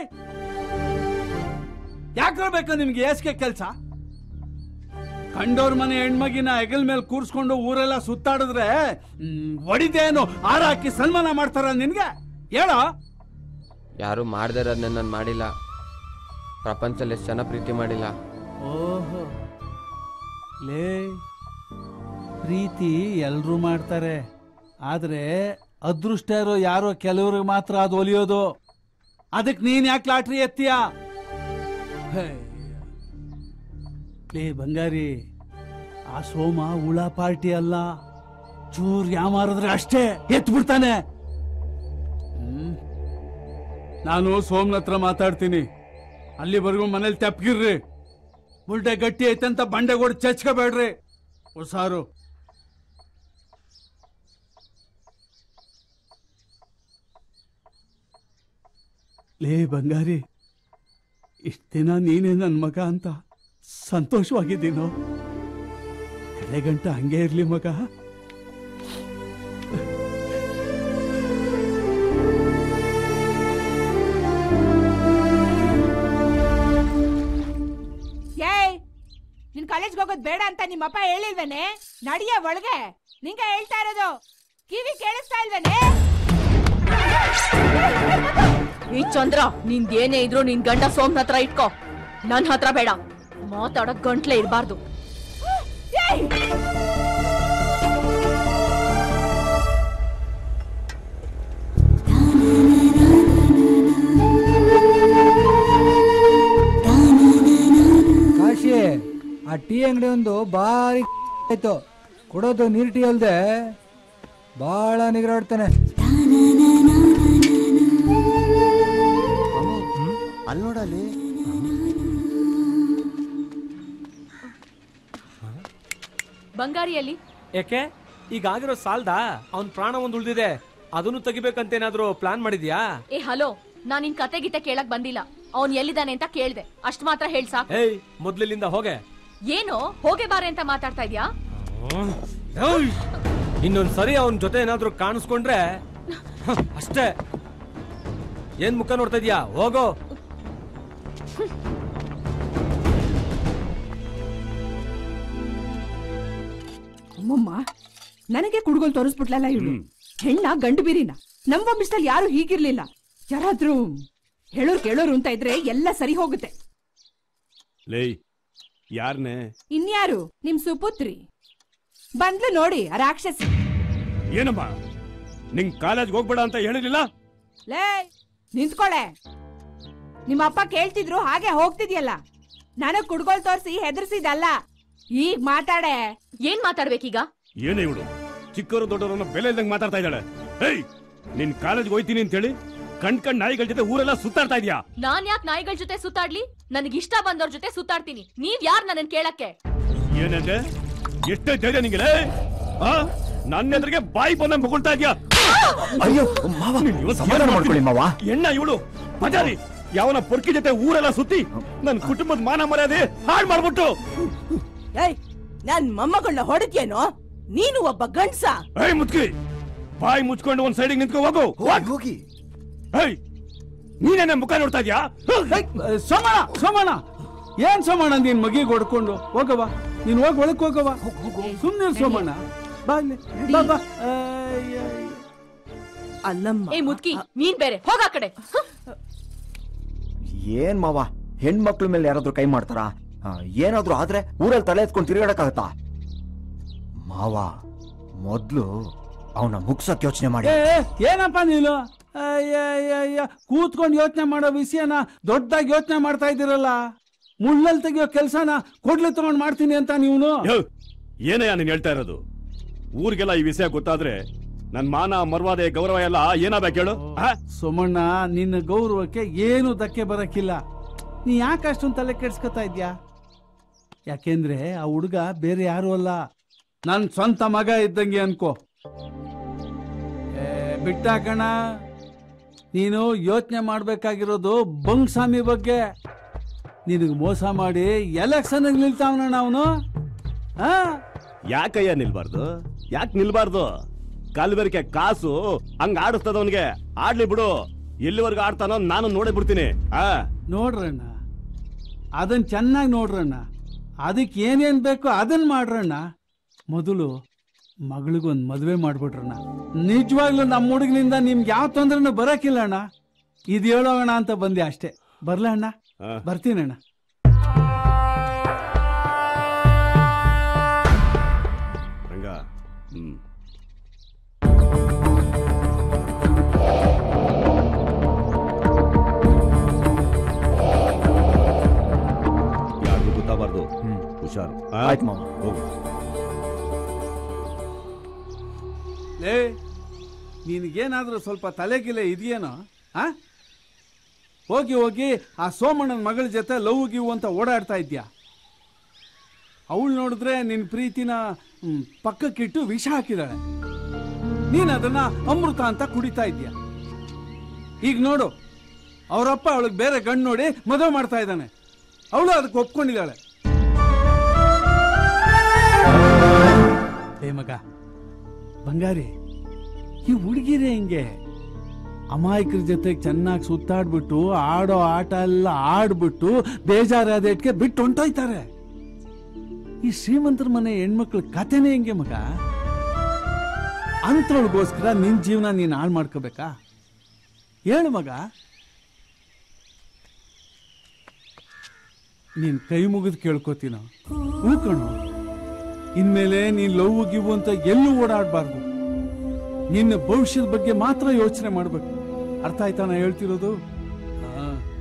ಯಾಕೆ ಬೇಕು ನಿಮ್ಗೆ ಏಸ್ಗೆ ಕೆಲ್ಸ ಕಂಡೋರ್ ಮನೆ ಹೆಣ್ಮಗಿನ ಹೆಗಲ್ ಮೇಲೆ ಕೂರ್ಸ್ಕೊಂಡು ಊರೆಲ್ಲ ಸುತ್ತಾಡಿದ್ರೆ ಹ್ಮ್, ಒಡಿದೇನು ಹಾರ ಹಾಕಿ ಸನ್ಮಾನ ಮಾಡ್ತಾರ ನಿನ್ಗೆ ಹೇಳೋ ಯಾರು ಮಾಡ್ದೇ ಇರೋದ್ನ ನಾನು ಮಾಡಿಲ್ಲ ಪ್ರಪಂಚದಲ್ಲಿ ಎಷ್ಟು ಜನ ಪ್ರೀತಿ ಮಾಡಿಲ್ಲ ಓಹೋ ಲೇ ಪ್ರೀತಿ ಎಲ್ರೂ ಮಾಡ್ತಾರೆ ಆದ್ರೆ ಅದೃಷ್ಟ ಇರೋ ಯಾರೋ ಕೆಲವ್ರಿಗೆ ಮಾತ್ರ ಅದು ಒಲಿಯೋದು ಅದಕ್ಕೆ ನೀನ್ ಯಾಕೆ ಲಾಟ್ರಿ ಎತ್ತೀಯ ಹೇ. ಲೇ ಬಂಗಾರಿ ಆ ಸೋಮ ಉಳ ಪಾರ್ಟಿ ಅಲ್ಲ ಚೂರ್ ಯಾಮಾರಿದ್ರೆ ಅಷ್ಟೇ ಎತ್ ಬಿಡ್ತಾನೆ ಹ್ಮ್. ನಾನು ಸೋಮ್ನ ಹತ್ರ ಮಾತಾಡ್ತೀನಿ ಅಲ್ಲಿವರೆಗೂ ಮನೇಲಿ ತೆಪ್ಗಿರ್ರಿ ಬುಲ್ಡೆ ಗಟ್ಟಿ ಐತಂತ ಬಂಡೆ ಕೊಡ್ ಚಚ್ಕೋಬೇಡ್ರಿ ಹುಷಾರು ಲೇ ಬಂಗಾರಿ ಇಷ್ಟ ದಿನ ನೀನೇ ನನ್ನ ಮಗ ಅಂತ ಸಂತೋಷವಾಗಿದ್ದೀನೋ ಎಳೆ ಗಂಟ ಹಂಗೆ ಇರ್ಲಿ ಮಗ ಏಯ್ ನಿನ್ ಕಾಲೇಜ್ಗೆ ಹೋಗೋದ್ ಬೇಡ ಅಂತ ನಿಮ್ಮಪ್ಪ ಹೇಳಿಲ್ವೇನೆ ನಡಿಯ ಒಳಗೆ ನಿಂಗೆ ಹೇಳ್ತಾ ಇರೋದು ಕಿವಿ ಕೇಳಿಸ್ತಾ ಇಲ್ವೇನೆ ಈ ಚಂದ್ರ ನಿಂದ್ ಏನೇ ಇದ್ರು ನಿನ್ ಗಂಡ ಸೋಮ್ನ ಹತ್ರ ಇಟ್ಕೋ ನನ್ ಹತ್ರ ಬೇಡ ಮಾತಾಡಕ್ ಗಂಟ್ಲೆ ಇರಬಾರ್ದು ಕಾಶಿ ಆ ಟೀ ಅಂಗಡಿ ಒಂದು ಭಾರಿ ಆಯ್ತು ಕೊಡೋದು ನೀರ್ ಟೀ ಅಲ್ದೆ ಭಾಳ ನಿಗರಾಡ್ತಾನೆ ಅಲ್ಲಿ ನೋಡಲ್ಲಿ ಬಂಗಾರಿಯಲ್ಲಿ ಯಾಕೆ ಈಗ ಆಗಿರೋ ಸಾಲ್ದಾ ಅವನ್ ಪ್ರಾಣ ಒಂದ್ ಉಳ್ದಿದೆ ಅದನ್ನು ತೆಗಿಬೇಕಂತೇನಾದ್ರೂ ಪ್ಲಾನ್ ಮಾಡಿದ್ಯಾ ಏ ಹಲೋ ನಾನ್ ನಿನ್ ಕತೆ ಗೀತೆ ಕೇಳಕ್ ಬಂದಿಲ್ಲ ಅವ್ನ್ ಎಲ್ಲಿದ್ದಾನೆ ಅಂತ ಕೇಳ್ದೆ ಅಷ್ಟ್ ಮಾತ್ರ ಹೇಳ್ ಸಾಕು ಏಯ್ ಮೊದ್ಲಿಲ್ಲಿಂದ ಹೋಗೆ ಏನು ಹೋಗೆ ಬಾರೆ ಅಂತ ಮಾತಾಡ್ತಾ ಇದ್ಯಾ ಏಯ್! ಇನ್ನೊಂದ್ ಸರಿ ಅವನ್ ಜೊತೆ ಏನಾದ್ರೂ ಕಾಣಿಸ್ಕೊಂಡ್ರೆ ಹ, ಅಷ್ಟೇ ಏನ್ ಮುಖ ನೋಡ್ತಾ ಇದ್ಯಾ ಹೋಗೋ ಅಮ್ಮಮ್ಮ ನನಗೆ ಕುಡುಗೋಲ್ ತೋರಿಸ್ಬಿಟ್ಲಲ್ಲ ಇವಳು ಹೆಣ್ಣ ಗಂಡು ಬೀರಿನ ನಮ್ ವಂಶದಲ್ಲಿ ಯಾರು ಹೀಗಿರ್ಲಿಲ್ಲ ಯಾರಾದ್ರೂ ಹೇಳೋರ್ ಕೇಳೋರು ಅಂತ ಇದ್ರೆ ಎಲ್ಲ ಸರಿ ಹೋಗುತ್ತೆ ಲೇ ಯಾರನ್ನೇ ಇನ್ಯಾರು ನಿಮ್ ಸುಪುತ್ರಿ ಬಂದ್ಲು ನೋಡಿ ಆ ರಾಕ್ಷಸಿ ಏನಮ್ಮ ನಿಂಗ್ ಕಾಲೇಜ್ಗೆ ಹೋಗ್ಬೇಡ ಅಂತ ಹೇಳಿರ್ಲಿಲ್ಲ ಲೇ ನಿಂತ್ಕೊಳೆ ನಿಮ್ಮ ಅಪ್ಪ ಕೇಳ್ತಿದ್ರು ಹಾಗೆ ಹೋಗ್ತಿದ್ಯಲ್ಲ ನನಗ್ ಕುಡ್ಗೋಲ್ ತೋರ್ಸಿ ಹೆದರ್ಸಿದಲ್ಲ ಈಗ ಮಾತಾಡೆ ಏನ್ ಮಾತಾಡ್ಬೇಕೀಗ ಏನೇ ಇವಳು ಚಿಕ್ಕವರು ದೊಡ್ಡವರನ್ನ ಬೆಲೆ ಇಲ್ದಂಗ್ ಮಾತಾಡ್ತಾ ಇದ್ದಾಳೆ ಏಯ್ ನಿನ್ ಕಾಲೇಜ್ಗೆ ಹೋಯ್ತೀನಿ ಅಂತ ಹೇಳಿ ಕಣ್ ಕಣ್ ನಾಯಿಗಳ ಜೊತೆ ಊರೆಲ್ಲ ಸುತ್ತಾಡ್ತಾ ಇದೀಯಾ ನಾನ್ ಯಾಕೆ ನಾಯಿಗಳ ಜೊತೆ ಸುತ್ತಾಡ್ಲಿ ನನಗ್ ಇಷ್ಟ ಬಂದವ್ರ ಜೊತೆ ಸುತ್ತಾಡ್ತೀನಿ ನೀವ್ ಯಾರ್ ನನ್ನನ್ ಕೇಳಕ್ಕೆ ಏನಂದೆ ಎಷ್ಟೇ ಧೈರ್ಯ ನಿಂಗೆ ಲೇ? ಆ ನನ್ನ ಎದುರಿಗೆ ಬಾಯಿ ಬಂದಂಗ್ ಮುಗುಳ್ತಾ ಇದ್ಯಾ ಅಯ್ಯೋ ಮಾವ ಸಮಾಧಾನ ಮಾಡ್ಕೊಳ್ಳಿ ಮಾವ ಎಣ್ಣ ಇವಳು ಬಜಾರಿ ಯಾವನ ಪೊರ್ಕಿ ಜೊತೆ ಊರೆಲ್ಲ ಸುತ್ತಿ ನನ್ ಕುಟುಂಬದ ಮಾನ ಮರ್ಯಾದೆ ಹಾಳು ಮಾಡ್ಬಿಟ್ಟು ಏಯ್ ನನ್ ಮೊಮ್ಮಗಳನ್ನ ಹೊಡೆದ್ಯೇನೋ ನೀನು ಒಬ್ಬ ಗಂಡ್ಸ ಏಯ್ ಮುತ್ಕಿ ಬಾಯಿ ಮುಚ್ಕೊಂಡು ಒಂದ್ ಸೈಡಿಗೆ ನಿಂತ್ಕೊ ಹೋಗು ಹೋಗಿ ಏಯ್ ನೀನೇನೆ ಮುಖ ನೋಡ್ತಾ ಇದ್ಯಾ ಸೋಮಣ ಸೋಮಣ ಏನ್ ಸೋಮಣ್ಣ ನೀನ್ ಮಗಿಗೆ ಹೊಡ್ಕೊಂಡು ಹೋಗವ ನೀನ್ ಹೋಗಿ ಒಳಕ್ ಹೋಗವ ಸುಮ್ನೆ ಸೋಮಣ್ಣ ಬಾ ಇಲ್ಲಿ. ಬಾ ಬಾ ಅಯ್ಯ, ಅಯ್ಯ. ಅಲ್ಲಮ್ಮ ಏ ಮುದ್ಕಿ ನೀನ್ ಬೇರೆ ಹೋಗ ಆ ಕಡೆ ಹ. ಏನ್ ಮಾವ ಹೆಣ್ಮಕ್ಳ ಮೇಲೆ ಯಾರಾದ್ರೂ ಕೈ ಮಾಡ್ತಾರಾ ಆ, ಏನಾದ್ರೂ ಆದ್ರೆ ಊರಲ್ಲಿ ತಲೆ ಎತ್ಕೊಂಡು ತಿರುಗಾಡಕ್ಕಾಗತ್ತಾ ಮಾವ ಮೊದ್ಲು ಅವನ ಮುಗ್ಸಕ್ ಯೋಚನೆ ಮಾಡಿ ಏ ಏ, ಏನಪ್ಪ ನೀನು ಅಯ್ಯ, ಅಯ್ಯ, ಅಯ್ಯ. ಕೂತ್ಕೊಂಡು ಯೋಚನೆ ಮಾಡೋ ವಿಷಯನ ದೊಡ್ಡದಾಗಿ ಯೋಚನೆ ಮಾಡ್ತಾ ಇದ್ದೀರಲ್ಲ ಮುಳ್ಳಲ್ಲಿ ತೆಗಿಯೋ ಕೆಲ್ಸನ ಕೊಡ್ಲಿ ತಗೊಂಡ್ ಮಾಡ್ತೀನಿ ಅಂತ ನೀವನು ಏನಯ್ಯ ನೀನ್ ಹೇಳ್ತಾ ಇರೋದು ಊರಿಗೆಲ್ಲ ಈ ವಿಷಯ ಗೊತ್ತಾದ್ರೆ ನನ್ ಮಾನ ಮರ್ವಾದೆ ಗೌರವ ಎಲ್ಲ ಏನಾಗ್ಬೇಕು ಹೇಳು ಆ? ಸೋಮಣ್ಣ ನಿನ್ನ ಗೌರವಕ್ಕೆ ಏನು ಧಕ್ಕೆ ಬರಕ್ಕಿಲ್ಲ ನೀ ಯಾಕೆ ಅಷ್ಟೊಂದು ತಲೆ ಕೆಡ್ಸ್ಕೊತಾ ಇದ್ಯಾ ಯಾಕೆಂದ್ರೆ ಆ ಹುಡುಗ ಬೇರೆ ಯಾರು ಅಲ್ಲ ನನ್ ಸ್ವಂತ ಮಗ ಇದ್ದಂಗೆ ಅನ್ಕೋ ಏ, ಬಿಟ್ಟಾಕಣ ನೀನು ಯೋಚನೆ ಮಾಡ್ಬೇಕಾಗಿರೋದು ಬಂಗ್ಸ್ವಾಮಿ ಬಗ್ಗೆ ನಿನಗೆ ಮೋಸ ಮಾಡಿ ಎಲೆಕ್ಷನ್ ನಿಲ್ತಾವನ ಅವನು ಹಾ ಯಾಕಯ್ಯ ನಿಲ್ಬಾರ್ದು ಯಾಕೆ ನಿಲ್ಬಾರ್ದು ಕಲ್ಬೆರಕೆ ಕಾಸು ಹಂಗ ಆಡಿಸ್ತದ ಅವನಿಗೆ ಆಡ್ಲಿ ಬಿಡು ಎಲ್ಲಿವರೆಗೂ ಆಡ್ತಾನೋ ನಾನು ನೋಡೇ ಬಿಡ್ತೀನಿ ಆ ನೋಡ್ರಣ್ಣ ಅದನ್ನ ಚೆನ್ನಾಗಿ ನೋಡ್ರಣ್ಣ ಅದಕ್ಕೆ ಏನೇನ್ ಬೇಕೋ ಅದನ್ನ ಮಾಡ್ರಣ್ಣ ಮೊದಲು ಮಗಳಿಗೊಂದು ಮದುವೆ ಮಾಡ್ಬಿಟ್ರಣ್ಣ ನಿಜವಾಗ್ಲೂ ನಮ್ಮ ಹುಡುಗನಿಂದ ನಿಮ್ಗೆ ಯಾವ ತೊಂದ್ರೆನೂ ಬರಕಿಲ್ಲ ಅಣ್ಣ ಇದು ಹೇಳೋಣ ಅಂತ ಬಂದೆ ಅಷ್ಟೇ ಬರ್ಲಾ ಅಣ್ಣ ಬರ್ತೀನಣ್ಣ ರಂಗ ಹ್ಮ್ ಯಾರಿಗೂ ಗೊತ್ತಾಗಬಾರ್ದು ಹುಷಾರು ಆ? ಆಯ್ತು ಮಾವ. ಹೋಗು ಲೇ ನಿನಗೇನಾದ್ರೂ ಸ್ವಲ್ಪ ತಲೆಗಿಲೆ ಇದೆಯೇನೋ ಆ ಹೋಗಿ ಹೋಗಿ ಆ ಸೋಮಣ್ಣನ ಮಗಳ ಜೊತೆ ಲವ್ ಗಿವ್ ಅಂತ ಓಡಾಡ್ತಾ ಇದ್ಯಾ ಅವಳು ನೋಡಿದ್ರೆ ನಿನ್ನ ಪ್ರೀತಿನ ಮ್, ಪಕ್ಕಕ್ಕಿಟ್ಟು ವಿಷ ಹಾಕಿದಾಳೆ ನೀನು ಅದನ್ನ ಅಮೃತ ಅಂತ ಕುಡಿತಾ ಇದ್ಯಾ ಈಗ ನೋಡು ಅವರಪ್ಪ ಅವಳಿಗೆ ಬೇರೆ ಗಂಡು ನೋಡಿ ಮದುವೆ ಮಾಡ್ತಾ ಇದ್ದಾನೆ ಅವಳು ಅದಕ್ಕೆ ಒಪ್ಕೊಂಡಿದ್ದಾಳೆ ಏ ಮಗ ಬಂಗಾರಿ ಈ ಹುಡುಗಿರೇ ಹಿಂಗೆ ಅಮಾಯಕರ ಜೊತೆ ಚೆನ್ನಾಗಿ ಸುತ್ತಾಡ್ಬಿಟ್ಟು ಆಡೋ ಆಟ ಎಲ್ಲ ಆಡ್ಬಿಟ್ಟು ಬೇಜಾರಾದ ಇಟ್ಕೆ ಬಿಟ್ಟು ಹೊಂಟೋಯ್ತಾರೆ ಈ ಶ್ರೀಮಂತರ ಮನೆ ಹೆಣ್ಮಕ್ಳ ಕಥೆನೇ ಹೆಂಗೆ ಮಗ ಅಂಥವಳಿಗೋಸ್ಕರ ನಿನ್ ಜೀವನ ನೀನ್ ಹಾಳು ಮಾಡ್ಕೋಬೇಕಾ ಹೇಳು ಮಗ ನೀನ್ ಕೈ ಮುಗಿದು ಕೇಳ್ಕೊತೀನೋ ಹೂ ಕಣೋ ಇನ್ಮೇಲೆ ನೀನ್ ಲವ್ ಗಿವ್ ಅಂತ ಎಲ್ಲೂ ಓಡಾಡಬಾರ್ದು ನಿನ್ನ ಭವಿಷ್ಯದ ಬಗ್ಗೆ ಮಾತ್ರ ಯೋಚನೆ ಮಾಡ್ಬೇಕು ಅರ್ಥ ಆಯ್ತಾ ನಾ ಹೇಳ್ತಿರೋದು ಹಾ.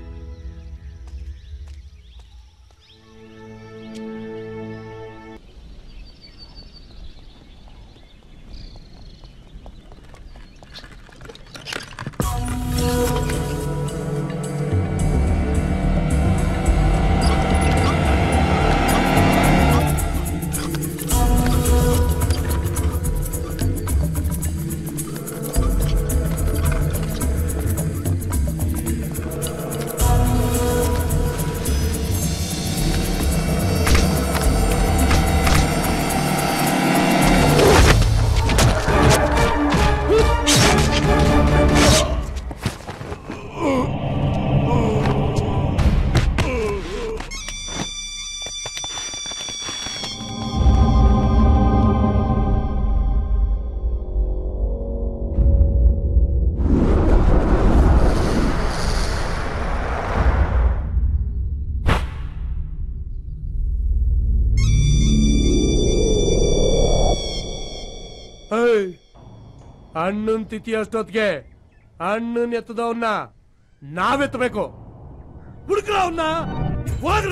ಏಯ್ ಅಣ್ಣನ್ ತಿಥಿ ಅಷ್ಟೊತ್ತಿಗೆ ಅಣ್ಣನ್ ಎತ್ತದವನ್ನ ನಾವೆತ್ತಬೇಕು ಹುಡುಕ್ರ ಅವನ್ನ ಹೋಗ್ರ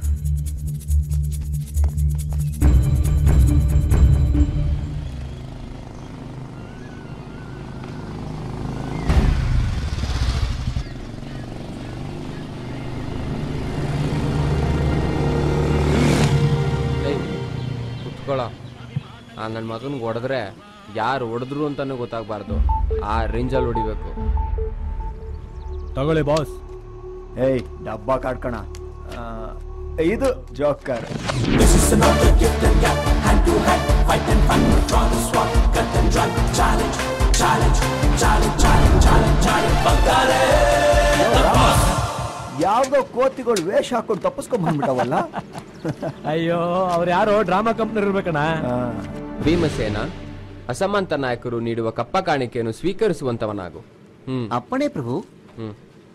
ಏಯ್ ಕುತ್ಕೊಳ್ಳ ಆ ನನ್ನ ಮಗನಿಗೆ ಹೊಡೆದ್ರೆ ಯಾರು ಹೊಡೆದ್ರು ಅಂತಾನೂ ಗೊತ್ತಾಗಬಾರ್ದು ಆ ರೇಂಜಲ್ಲಿ ಹೊಡಿಬೇಕು ತಗೊಳ್ಳಿ ಬಾಸ್ ಏಯ್ ಡಬ್ಬ ಕಾಡ್ಕಣ ಆ, ಇದು ಜೋಕರ್ ಯಾವ್ದೋ ಕೋತಿಗಳು ವೇಷ ಹಾಕೊಂಡು ತಪ್ಪಿಸ್ಕೊಂಡ್ ಬಂದ್ಬಿಟ್ಟವಲ್ಲ ಅಯ್ಯೋ ಅವ್ರು ಯಾರೋ ಡ್ರಾಮಾ ಕಂಪ್ನಿ ಇರ್ಬೇಕಣ್ಣ ಭೀಮಸೇನ ಅಸಮಂತ ನಾಯಕರು ನೀಡುವ ಕಪ್ಪ ಕಾಣಿಕೆಯನ್ನು ಸ್ವೀಕರಿಸುವಂತವನಾಗು ಹ್ಮ್ ಅಪ್ಪಣೆ ಪ್ರಭು ಹ್ಮ್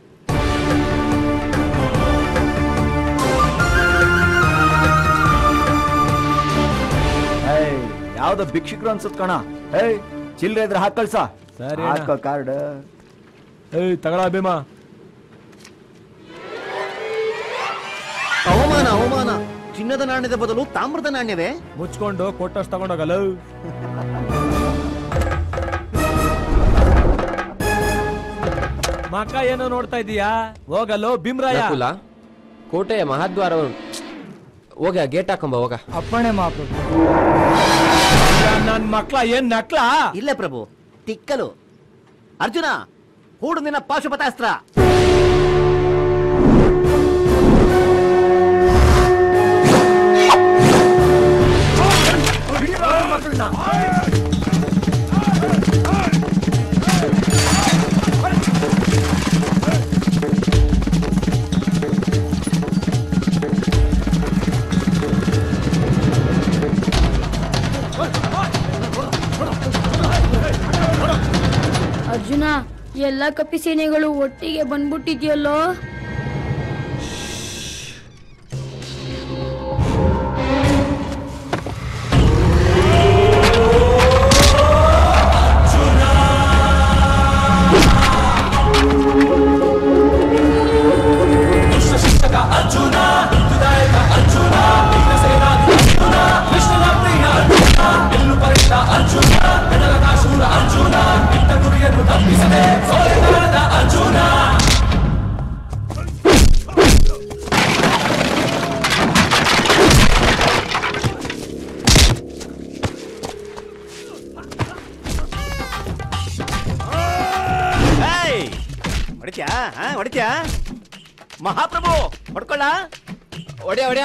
ಏಯ್ ಯಾವ್ದೋ ಭಿಕ್ಷುಕರು ಅನ್ಸುತ್ ಕಣ ಏಯ್ ಚಿಲ್ರೆ ಇದ್ರೆ ಹಾಕ್ ಕಳ್ಸ ಸರಿ ಅಣ್ಣ. ಹಾಕೋ ಕಾರ್ಡ್ ಏಯ್ ತಗೊಳ ಭೀಮಾ ಅವಮಾನ ಅವಮಾನ ಚಿನ್ನದ ನಾಣ್ಯದ ಬದಲು ತಾಮ್ರದ ನಾಣ್ಯವೇ ಮುಚ್ಕೊಂಡು ಕೊಟ್ಟಷ್ಟು ತಗೊಂಡೋಗಲ್ಲ ಮಕ್ಕ ಏನೋ ನೋಡ್ತಾ ಇದೀಯಾ ಹೋಗಲ್ಲೋ ಭೀಮ್ರಾಯ ನಕುಲ ಕೋಟೆಯ ಮಹಾದ್ವಾರ ಹೋಗ ಗೇಟ್ ಹಾಕೊಂಬ ಹೋಗ ಅಪ್ಪಣೆ ಮಹಾಪ್ರಭು ನನ್ ಮಕ್ಳ ಏನ್ ನಕ್ಲ ಇಲ್ಲ ಪ್ರಭು ತಿಕ್ಕಲು ಅರ್ಜುನ ಹೂಡು ನಿನ್ನ ಪಾಶುಪತಾಸ್ತ್ರ ಅರ್ಜುನ ಎಲ್ಲ ಕಪಿ ಸೇನೆಗಳು ಒಟ್ಟಿಗೆ ಬಂದ್ಬಿಟ್ಟಿದ್ಯಲ್ಲೋ ಅರ್ಜುನ ಅರ್ಜುನ ಅರ್ಜುನ ಕೃಷ್ಣನ ಪ್ರಿಯ ಅರ್ಜುನ ಎಲ್ಲು ಪರಿತ ಅರ್ಜುನ ಬೆಳಗದ ಶೂರ ಅರ್ಜುನ ಇಟ್ಟ ಗುರಿಯನ್ನು ತಪ್ಪಿಸದೆ ಸೋಲಿದ ಅರ್ಜುನ ಏಯ್! ಹೊಡಿತ್ಯಾ ಹಾ ಹೊಡಿತ್ಯಾ ಮಹಾಪ್ರಭು ಹೊಡ್ಕೊಳ್ಳ ಹೊಡ್ಯಾ ಹೊಡ್ಯಾ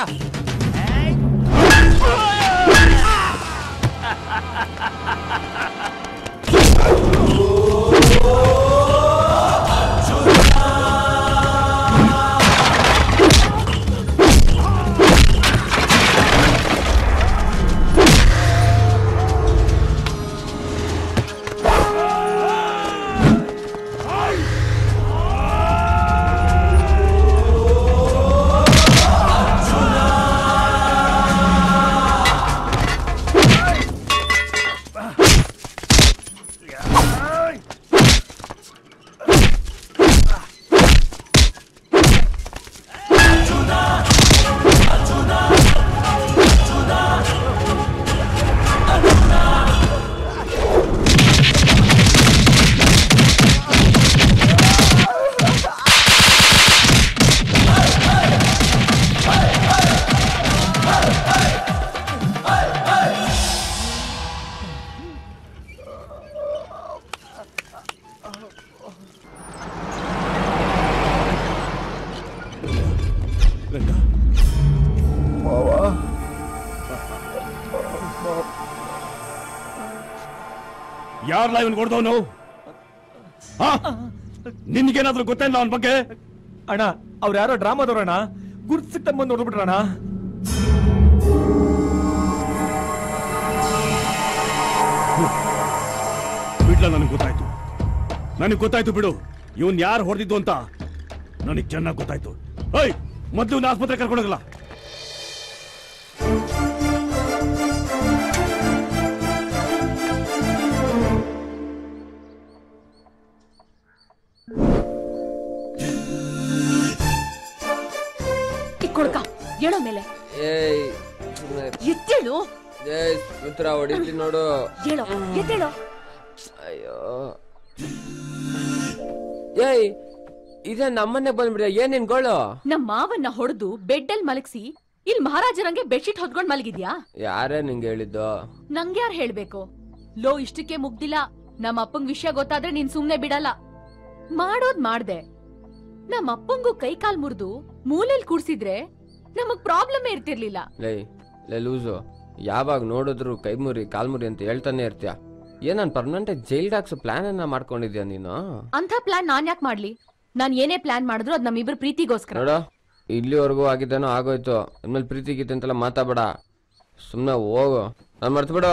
ಯಾರಲ್ಲ ಇವನ್ ಕೊಡ್ದವನು ನಿನ್ಗೇನಾದ್ರೂ ಗೊತ್ತಿಲ್ಲ ಅವನ ಬಗ್ಗೆ ಅಣ್ಣ ಅವ್ರು ಯಾರೋ ಡ್ರಾಮಾದವ್ರಣ್ಣ ಗುರ್ತ್ ಸಿಕ್ತಂಗ್ ಬಂದು ನೋಡ್ಬಿಟ್ರಣ್ಣ ಬಿಡ್ಲ ನನಗೆ ಗೊತ್ತಾಯ್ತು ನನಗೆ ಗೊತ್ತಾಯ್ತು ಬಿಡು ಇವನ್ ಯಾರು ಹೊಡೆದಿದ್ದು ಅಂತ ನನಗೆ ಚೆನ್ನಾಗಿ ಗೊತ್ತಾಯ್ತು ಐ ಮೊದ್ಲು ಇವ್ನ ಆಸ್ಪತ್ರೆ ಕರ್ಕೊಂಡೋಗಲ್ಲ ಕೊಡ್ಕ ಹೇಳೋ ಮೇಲೆ ಏಯ್ ಸುಮ್ನೆ ಎತ್ತೇಳು ಏಯ್ ಉತ್ತರ ಹೊಡಿತೀನಿ ನೋಡು ಹೇಳೋ ಎತ್ತೇಳೋ ಅಯ್ಯೋ ಏಯ್ ಇದೇ ನಮ್ಮನೆ ಬಂದ್ಬಿಡ ಏನ್ ನಿನ್ ಗೋಳು ನಮ್ ಮಾವನ್ನ ಹೊಡೆದು ಬೆಡ್ಡಲ್ ಮಲಗಿಸಿ ಇಲ್ಲಿ ಮಹಾರಾಜರಂಗೆ ಬೆಡ್ಶೀಟ್ ಹೊದ್ಕೊಂಡ್ ಮಲಗಿದ್ಯಾ ಯಾರೇ ನಿಂಗೆ ಹೇಳಿದ್ದು ನಂಗ್ಯಾರ್ ಹೇಳ್ಬೇಕು ಲೋ ಇಷ್ಟಕ್ಕೆ ಮುಗ್ದಿಲ್ಲ ನಮ್ಮ ಅಪ್ಪಂಗ್ ವಿಷಯ ಗೊತ್ತಾದ್ರೆ ನೀನ್ ಸುಮ್ನೆ ಬಿಡಲ್ಲ ಮಾಡೋದ್ ಮಾಡ್ದೆ ನಮ್ಮ ಅಪ್ಪಂಗೂ ಕೈ ಕಾಲ್ ಮುರಿದು ಮೂಲೆಲ್ ಕೂಡ್ಸಿದ್ರೆ ನಮಗ್ ಪ್ರಾಬ್ಲಮ್ ಇರ್ತಿರ್ಲಿಲ್ಲ ಲೈ ಲೇ ಲೂಸು ಯಾವಾಗ ನೋಡಿದ್ರು ಕೈ ಮುರಿ ಕಾಲ್ ಮುರಿ ಅಂತ ಹೇಳ್ತಾನೆ ಇರ್ತೀಯ ಏನನ್ ಪರ್ಮನೆಂಟ್ ಜೈಲ್ ಡಾಕ್ಸ್ ಪ್ಲಾನ್ ಅನ್ನ ಮಾಡ್ಕೊಂಡಿದ್ಯಾ ನೀನು ಅಂತ ಪ್ಲಾನ್ ನಾನ್ ಯಾಕೆ ಮಾಡ್ಲಿ ನಾನ್ ಏನೇ ಪ್ಲಾನ್ ಮಾಡಿದ್ರು ಅದ್ ನಮ್ಮಿಬ್ರು ಪ್ರೀತಿಗೋಸ್ಕರ ನೋಡು ಇಲ್ಲಿವರೆಗೂ ಆಗಿದ್ದೇನೋ ಆಗೋಯ್ತು ಇನ್ಮೇಲೆ ಪ್ರೀತಿ ಗೀತೆ ಅಂತೆಲ್ಲ ಮಾತಾಡಬೇಡ ಸುಮ್ಮನೆ ಹೋಗು ನಾನು ಮರ್ತು ಬಿಡು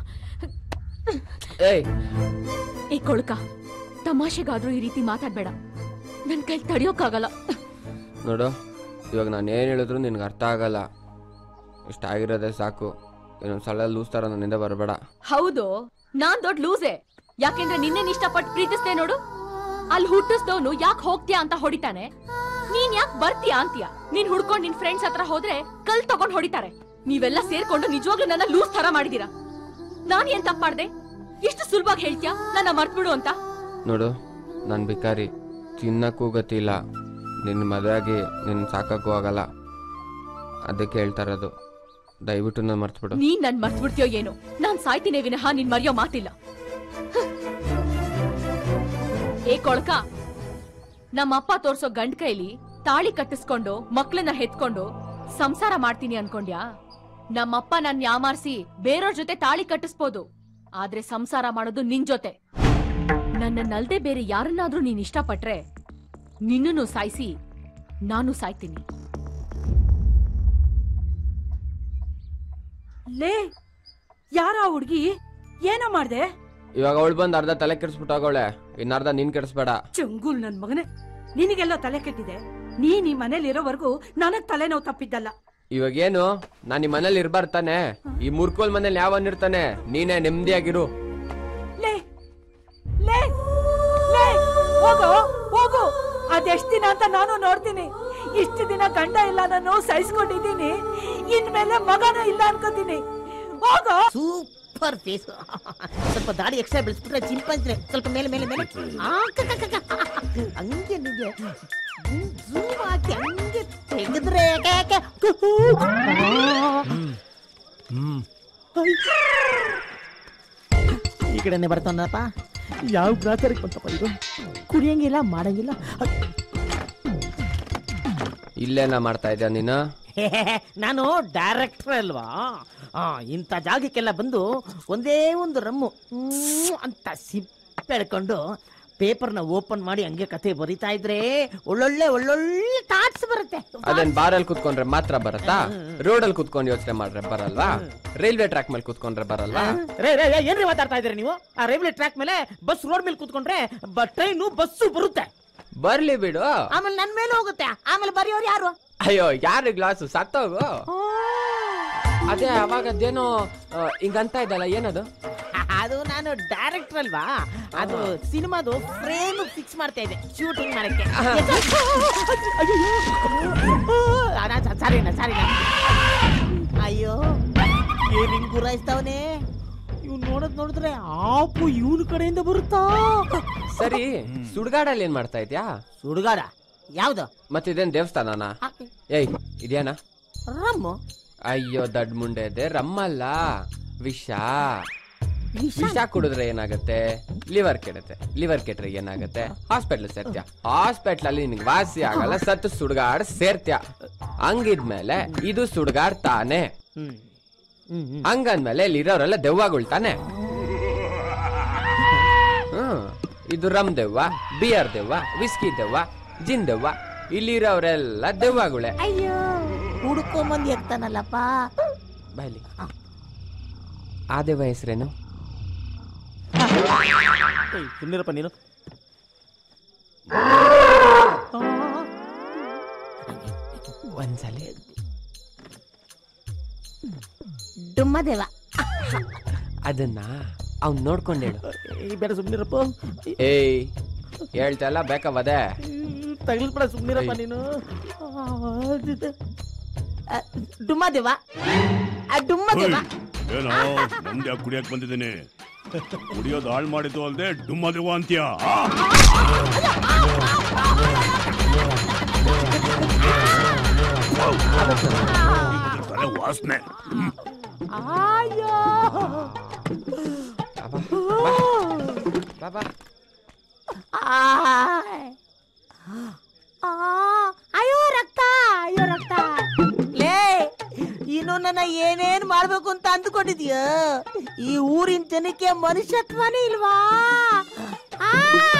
ಏಯ್ ಈ ಕೊಳ್ಕ ತಮಾಷೆಗಾದ್ರೂ ಈ ರೀತಿ ಮಾತಾಡ್ಬೇಡ ನನ್ ಕೈ ತಡಿಯೋಕ್ಕಾಗಲ್ಲ ನೋಡು ಇವಾಗ ನಾನು ಏನು ಹೇಳಿದ್ರು ನಿನ್ಗೆ ಅರ್ಥ ಆಗಲ್ಲ ಇಷ್ಟ ಆಗಿರೋದೇ ಸಾಕು ಇನ್ನೊಂದು ಸಲ ಲೂಸ್ ಥರ ನನ್ನಿಂದ ಬರಬೇಡ ಹೌದು ನಾನ್ ದೊಡ್ಡ ಲೂಸೆ ಯಾಕೆಂದ್ರೆ ನಿನ್ನೆ ಇಷ್ಟಪಟ್ಟು ಪ್ರೀತಿಸ್ದೆ ನೋಡು ಅಲ್ಲಿ ಹುಟ್ಟಿಸ್ದವನು ಯಾಕೆ ಹೋಗ್ತೀಯಾ ಅಂತ ಹೊಡಿತಾನೆ ನೀನ್ ಯಾಕೆ ಬರ್ತೀಯಾ ಅಂತೀಯ ನೀನ್ ಹುಡ್ಕೊಂಡ್ ನಿನ್ ಫ್ರೆಂಡ್ಸ್ ಹತ್ರ ಹೋದ್ರೆ ಕಲ್ ತಗೊಂಡ್ ಹೊಡಿತಾರೆ ನೀವೆಲ್ಲ ಸೇರ್ಕೊಂಡು ನಿಜವಾಗ್ಲೂ ನನ್ನ ಲೂಸ್ ತರ ಮಾಡಿದೀರಾ ನಾನ್ ಏನ್ ತಪ್ಪ್ ಮಾಡ್ದೆ ಇಷ್ಟು ಸುಲಭವಾಗಿ ಹೇಳ್ತೀಯಾ ನನ್ನ ಮರ್ತ್ಬಿಡು ಅಂತ ನೋಡು ನಾನು ಬಿಕಾರಿ ತಿನ್ನಕ್ಕೂ ಗತಿ ಇಲ್ಲ ನಿನ್ನ ಮದುವೆಯಾಗಿ ನಿನ್ನ ಸಾಕಕ್ಕೂ ಆಗಲ್ಲ ಅದಕ್ಕೆ ಹೇಳ್ತಾ ಇರೋದು ದಯವಿಟ್ಟು ನಾನು ಮರ್ತ್ಬಿಡು ನೀನ್ ನನ್ ಮರ್ತ್ಬಿಡ್ತೀಯೋ ಏನೋ ನಾನ್ ಸಾಯ್ತೀನಿ ವಿನಃ ನಿನ್ ಮರೆಯೋ ಮಾತಿಲ್ಲ ಹ. ಏ ಕೊಳ್ಕ ನಮ್ಮಪ್ಪ ತೋರ್ಸೋ ಗಂಡ್ ಕೈಲಿ ತಾಳಿ ಕಟ್ಟಿಸ್ಕೊಂಡು ಮಕ್ಳನ್ನ ಹೆತ್ಕೊಂಡು ಸಂಸಾರ ಮಾಡ್ತೀನಿ ಅನ್ಕೊಂಡ್ಯಾ ನಮ್ಮಪ್ಪ ನನ್ ಯಾಮಾರ್ಸಿ ಬೇರೆಯವ್ರ ಜೊತೆ ತಾಳಿ ಕಟ್ಟಿಸ್ಬೋದು ಆದ್ರೆ ಸಂಸಾರ ಮಾಡೋದು ನಿನ್ ಜೊತೆ ನನ್ನನ್ನಲ್ದೆ ಬೇರೆ ಯಾರನ್ನಾದ್ರೂ ನೀನ್ ಇಷ್ಟಪಟ್ರೆ ನಿನ್ನನ್ನು ಸಾಯಿಸಿ ನಾನು ಸಾಯ್ತೀನಿ ಲೇ ಯಾರ ಹುಡ್ಗಿ ಏನೋ ಮಾಡ್ದೆ ಇವಾಗ ಅವಳು ಬಂದು ಅರ್ಧ ತಲೆ ಕೆಡಿಸ್ಬಿಟ್ಟು ಹೋಗೋಳೆ ಇನ್ನು ಅರ್ಧ ನೀನ್ ಕೆಡಿಸ್ಬೇಡ ಚಂಗುಲ್ ನನ್ ಮಗನೇ ನಿನಗೆಲ್ಲ ತಲೆ ಕೆಟ್ಟಿದೆ ನೀನ್ ಈ ಮನೇಲಿ ಇರೋವರೆಗೂ ನನಗ್ ತಲೆನೋವು ತಪ್ಪಿದ್ದಲ್ಲ ಇವಾಗ ಏನು ನಾನು ಈ ಮನೇಲಿ ಇರ್ಬಾರ್ದು ತಾನೆ ಈ ಮುರ್ಕೋಲ್ ಮನೇಲಿ ಯಾವನ್ ಇರ್ತಾನೆ ನೀನೇ ನೆಮ್ಮದಿಯಾಗಿರು ಲೇ ಲೇ ಲೇ ಹೋಗು ಹೋಗು ಅದೆಷ್ಟ್ ದಿನ ಅಂತ ನಾನು ನೋಡ್ತೀನಿ ಇಷ್ಟು ದಿನ ಗಂಡ ಇಲ್ಲ ನಾನು ಸಹಿಸ್ಕೊಂಡಿದ್ದೀನಿ ಇನ್ಮೇಲೆ ಮಗನೂ ಇಲ್ಲ ಅನ್ಕೋತೀನಿ ಹೋಗು ಸೂಪರ್ ಫೇಸ್ ಸ್ವಲ್ಪ ದಾಡಿ ಎಕ್ಸ್ಟ್ರಾ ಬೆಳೆಸ್ಬಿಟ್ರೆ ಚಿಂಪಂದ್ರೆ ಸ್ವಲ್ಪ ಮೇಲೆ ಮೇಲೆ ಮೇಲೆ ಆ, ಕ, ಕ, ಕ, ಕ. ಹಂಗೆ ನಿಂಗೆ ಝೂಮ್ ಹಾಕಿ ಹಂಗೆ ತೆಗೆದ್ರೆ ಕೆ, ಕೆ. ಈ ಕಡೆನೆ ಬರ್ತಾನಪ್ಪ ಯಾವ ಗ್ರಾಚಾರಕ್ಕೆ ಬಂತಪ್ಪ ಇದು ಕುಡಿಯಂಗಿಲ್ಲ ಮಾಡಂಗಿಲ್ಲ ಇಲ್ಲೇನ ಮಾಡ್ತಾ ಇದ್ಯಾ ನೀನು ನಾನು ಡೈರೆಕ್ಟರ್ ಅಲ್ವಾ ಆ, ಇಂಥ ಜಾಗಕ್ಕೆಲ್ಲ ಬಂದು ಒಂದೇ ಒಂದು ರಮ್ಮು ಹ್ಮ್ ಅಂತ ಸಿಪ್ಪೆಳ್ಕೊಂಡು ಪೇಪರ್ನ ಓಪನ್ ಮಾಡಿ ಹಂಗೆ ಕತೆ ಬರಿತಾ ಇದ್ರೆ ಒಳ್ಳೊಳ್ಳೆ ಒಳ್ಳೊಳ್ಳೆ ಥಾಟ್ಸ್ ಬರುತ್ತೆ ಅದೇನ್ ಬಾರಲ್ಲಿ ಕುತ್ಕೊಂಡ್ರೆ ಮಾತ್ರ ಬರತ್ತಾ ರೋಡಲ್ಲಿ ಕುತ್ಕೊಂಡು ಯೋಚನೆ ಮಾಡ್ರೆ ಬರಲ್ವಾ ರೈಲ್ವೆ ಟ್ರ್ಯಾಕ್ ಮೇಲೆ ಕುತ್ಕೊಂಡ್ರೆ ಬರಲ್ವಾ ರೇ ರೇ ರೇ, ಏನ್ರಿ ಮಾತಾಡ್ತಾ ಇದ್ದೀರಿ ನೀವು ಆ ರೈಲ್ವೆ ಟ್ರ್ಯಾಕ್ ಮೇಲೆ ಬಸ್ ರೋಡ್ ಮೇಲೆ ಕೂತ್ಕೊಂಡ್ರೆ ಟ್ರೈನು ಬಸ್ಸು ಬರುತ್ತೆ ಬರ್ಲಿ ಬಿಡು ಆಮೇಲೆ ನನ್ ಮೇಲೆ ಹೋಗುತ್ತೆ ಆಮೇಲೆ ಬರೆಯೋರು ಯಾರು ಅಯ್ಯೋ ಯಾರು ಗ್ಲಾಸು ಸತ್ತೋಗು ಅದೇ ಅವಾಗ ಅದೇನೋ ಆ, ಹಿಂಗಂತ ಇದ್ದಲ್ಲ ಏನದು ಅದು ನಾನು ಡೈರೆಕ್ಟರ್ ಅಲ್ವಾ ಅದು ಸಿನಿಮಾದು ಫ್ರೇಮ್ ಫಿಕ್ಸ್ ಮಾಡ್ತಾ ಇದ್ದೆ ಶೂಟಿಂಗ್ ಮಾಡಕ್ಕೆ ಸಾರಿನ ಸಾರಿನ ಅಯ್ಯೋ ಏನ್ ಹಿಂಗ್ ಗುರಾಯಿಸ್ತಾವನೆ ಇವ್ ನೋಡದ್ ನೋಡಿದ್ರೆ ಆಪು ಇವನ್ ಕಡೆಯಿಂದ ಬರುತ್ತಾ ಸರಿ ಸುಡ್ಗಾಡಲ್ಲಿ ಏನ್ ಮಾಡ್ತಾ ಇದ್ಯಾ ಸುಡುಗಾಡ ಯಾವ್ದು ಮತ್ತಿದೇನ್ ದೇವಸ್ಥಾನನ ಏಯ್ ಇದೇನಾ ರಮ್ಮು ಅಯ್ಯೋ ದಡ್ ಮುಂಡೆ ಇದೆ ರಮ್ಮಲ್ಲ ವಿಷ ವಿಷ ಕುಡಿದ್ರೆ ಏನಾಗುತ್ತೆ ಲಿವರ್ ಕೆಡುತ್ತೆ ಲಿವರ್ ಕೆಟ್ರೆ ಏನಾಗುತ್ತೆ ಹಾಸ್ಪಿಟ್ಲ್ ಸೇರ್ತ್ಯ ಹಾಸ್ಪಿಟ್ಲ್ ಅಲ್ಲಿ ನಿನ್ಗೆ ವಾಸಿ ಆಗಲ್ಲ ಸತ್ತು ಸುಡ್ಗಾಡ್ ಸೇರ್ತ್ಯ ಹಂಗಿದ್ಮೇಲೆ ಇದು ಸುಡ್ಗಾಡ್ ತಾನೆ ಹಂಗಂದ್ಮೇಲೆ ಇಲ್ಲಿರೋರೆಲ್ಲ ದೆವ್ವಗಳು ತಾನೆ ಹ್ಮ್ ಇದು ರಮ್ ದೆವ್ವ ಬಿಯರ್ ದೆವ್ವ ವಿಸ್ಕಿ ದೆವ್ವ ಜಿನ್ ದೆವ್ವ ಇಲ್ಲಿರೋರೆಲ್ಲ ದೆವ್ವಗಳೇ ಅಯ್ಯೋ ಹುಡ್ಕೊಂಬಂದ್ ಎತ್ತಾನಲ್ಲಪ್ಪ ಬಾಯ್ಲಿ ಆ ದೆವ್ವ ಹೆಸರೇನು ಸುಮ್ಮನಿರಪ್ಪ ನೀನು ಒಂದ್ಸಲಿ ಡುಮ್ಮದೇವ ಅದನ್ನ ಅವ್ನ್ ನೋಡ್ಕೊಂಡ್ ಹೇಳು ಬೇಡ ಸುಮ್ಮನಿರಪ್ಪ ಏಯ್ ಹೇಳ್ತಲ್ಲ ಬೇಕವದೆ ತಗಲ್ಪಡ ಸುಮ್ಮನಿರಪ್ಪ ನೀನು ಡುಮ್ಮದೇವ ಡುಮ್ಮದೇವ ಏನೋ ನಮ್ದು ಯಾಕೆ ಕುಡಿಯಕ್ ಬಂದಿದ್ದೀನಿ ಕುಡಿಯೋದು ಹಾಳು ಮಾಡಿದ್ದು ಅಲ್ದೆ ಡುಮ್ಮದೇವ ಅಂತ್ಯ ತಲೆ ವಾಸನೆ ಅಯ್ಯೋ ಬಾಬಾ ಆಯ್. ಆ, ಅಯ್ಯೋ ರಕ್ತ ಅಯ್ಯೋ ರಕ್ತ ಲೇ ಇನ್ನು ನನ್ನ ಏನೇನ್ ಮಾಡ್ಬೇಕು ಅಂತ ಅಂದ್ಕೊಂಡಿದ್ಯ ಈ ಊರಿನ ಜನಕ್ಕೆ ಮನುಷ್ಯತ್ವನೇ ಇಲ್ವಾ ಆ!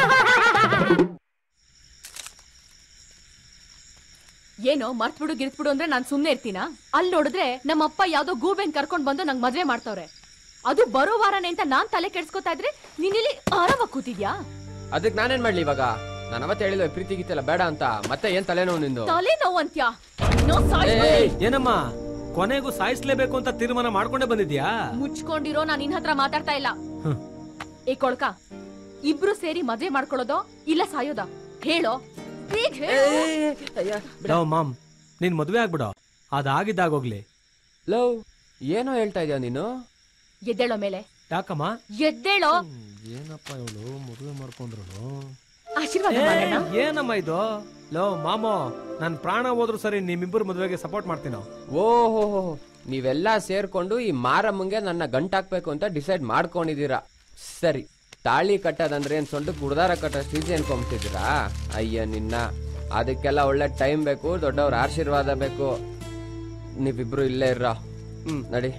ಏನೋ ಮರ್ತ್ಬಿಡು ಗಿರ್ತ್ಬಿಡು ಅಂದ್ರೆ ನಾನ್ ಸುಮ್ನೆ ಇರ್ತೀನಾ ಅಲ್ಲಿ ನೋಡಿದ್ರೆ ನಮ್ಮಪ್ಪ ಯಾವ್ದೋ ಗೂಬೆನ್ ಕರ್ಕೊಂಡ್ ಬಂದು ನಂಗ್ ಮದ್ವೆ ಮಾಡ್ತವ್ರೆ ಅದು ಬರೋ ವಾರನೇ ಅಂತ ನಾನ್ ತಲೆ ಕೆಡ್ಸ್ಕೊತಾ ಇದ್ರೆ ನೀನ್ ಇಲ್ಲಿ ಆರಾಮಾಗ್ ಕೂತಿದ್ಯಾ ಅದಕ್ಕೆ ನಾನೇನ್ ಮಾಡ್ಲಿ ಇವಾಗ ನಾನು ಅವತ್ತು ಹೇಳಿಲ್ಲ ಪ್ರೀತಿ ಗೀತೆಲ್ಲ ಬೇಡ ಅಂತ ಮತ್ತೆ ಏನ್ ತಲೆನೋವು ನಿಂದು ತಲೆ ನೋವು ಅಂತ್ಯಾ ಇನ್ನೂ ಸಾಯ್ಸ್ ಏಯ್, ಏನಮ್ಮ ಕೊನೆಗೂ ಸಾಯಿಸ್ಲೇಬೇಕು ಅಂತ ತೀರ್ಮಾನ ಮಾಡ್ಕೊಂಡೇ ಬಂದಿದ್ಯಾ ಮುಚ್ಕೊಂಡಿರೋ ನಾನ್ ನಿನ್ ಹತ್ರ ಮಾತಾಡ್ತಾ ಇಲ್ಲ ಏ ಕೊಳ್ಕ ಇಬ್ರು ಸೇರಿ ಮದ್ವೆ ಮಾಡ್ಕೊಳ್ಳೋದೋ ಇಲ್ಲ ಸಾಯೋದಾ ಹೇಳೋ ಈಗ ಹೇಳು ಲವ್ ಮಾಮ್ ನೀನ್ ಮದುವೆ ಆಗ್ಬಿಡು ಅದಾಗಿದ್ದಾಗೋಗ್ಲಿ ಲವ್ ಏನೋ ಹೇಳ್ತಾ ಇದೀಯ ನೀನು ಎದ್ದೇಳೋ ಮೇಲೆ ಯಾಕಮ್ಮ ಎದ್ದೇಳೋ ಏನಪ್ಪ ಇವಳು ಮದುವೆ ಮಾಡ್ಕೊಂಡ್ರು ಆಶೀರ್ವಾದ ಮಾಡೋಣ ಏನಮ್ಮ ಇದು ಲೋ ಮಾಮೋ ನನ್ ಪ್ರಾಣ ಹೋದ್ರು ಸರಿ ನಿಮ್ಮಿಬ್ಬರು ಮದುವೆಗೆ ಸಪೋರ್ಟ್ ಮಾಡ್ತೀನೋ ಓಹೋ ನೀವೆಲ್ಲ ಸೇರ್ಕೊಂಡು ಈ ಮಾರಮ್ಮಂಗೆ ನನ್ನ ಗಂಟಾಕ್ಬೇಕು ಅಂತ ಡಿಸೈಡ್ ಮಾಡ್ಕೊಂಡಿದ್ದೀರಾ ಸರಿ ತಾಳಿ ಕಟ್ಟೋದಂದ್ರೆ ಏನ್ ಸೊಂಟ ಗುಡ್ದಾರ ಕಟ್ಟೋಷ್ಟು ಈಸಿ ಅನ್ಕೊಂಬಿಟ್ಟಿದ್ದೀರಾ ಅಯ್ಯ ನಿನ್ನ ಅದಕ್ಕೆಲ್ಲ ಒಳ್ಳೆ ಟೈಮ್ ಬೇಕು ದೊಡ್ಡವ್ರ ಆಶೀರ್ವಾದ ಬೇಕು ನೀವಿಬ್ರು ಇಲ್ಲೇ ಇರ್ರ ಹ್ಮ್ ನಡಿ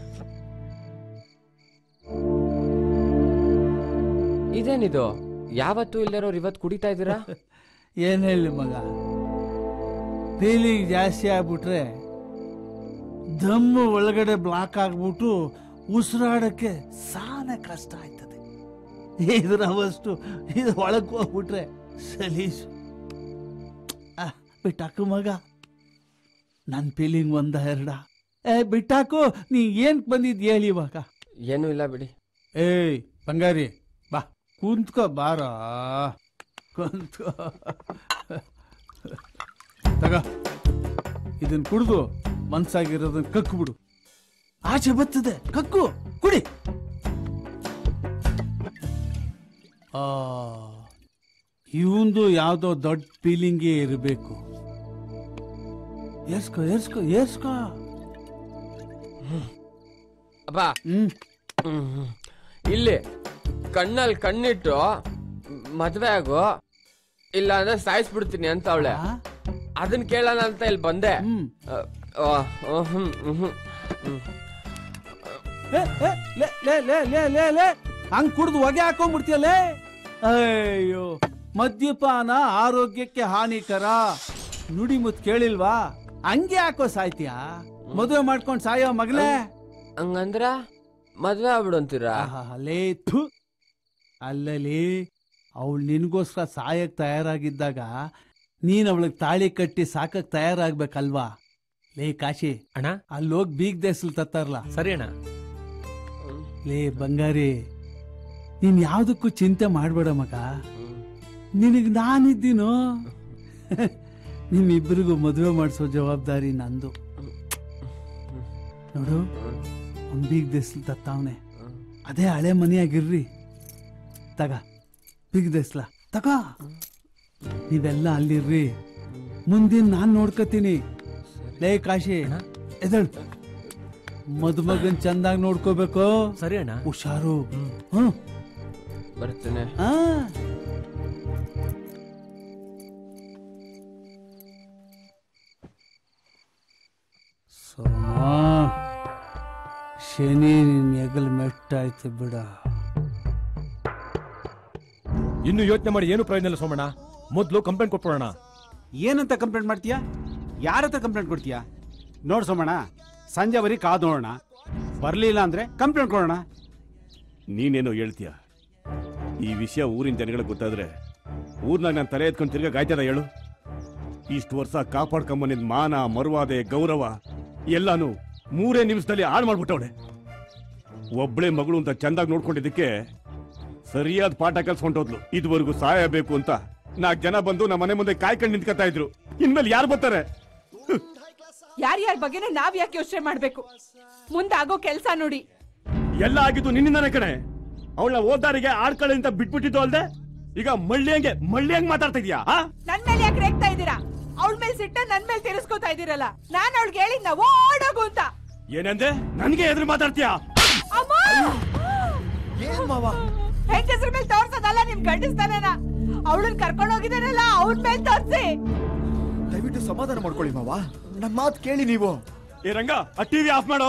ಇದೇನಿದು ಯಾವತ್ತೂ ಇಲ್ಲರೋರು ಇವತ್ತು ಕುಡಿತಾ ಇದ್ದೀರಾ ಏನ್ ಹೇಳಿ ಮಗ ಫೀಲಿಂಗ್ ಜಾಸ್ತಿ ಆಗ್ಬಿಟ್ರೆ ದಮ್ಮು ಒಳಗಡೆ ಬ್ಲಾಕ್ ಆಗ್ಬಿಟ್ಟು ಉಸಿರಾಡಕ್ಕೆ ಸಾನೆ ಕಷ್ಟ ಆಯ್ತದೆ ಇದ್ರ ಅವಷ್ಟು ಇದು ಒಳಗೆ ಹೋಗ್ಬಿಟ್ರೆ ಸಲೀಸು ಆ, ಬಿಟ್ಟಾಕು ಮಗ ನನ್ನ ಫೀಲಿಂಗ್ ಒಂದ ಎರಡ ಏ ಬಿಟ್ಟಾಕು ನೀ ಏನ್ ಬಂದಿದ್ ಹೇಳಿ ಇವಾಗ ಏನೂ ಇಲ್ಲ ಬಿಡಿ ಏಯ್ ಬಂಗಾರಿ ಬಾ ಕುಂತ್ಕೋ ಬಾರ ಕುಂತ್ಕೋ ತಗ ಇದನ್ ಕುಡ್ದು ಮನ್ಸಾಗಿರೋದನ್ನ ಕಕ್ಕು ಬಿಡು ಆಚೆ ಬರ್ತದೆ ಕಕ್ಕು ಕುಡಿ ಆ ಇವಂದು ಯಾವ್ದೋ ದೊಡ್ಡ ಫೀಲಿಂಗೇ ಇರಬೇಕು ಏರ್ಸ್ಕೋ ಏರ್ಸ್ಕೋ ಏರ್ಸ್ಕೋ ಅಬ್ಬಾ ಹ್ಮ್. ಇಲ್ಲಿ ಕಣ್ಣಲ್ಲಿ ಕಣ್ಣಿಟ್ಟು ಮದ್ವೆ ಆಗು ಇಲ್ಲ ಅಂದ್ರೆ ಸಾಯಿಸ್ಬಿಡ್ತೀನಿ ಅಂತ ಅವಳೆ ಅದನ್ನ ಕೇಳೋಣ ಅಂತ ಇಲ್ಲಿ ಬಂದೆ ಅ, ಆ, ಆ, ಹ್ಮ್, ಹ್ಮ್, ಹ್ಮ್, ಹ್ಮ್. ಏ, ಏ, ಲೇ ಲೇ ಲೇ ಲೇ ಲೇ ಲೇ ಹಂಗ್ ಕುಡ್ದು ಹೊಗೆ ಹಾಕೊಂಡ್ಬಿಡ್ತೀಯಲ್ಲೇ ಅಯ್ಯೋ ಮದ್ಯಪಾನ ಆರೋಗ್ಯಕ್ಕೆ ಹಾನಿಕರ ನುಡಿ ಮುತ್ ಕೇಳಿಲ್ವಾ ಹಂಗೆ ಹಾಕೋ ಸಾಯ್ತೀಯಾ ಮದುವೆ ಮಾಡ್ಕೊಂಡ್ ಸಾಯೋ ಮಗನೇ ಹಂಗಂದ್ರ ಮದ್ವೆ ಆಗ್ಬಿಡು ಅಂತೀರಾ ಲೇ ಥು ಅಲ್ಲಲಿ ಅವಳು ನಿನಗೋಸ್ಕರ ಸಾಯಕ್ ತಯಾರಾಗಿದ್ದಾಗ ನೀನ್ ಅವಳಿಗೆ ತಾಳಿ ಕಟ್ಟಿ ಸಾಕಕ್ ತಯಾರಾಗ್ಬೇಕಲ್ವಾ ಲೇ ಕಾಶಿ ಅಣ್ಣ ಅಲ್ಲೋಗಿ ಬೀಗ್ ದೇಸಲ್ ತತ್ತಾರಲ್ಲ ಸರಿ ಅಣ್ಣ ಲೇ ಬಂಗಾರಿ ನೀನ್ ಯಾವ್ದಕ್ಕೂ ಚಿಂತೆ ಮಾಡ್ಬೇಡ ಮಗ ನಿನಗ್ ನಾನಿದ್ದೀನೋ ನಿಮ್ಮಿಬ್ಬರಿಗೂ ಮದುವೆ ಮಾಡಿಸೋ ಜವಾಬ್ದಾರಿ ನಂದು ನೋಡು ಅವ್ನ್ ಬೀಗ್ ದೇಸ್ಲ್ ತತ್ತಾವನೆ ಅದೇ ಹಳೆ ಮನೆಯಾಗಿರ್ರಿ ತಗ ಬೀಗ್ ದೇಸ್ಲ ತಗ ನೀವೆಲ್ಲ ಅಲ್ಲಿರ್ರಿ ಮುಂದಿನ ನಾನ್ ನೋಡ್ಕೋತೀನಿ ಲೇ ಕಾಶಿ ಎದಳ್ ಮದುಮಗನ್ ಚಂದಾಗಿ ನೋಡ್ಕೋಬೇಕು ಸರಿ ಅಣ್ಣ ಹುಷಾರು ಹ್ಮ್ ಬರ್ತೀನಿ ಆ ಸೋಮ ಶನಿ ನಿನ್ ಹೆಗಲ್ ಮೆಟ್ಟಾಯ್ತು ಬಿಡ ಇನ್ನು ಯೋಚನೆ ಮಾಡಿ ಏನು ಪ್ರಯೋಜನ ಇಲ್ಲ ಸೋಮಣ್ಣ ಮೊದಲು ಕಂಪ್ಲೇಂಟ್ ಕೊಟ್ಬಿಡೋಣ ಏನಂತ ಕಂಪ್ಲೇಂಟ್ ಮಾಡ್ತೀಯಾ ಯಾರ ಹತ್ರ ಕಂಪ್ಲೇಂಟ್ ಕೊಡ್ತೀಯಾ ನೋಡ್ ಸೋಮಣ್ಣ ಸಂಜೆವರೆಗೆ ಕಾದು ನೋಡೋಣ ಬರ್ಲಿಲ್ಲ ಅಂದ್ರೆ ಕಂಪ್ಲೇಂಟ್ ಕೊಡೋಣ ನೀನೇನೋ ಹೇಳ್ತೀಯ ಈ ವಿಷಯ ಊರಿನ ಜನಗಳಿಗೆ ಗೊತ್ತಾದ್ರೆ ಊರ್ನಾಗ ನಾನು ತಲೆ ಎತ್ಕೊಂಡು ತಿರ್ಗಾ ಗಾಯ್ತದ ಹೇಳು ಇಷ್ಟು ವರ್ಷ ಕಾಪಾಡ್ಕೊಂಬಂದಿದ್ ಮಾನ ಮರುವಾದೆ ಗೌರವ ಎಲ್ಲಾನು ಮೂರೇ ನಿಮಿಷದಲ್ಲಿ ಹಾಳು ಮಾಡ್ಬಿಟ್ಟವಳೆ ಒಬ್ಳೆ ಮಗಳು ಅಂತ ಚಂದಾಗಿ ನೋಡ್ಕೊಂಡಿದ್ದಕ್ಕೆ ಸರಿಯಾದ ಪಾಠ ಕಲ್ಸ್ಕೊಂಡೋದ್ಲು ಇದುವರೆಗೂ ಸಹಾಯ ಬೇಕು ಅಂತ ನಾಲ್ಕು ಜನ ಬಂದು ನಮ್ಮ ಮನೆ ಮುಂದೆ ಕಾಯ್ಕೊಂಡು ನಿಂತ್ಕೊತಾ ಇದ್ರು ಇನ್ಮೇಲೆ ಯಾರು ಬರ್ತಾರೆ ಯಾರ್ಯಾರ ಬಗ್ಗೆನೂ ನಾವ್ ಯಾಕೆ ಯೋಚನೆ ಮಾಡ್ಬೇಕು ಮುಂದಾಗೋ ಕೆಲ್ಸ ನೋಡಿ ಎಲ್ಲ ಆಗಿದ್ದು ನಿನ್ನಿಂದಾನೆ ಕಣೆ ಅವಳ ಓದಾರಿಗೆ ಆಡ್ಕೊಳ್ಳಿ ಅಂತ ಬಿಟ್ಬಿಟ್ಟಿದ್ದು ಅಲ್ದೆ ಈಗ ಮಳ್ಳಿ ಹಂಗೆ ಮಳ್ಳಿ ಹಂಗೆ ಮಾತಾಡ್ತಾ ಇದೀಯಾ ಆ? ನನ್ ಮೇಲೆ ಯಾಕೆ ರೇಗ್ತಾ ಇದ್ದೀರಾ ಅವಳ ಮೇಲೆ ಸಿಟ್ಟ ನನ್ ಮೇಲೆ ತಿರ್ಸ್ಕೊತಾ ಇದೀರಲ್ಲ ನಾನ್ ಅವಳಿಗೆ ಹೇಳಿದ್ನ ಓಡೋಗು ಅಂತ ಏನಂದೆ ನನ್ಗೆ ಎದುರು ಮಾತಾಡ್ತೀಯಾ ಅಮ್ಮ ಹೆಂಗಸ್ರ ಮೇಲೆ ತೋರ್ಸೋದಲ್ಲ ನಿಮ್ ಗಂಡಸ್ತಾನ ಅವಳನ್ನ ಕರ್ಕೊಂಡು ಹೋಗಿದಾರಲ್ಲ ಅವಳ ಮೇಲೆ ತೋರ್ಸಿ ದಯವಿಟ್ಟು ಸಮಾಧಾನ ಮಾಡ್ಕೊಳ್ಳಿ ಮಾವ ನಮ್ಮ ಮಾತು ಕೇಳಿ ನೀವು ಏ ರಂಗ ಆ ಟಿವಿ ಆಫ್ ಮಾಡೋ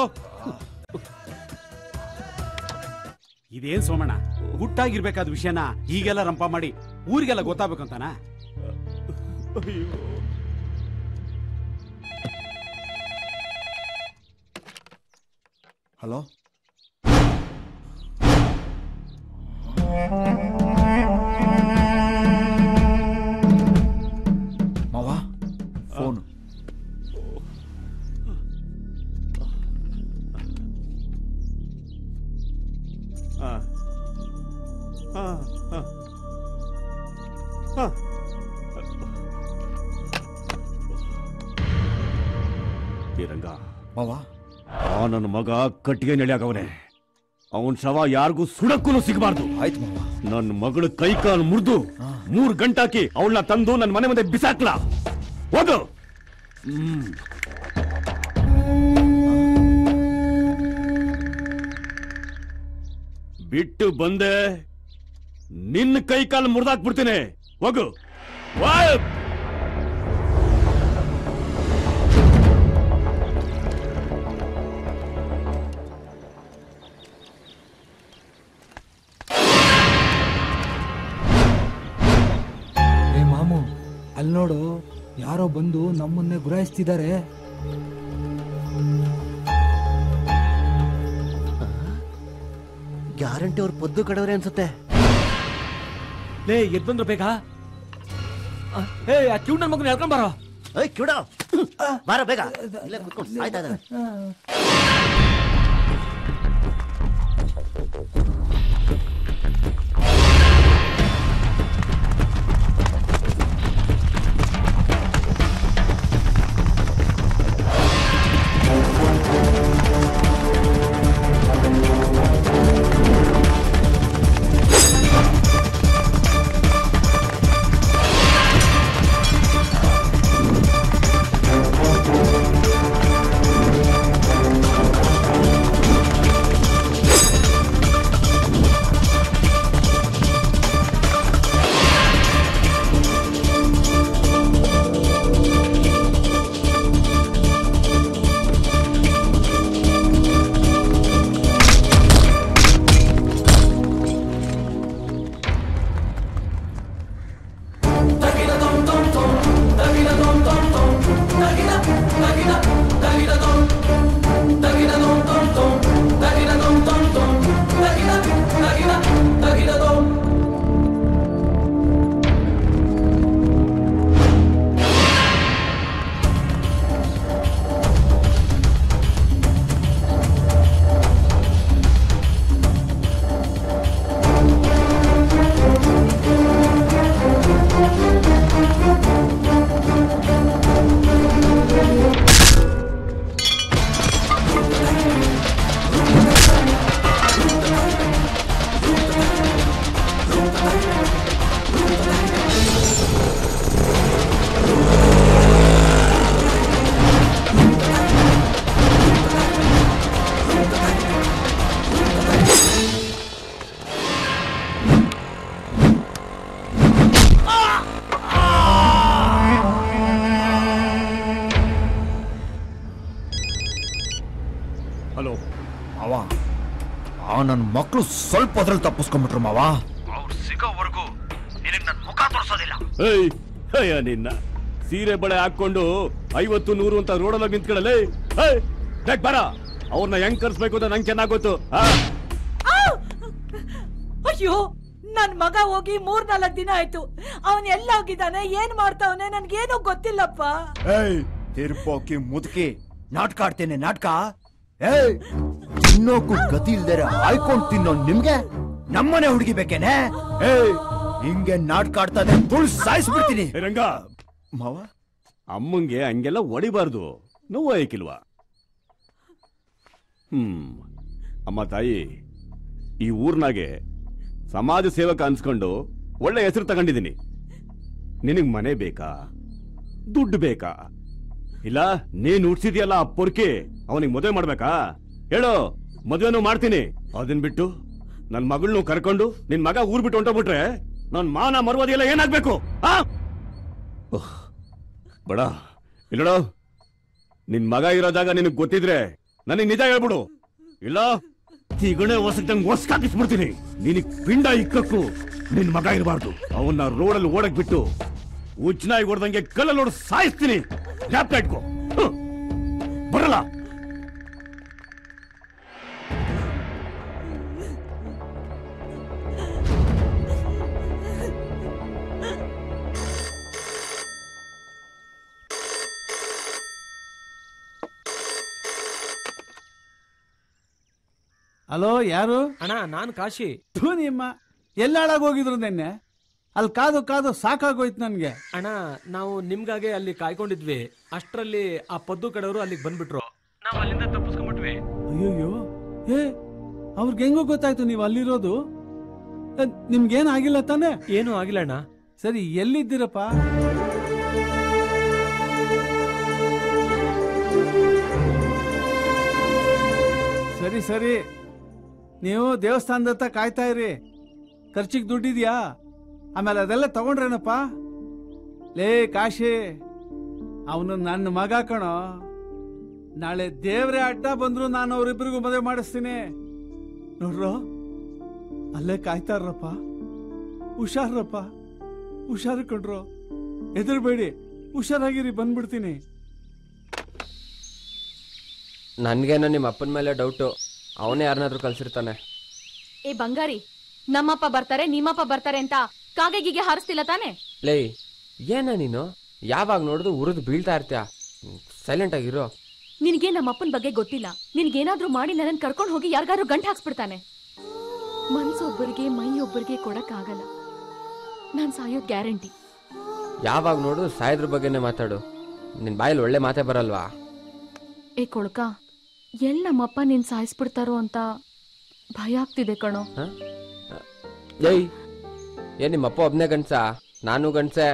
ಇದೇನ್ ಸೋಮಣ್ಣ ಗುಟ್ಟಾಗಿರ್ಬೇಕಾದ ವಿಷಯನ ಈಗೆಲ್ಲ ರಂಪ ಮಾಡಿ ಊರಿಗೆಲ್ಲ ಗೊತ್ತಾಗ್ಬೇಕು ಅಂತಾನ ಹಲೋ ಮಾವ ಫೋನು ಆ. ಆ, ಆ. ಆ. ಏ ರಂಗ ಆ ನನ್ನ ಮಗ ಕಟ್ಟಿಗೆ ನೆಳೆಯಾಗವನೆ ಅವನ್ ಶವ ಯಾರಿಗೂ ಸುಡಕ್ಕೂ ಸಿಗಬಾರ್ದು ಆಯ್ತು ಮಾವ ನನ್ನ ಮಗಳು ಕೈ ಕಾಲು ಮುರಿದು ಮೂರ್ ಗಂಟಾಕಿ ಅವಳನ್ನ ತಂದು ನನ್ನ ಮನೆ ಮುಂದೆ ಬಿಸಾಕ್ಲಾ ಹೋಗು ಹ್ಮ್ ಬಿಟ್ಟು ಬಂದೆ ನಿನ್ನ ಕೈ ಕಾಲು ಮುರಿದಾಕ್ಬಿಡ್ತೀನಿ ಹೋಗು ವಾಯ್! ಏ ಮಾಮು ಅಲ್ಲಿ ನೋಡು ಯಾರೋ ಬಂದು ನಮ್ಮನ್ನೇ ಗುರಾಯಿಸ್ತಿದ್ದಾರೆ ಗ್ಯಾರಂಟಿ ಅವ್ರು ಪದ್ದು ಕಡವ್ರೆ ಅನ್ಸುತ್ತೆ ಲೇ ಎದ್ ಬಂದ್ರು ಬೇಗ ಏ ಆ ಕ್ಯೂ ನನ್ ಮಗನ ಹೇಳ್ಕೊಂಡ್ ಬರೋ ಏಯ್ ಕಿಡ ಬಾರ ಬೇಗ ಇಲ್ಲೇ ಕುತ್ಕೊಂಡು ಸಾಯ್ತಾ ಇದ್ದಾನೆ ಹಲೋ ಮಾವ ಆ ನನ್ನ ಮಕ್ಕಳು ಸ್ವಲ್ಪ ಅದ್ರಲ್ಲಿ ತಪ್ಪಿಸ್ಕೊಂಡ್ಬಿಟ್ರು ಮಾವ ಅವ್ರು ಸಿಗೋವರೆಗೂ ನಿನಗೆ ನನ್ನ ಮುಖ ತೋರಿಸೋದಿಲ್ಲ ಏಯ್ ಅಯ್ಯ ನಿನ್ನ ಸೀರೆ ಬಳೆ ಹಾಕೊಂಡು ಐವತ್ತು ನೂರು ಅಂತ ರೋಡಲ್ಲಿ ನಿಂತ್ಕೊಳ್ಳಲೇ ಏಯ್ ಬೇಕ್ ಬರ ಅವ್ರನ್ನ ಹೆಂಗ್ ಕರ್ಸ್ಬೇಕು ಅಂತ ನಂಗೆ ಚೆನ್ನಾಗ್ ಗೊತ್ತು ಆ? ಅಯ್ಯೋ ನನ್ ಮಗ ಹೋಗಿ ಮೂರ್ ನಾಲ್ಕು ದಿನ ಆಯ್ತು ಅವನ್ ಎಲ್ಲ ಹೋಗಿದ್ದಾನೆ ಏನ್ ಮಾಡ್ತಾವನೆ ನನ್ಗೇನು ಗೊತ್ತಿಲ್ಲಪ್ಪ ಏಯ್ ತಿರ್ಪೋಕಿ ಮುದುಕಿ ನಾಟಕ ಆಡ್ತೇನೆ ನಾಟಕ ಏಯ್ ತಿನ್ನೋಕು ಗತಿ ಇಲ್ದೇರೆ ಆಯ್ಕೊಂಡ್ ತಿನ್ನೋ ನಿಮ್ಗೆ ನಮ್ಮನೆ ಹುಡುಗಿ ಬೇಕೇನೆ ಏಯ್ ಹಿಂಗೆ ನಾಟಕ ಆಡ್ತಾನೆ ತುಳ್ ಸಾಯಿಸ್ಬಿಡ್ತೀನಿ ಏ ರಂಗ ಮಾವ ಅಮ್ಮಂಗೆ ಹಂಗೆಲ್ಲ ಹೊಡಿಬಾರ್ದು ನೋವು ಆಯ್ಕಿಲ್ವಾ ಹ್ಮ್ ಅಮ್ಮ ತಾಯಿ ಈ ಊರ್ನಾಗೆ ಸಮಾಜ ಸೇವಕ ಅನ್ಸ್ಕೊಂಡು ಒಳ್ಳೆ ಹೆಸರು ತಗೊಂಡಿದ್ದೀನಿ ನಿನಗ್ ಮನೆ ಬೇಕಾ ದುಡ್ಡು ಬೇಕಾ ಇಲ್ಲ ನೀನ್ ಉಡ್ಸಿದ್ಯಲ್ಲ ಆ ಪೊರ್ಕಿ ಅವನಿಗೆ ಮದುವೆ ಮಾಡ್ಬೇಕಾ ಹೇಳು ಮದುವೆನೂ ಮಾಡ್ತೀನಿ ಅದನ್ ಬಿಟ್ಟು ನನ್ ಮಗಳನ್ನೂ ಕರ್ಕೊಂಡು ನಿನ್ ಮಗ ಊರ್ ಬಿಟ್ಟು ಹೊಂಟೋಗ್ಬಿಟ್ರೆ ನನ್ ಮಾನ ಮರ್ವಾದಿ ಎಲ್ಲ ಏನಾಗ್ಬೇಕು ಆ ಉಹ್, ಬಡ ಇಲ್ಲಡೋ ನಿನ್ ಮಗ ಇರೋ ಜಾಗ ನಿನಗ್ ಗೊತ್ತಿದ್ರೆ ನನಗ್ ನಿಜ ಹೇಳ್ಬಿಡು ಇಲ್ಲ ತಿಗಣೆ ಹೊಸದಂಗ್ ಹೊಸ್ಕಾಕಿಸ್ಬಿಡ್ತೀನಿ ನಿನಗ್ ಪಿಂಡ ಇಕ್ಕಕ್ಕೂ ನಿನ್ ಮಗ ಇರಬಾರ್ದು ಅವನ್ನ ರೋಡಲ್ಲಿ ಓಡಕ್ ಬಿಟ್ಟು ಉಚ್ಚನಾಗಿ ಹೊಡೆದಂಗೆ ಕಲ್ಲಲ್ಲಿ ಹೊಡೆದು ಸಾಯಿಸ್ತೀನಿ ಜ್ಞಾಪಕ ಇಟ್ಕೋ ಹ್ಮ್. ಬರಲ್ಲ ಹಲೋ ಯಾರು ಅಣ್ಣ ನಾನ್ ಕಾಶಿ ಥೂ ನಿಮ್ಮ ಎಲ್ಲ ಹಾಳಾಗ್ ಹೋಗಿದ್ರು ನಿನ್ನೆ ಅಲ್ಲಿ ಕಾದು ಕಾದು ಸಾಕಾಗೋಯ್ತು ನನ್ಗೆ ಅಣ್ಣ ನಾವು ನಿಮ್ಗಾಗೆ ಅಲ್ಲಿ ಕಾಯ್ಕೊಂಡಿದ್ವಿ ಅಷ್ಟರಲ್ಲಿ ಆ ಪದ್ದು ಕಡೆಯವರು ಅಲ್ಲಿಗೆ ಬಂದ್ಬಿಟ್ರು ನಾವು ಅಲ್ಲಿಂದ ತಪ್ಪಿಸ್ಕೊಂಡ್ಬಿಟ್ವಿ ಅಯ್ಯೋಯ್ಯೋ ಏ ಅವ್ರಿಗೆ ಹೆಂಗೋ ಗೊತ್ತಾಯ್ತು ನೀವು ಅಲ್ಲಿರೋದು ಏ, ನಿಮ್ಗೇನ್ ಆಗಿಲ್ಲ ತಾನೇ ಏನೂ ಆಗಿಲ್ಲ ಅಣ್ಣ ಸರಿ ಎಲ್ಲಿದ್ದೀರಪ್ಪ ಸರಿ ಸರಿ ನೀವು ದೇವಸ್ಥಾನದ ಹತ್ರ ಕಾಯ್ತಾ ಇರಿ ಖರ್ಚಿಗೆ ದುಡ್ಡಿದ್ಯಾ ಆಮೇಲೆ ಅದೆಲ್ಲ ತಗೊಂಡ್ರೇನಪ್ಪ ಲೇ ಕಾಶಿ ಅವನು ನನ್ನ ಮಗ ಕಣೋ ನಾಳೆ ದೇವ್ರೆ ಅಡ್ಡ ಬಂದ್ರು ನಾನು ಅವರಿಬ್ಬರಿಗೂ ಮದುವೆ ಮಾಡಿಸ್ತೀನಿ ನೋಡ್ರೋ ಅಲ್ಲೇ ಕಾಯ್ತಾರಪ್ಪ ಹುಷಾರಪ್ಪ ಹುಷಾರು ಕಣ್ರೋ ಹೆದರ್ಬೇಡಿ ಹುಷಾರಾಗಿರಿ ಬಂದ್ಬಿಡ್ತೀನಿ ನನ್ಗೇನೋ ನಿಮ್ಮ ಅಪ್ಪನ ಮೇಲೆ ಡೌಟು ಅವನೇ ಯಾರನ್ನಾದ್ರೂ ಕಳ್ಸಿರ್ತಾನೆ ಏ ಬಂಗಾರಿ ನಮ್ಮಪ್ಪ ಬರ್ತಾರೆ ನಿಮ್ಮಪ್ಪ ಬರ್ತಾರೆ ಅಂತ ಕಾಗೆ ಗೀಗೆ ಹಾರಿಸ್ತಿಲ್ಲ ತಾನೆ ಲೇ ಏನ ನೀನು ಯಾವಾಗ ನೋಡಿದ್ರು ಉರಿದು ಬೀಳ್ತಾ ಇರ್ತೀಯ ಸೈಲೆಂಟ್ ಆಗಿರೋ ನಿನಗೆ ನಮ್ಮಪ್ಪನ ಬಗ್ಗೆ ಗೊತ್ತಿಲ್ಲ ನಿನ್ಗೇನಾದ್ರೂ ಮಾಡಿ ನನ್ನನ್ನು ಕರ್ಕೊಂಡು ಹೋಗಿ ಯಾರಿಗಾದ್ರೂ ಗಂಟು ಹಾಕ್ಸ್ಬಿಡ್ತಾನೆ ಮನ್ಸೊಬ್ಬರಿಗೆ ಮೈ ಒಬ್ಬರಿಗೆ ಕೊಡಕ್ಕಾಗಲ್ಲ ನಾನ್ ಸಾಯೋದ್ ಗ್ಯಾರಂಟಿ ಯಾವಾಗ ನೋಡಿದ್ರು ಸಾಯದ್ರ ಬಗ್ಗೆನೇ ಮಾತಾಡು ನಿನ್ ಬಾಯಲ್ಲಿ ಒಳ್ಳೆ ಮಾತೇ ಬರಲ್ವಾ ಏ ಕೊಳ್ಕ ಎಲ್ ನಮ್ಮಪ್ಪ ನಿನ್ ಸಾಯಿಸ್ಬಿಡ್ತಾರೋ ಅಂತ ಭಯ ಆಗ್ತಿದೆ ಕಣೋ ಹ? ಏಯ್ ಏನ್ ನಿಮ್ಮಪ್ಪ ಒಬ್ನೇ ಗಂಡ್ಸ ನಾನು ಗಂಡ್ಸೆ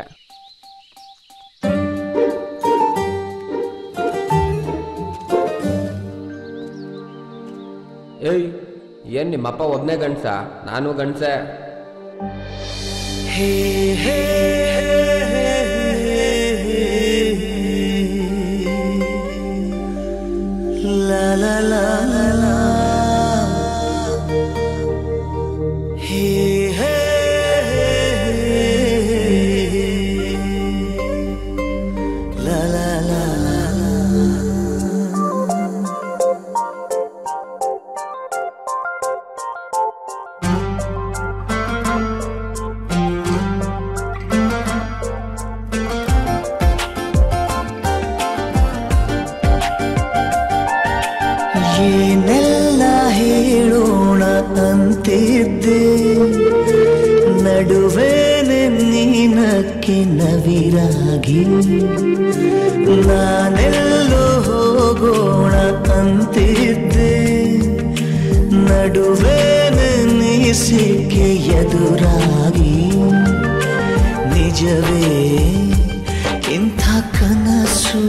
ಏಯ್ ಏನ್ ನಿಮ್ಮಪ್ಪ ಒಬ್ನೇ ಗಂಡ್ಸ ನಾನು ಗಂಡ್ಸೆ La la la la la. Hey, hey, hey. La la la la ಏನೆಲ್ಲ ಹೇಳೋಣ ಅಂತಿದ್ದೆ ನಡುವೇನೆ ನೀನಕ್ಕೆ ನವಿರಾಗಿ ನಾನೆಲ್ಲೋ ಹೋಗೋಣ ಅಂತಿದ್ದೆ ನಡುವೇನೆ ನೀ ಸಿಕ್ಕಿ ಎದುರಾಗಿ ನಿಜವೇ ಇಂಥ ಕನಸು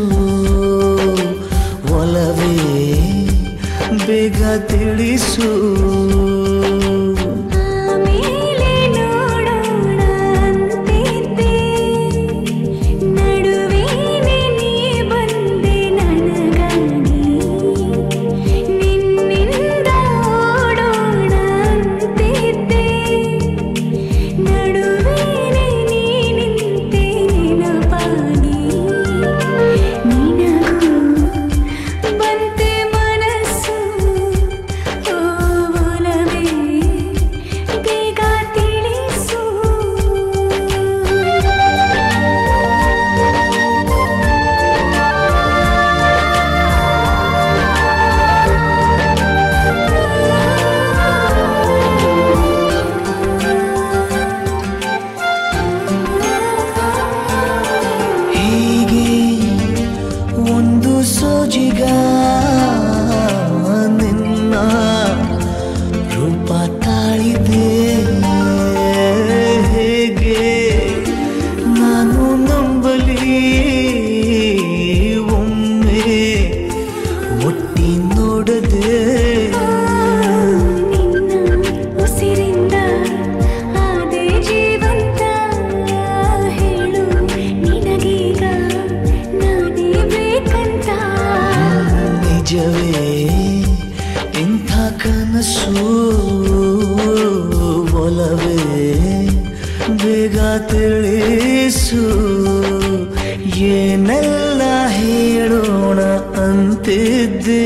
ಒಲವೇ ಬೇಗ ತಿಳಿಸು ಆಮೇಲೆ ನೋಡೋಣ ಅಂತಿದ್ದೆ ನಡುವೇನೆ ನೀ ಬಂದೆ ನನಗಾಗಿ ನಿನ್ನಿಂದ ಓಡೋಣ ಅಂತಿದ್ದೆ ನಡುವೇನೆ ನೀ ನಿಂತೆ ನೆನಪಾಗಿ ನಿನಗೂ ಬಂತೆ ಮನಸ್ಸು ಓ ಒಲವೇ ಬೇಗ ತಿಳಿಸು ಹೀಗೆ ಒಂದು ಸೋಜಿಗ ನಿನ್ನ ರೂಪ ತಾಳಿದೆ ಹೇಗೆ ನಾನು ನಂಬಲಿ ಒಮ್ಮೆ ಮುಟ್ಟಿ ನೋಡದೆ ಉಸಿರಿಂದ ಆದೆ ಜೀವಂತ ಹೇಳು ನಿನಗೀಗ ನಾನೇ ಬೇಕಂತ ನಿಜವೇ ಇಂಥ ಕನಸು ಒಲವೇ ಬೇಗ ತಿಳಿಸು ಏನೆಲ್ಲ ಹೇಳೋಣ ಅಂತಿದ್ದೆ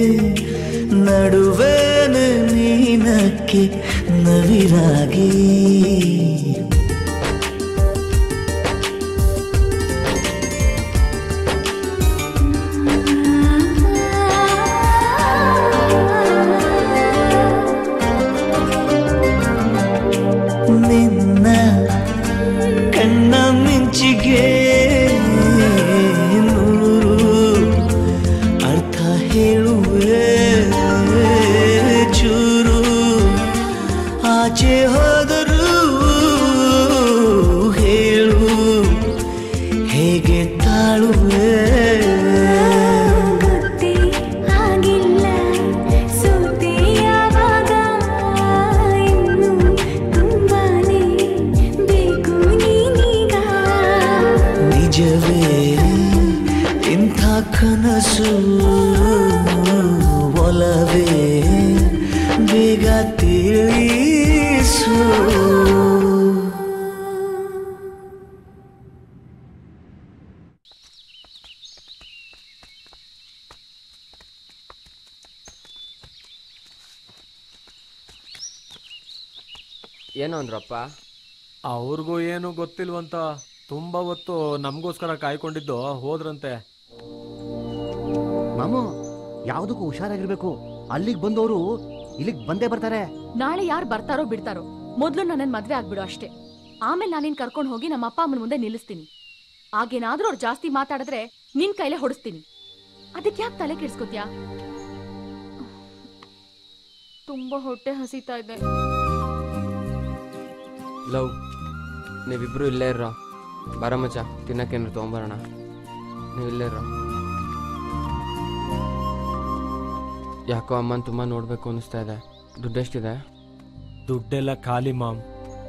ನಡುವೇನ ನೀನಕ್ಕೆ ನವಿರಾಗಿ ನಿನ್ನ ನಿಜವೇ ಇಂಥ ಕನಸು ಒಲವೇ ಬೇಗ ತಿಳಿಸು ಏನು ಅಂದ್ರಪ್ಪ ಅವ್ರಿಗೂ ಏನು ಗೊತ್ತಿಲ್ವಂತ ತುಂಬಾ ಹೊತ್ತು ನಮಗೋಸ್ಕರ ಕಾಯ್ಕೊಂಡಿದ್ದು ಹೋದ್ರಂತೆ ಮಾಮು ಯಾವ್ದಕ್ಕೂ ಹುಷಾರಾಗಿರ್ಬೇಕು ಅಲ್ಲಿಗೆ ಬಂದವರು ಇಲ್ಲಿಗೆ ಬಂದೇ ಬರ್ತಾರೆ ನಾಳೆ ಯಾರು ಬರ್ತಾರೋ ಬಿಡ್ತಾರೋ ಮೊದ್ಲು ನನ್ನನ್ ಮದ್ವೆ ಆಗ್ಬಿಡು ಅಷ್ಟೇ ಆಮೇಲೆ ನಾನಿನ್ ಕರ್ಕೊಂಡು ಹೋಗಿ ನಮ್ಮ ಅಪ್ಪ ಅಮ್ಮನ ಮುಂದೆ ನಿಲ್ಲಿಸ್ತೀನಿ ಆಗೇನಾದ್ರೂ ಅವ್ರು ಜಾಸ್ತಿ ಮಾತಾಡಿದ್ರೆ ನಿನ್ ಕೈಲೇ ಹೊಡಿಸ್ತೀನಿ ಅದಕ್ಕೆ ಯಾಕೆ ತಲೆ ಕೆಡ್ಸ್ಕೊತ್ಯಾ ತುಂಬಾ ಹೊಟ್ಟೆ ಹಸಿತಾ ಇದೆ ಲವ್ ನೀವಿಬ್ರು ಇಲ್ಲೇ ಇರೋ ಬರ ಮಚ್ಚ ತಿನ್ನಕ್ಕೇನು ತೊಗೊಂಬರೋಣ ನೀವು ಇಲ್ಲೇ ಇರೋ ಯಾಕೋ ಅಮ್ಮನ ತುಂಬ ನೋಡಬೇಕು ಅನಿಸ್ತಾ ಇದೆ ದುಡ್ಡೆಷ್ಟಿದೆ ದುಡ್ಡೆಲ್ಲ ಖಾಲಿ ಮಾಮ್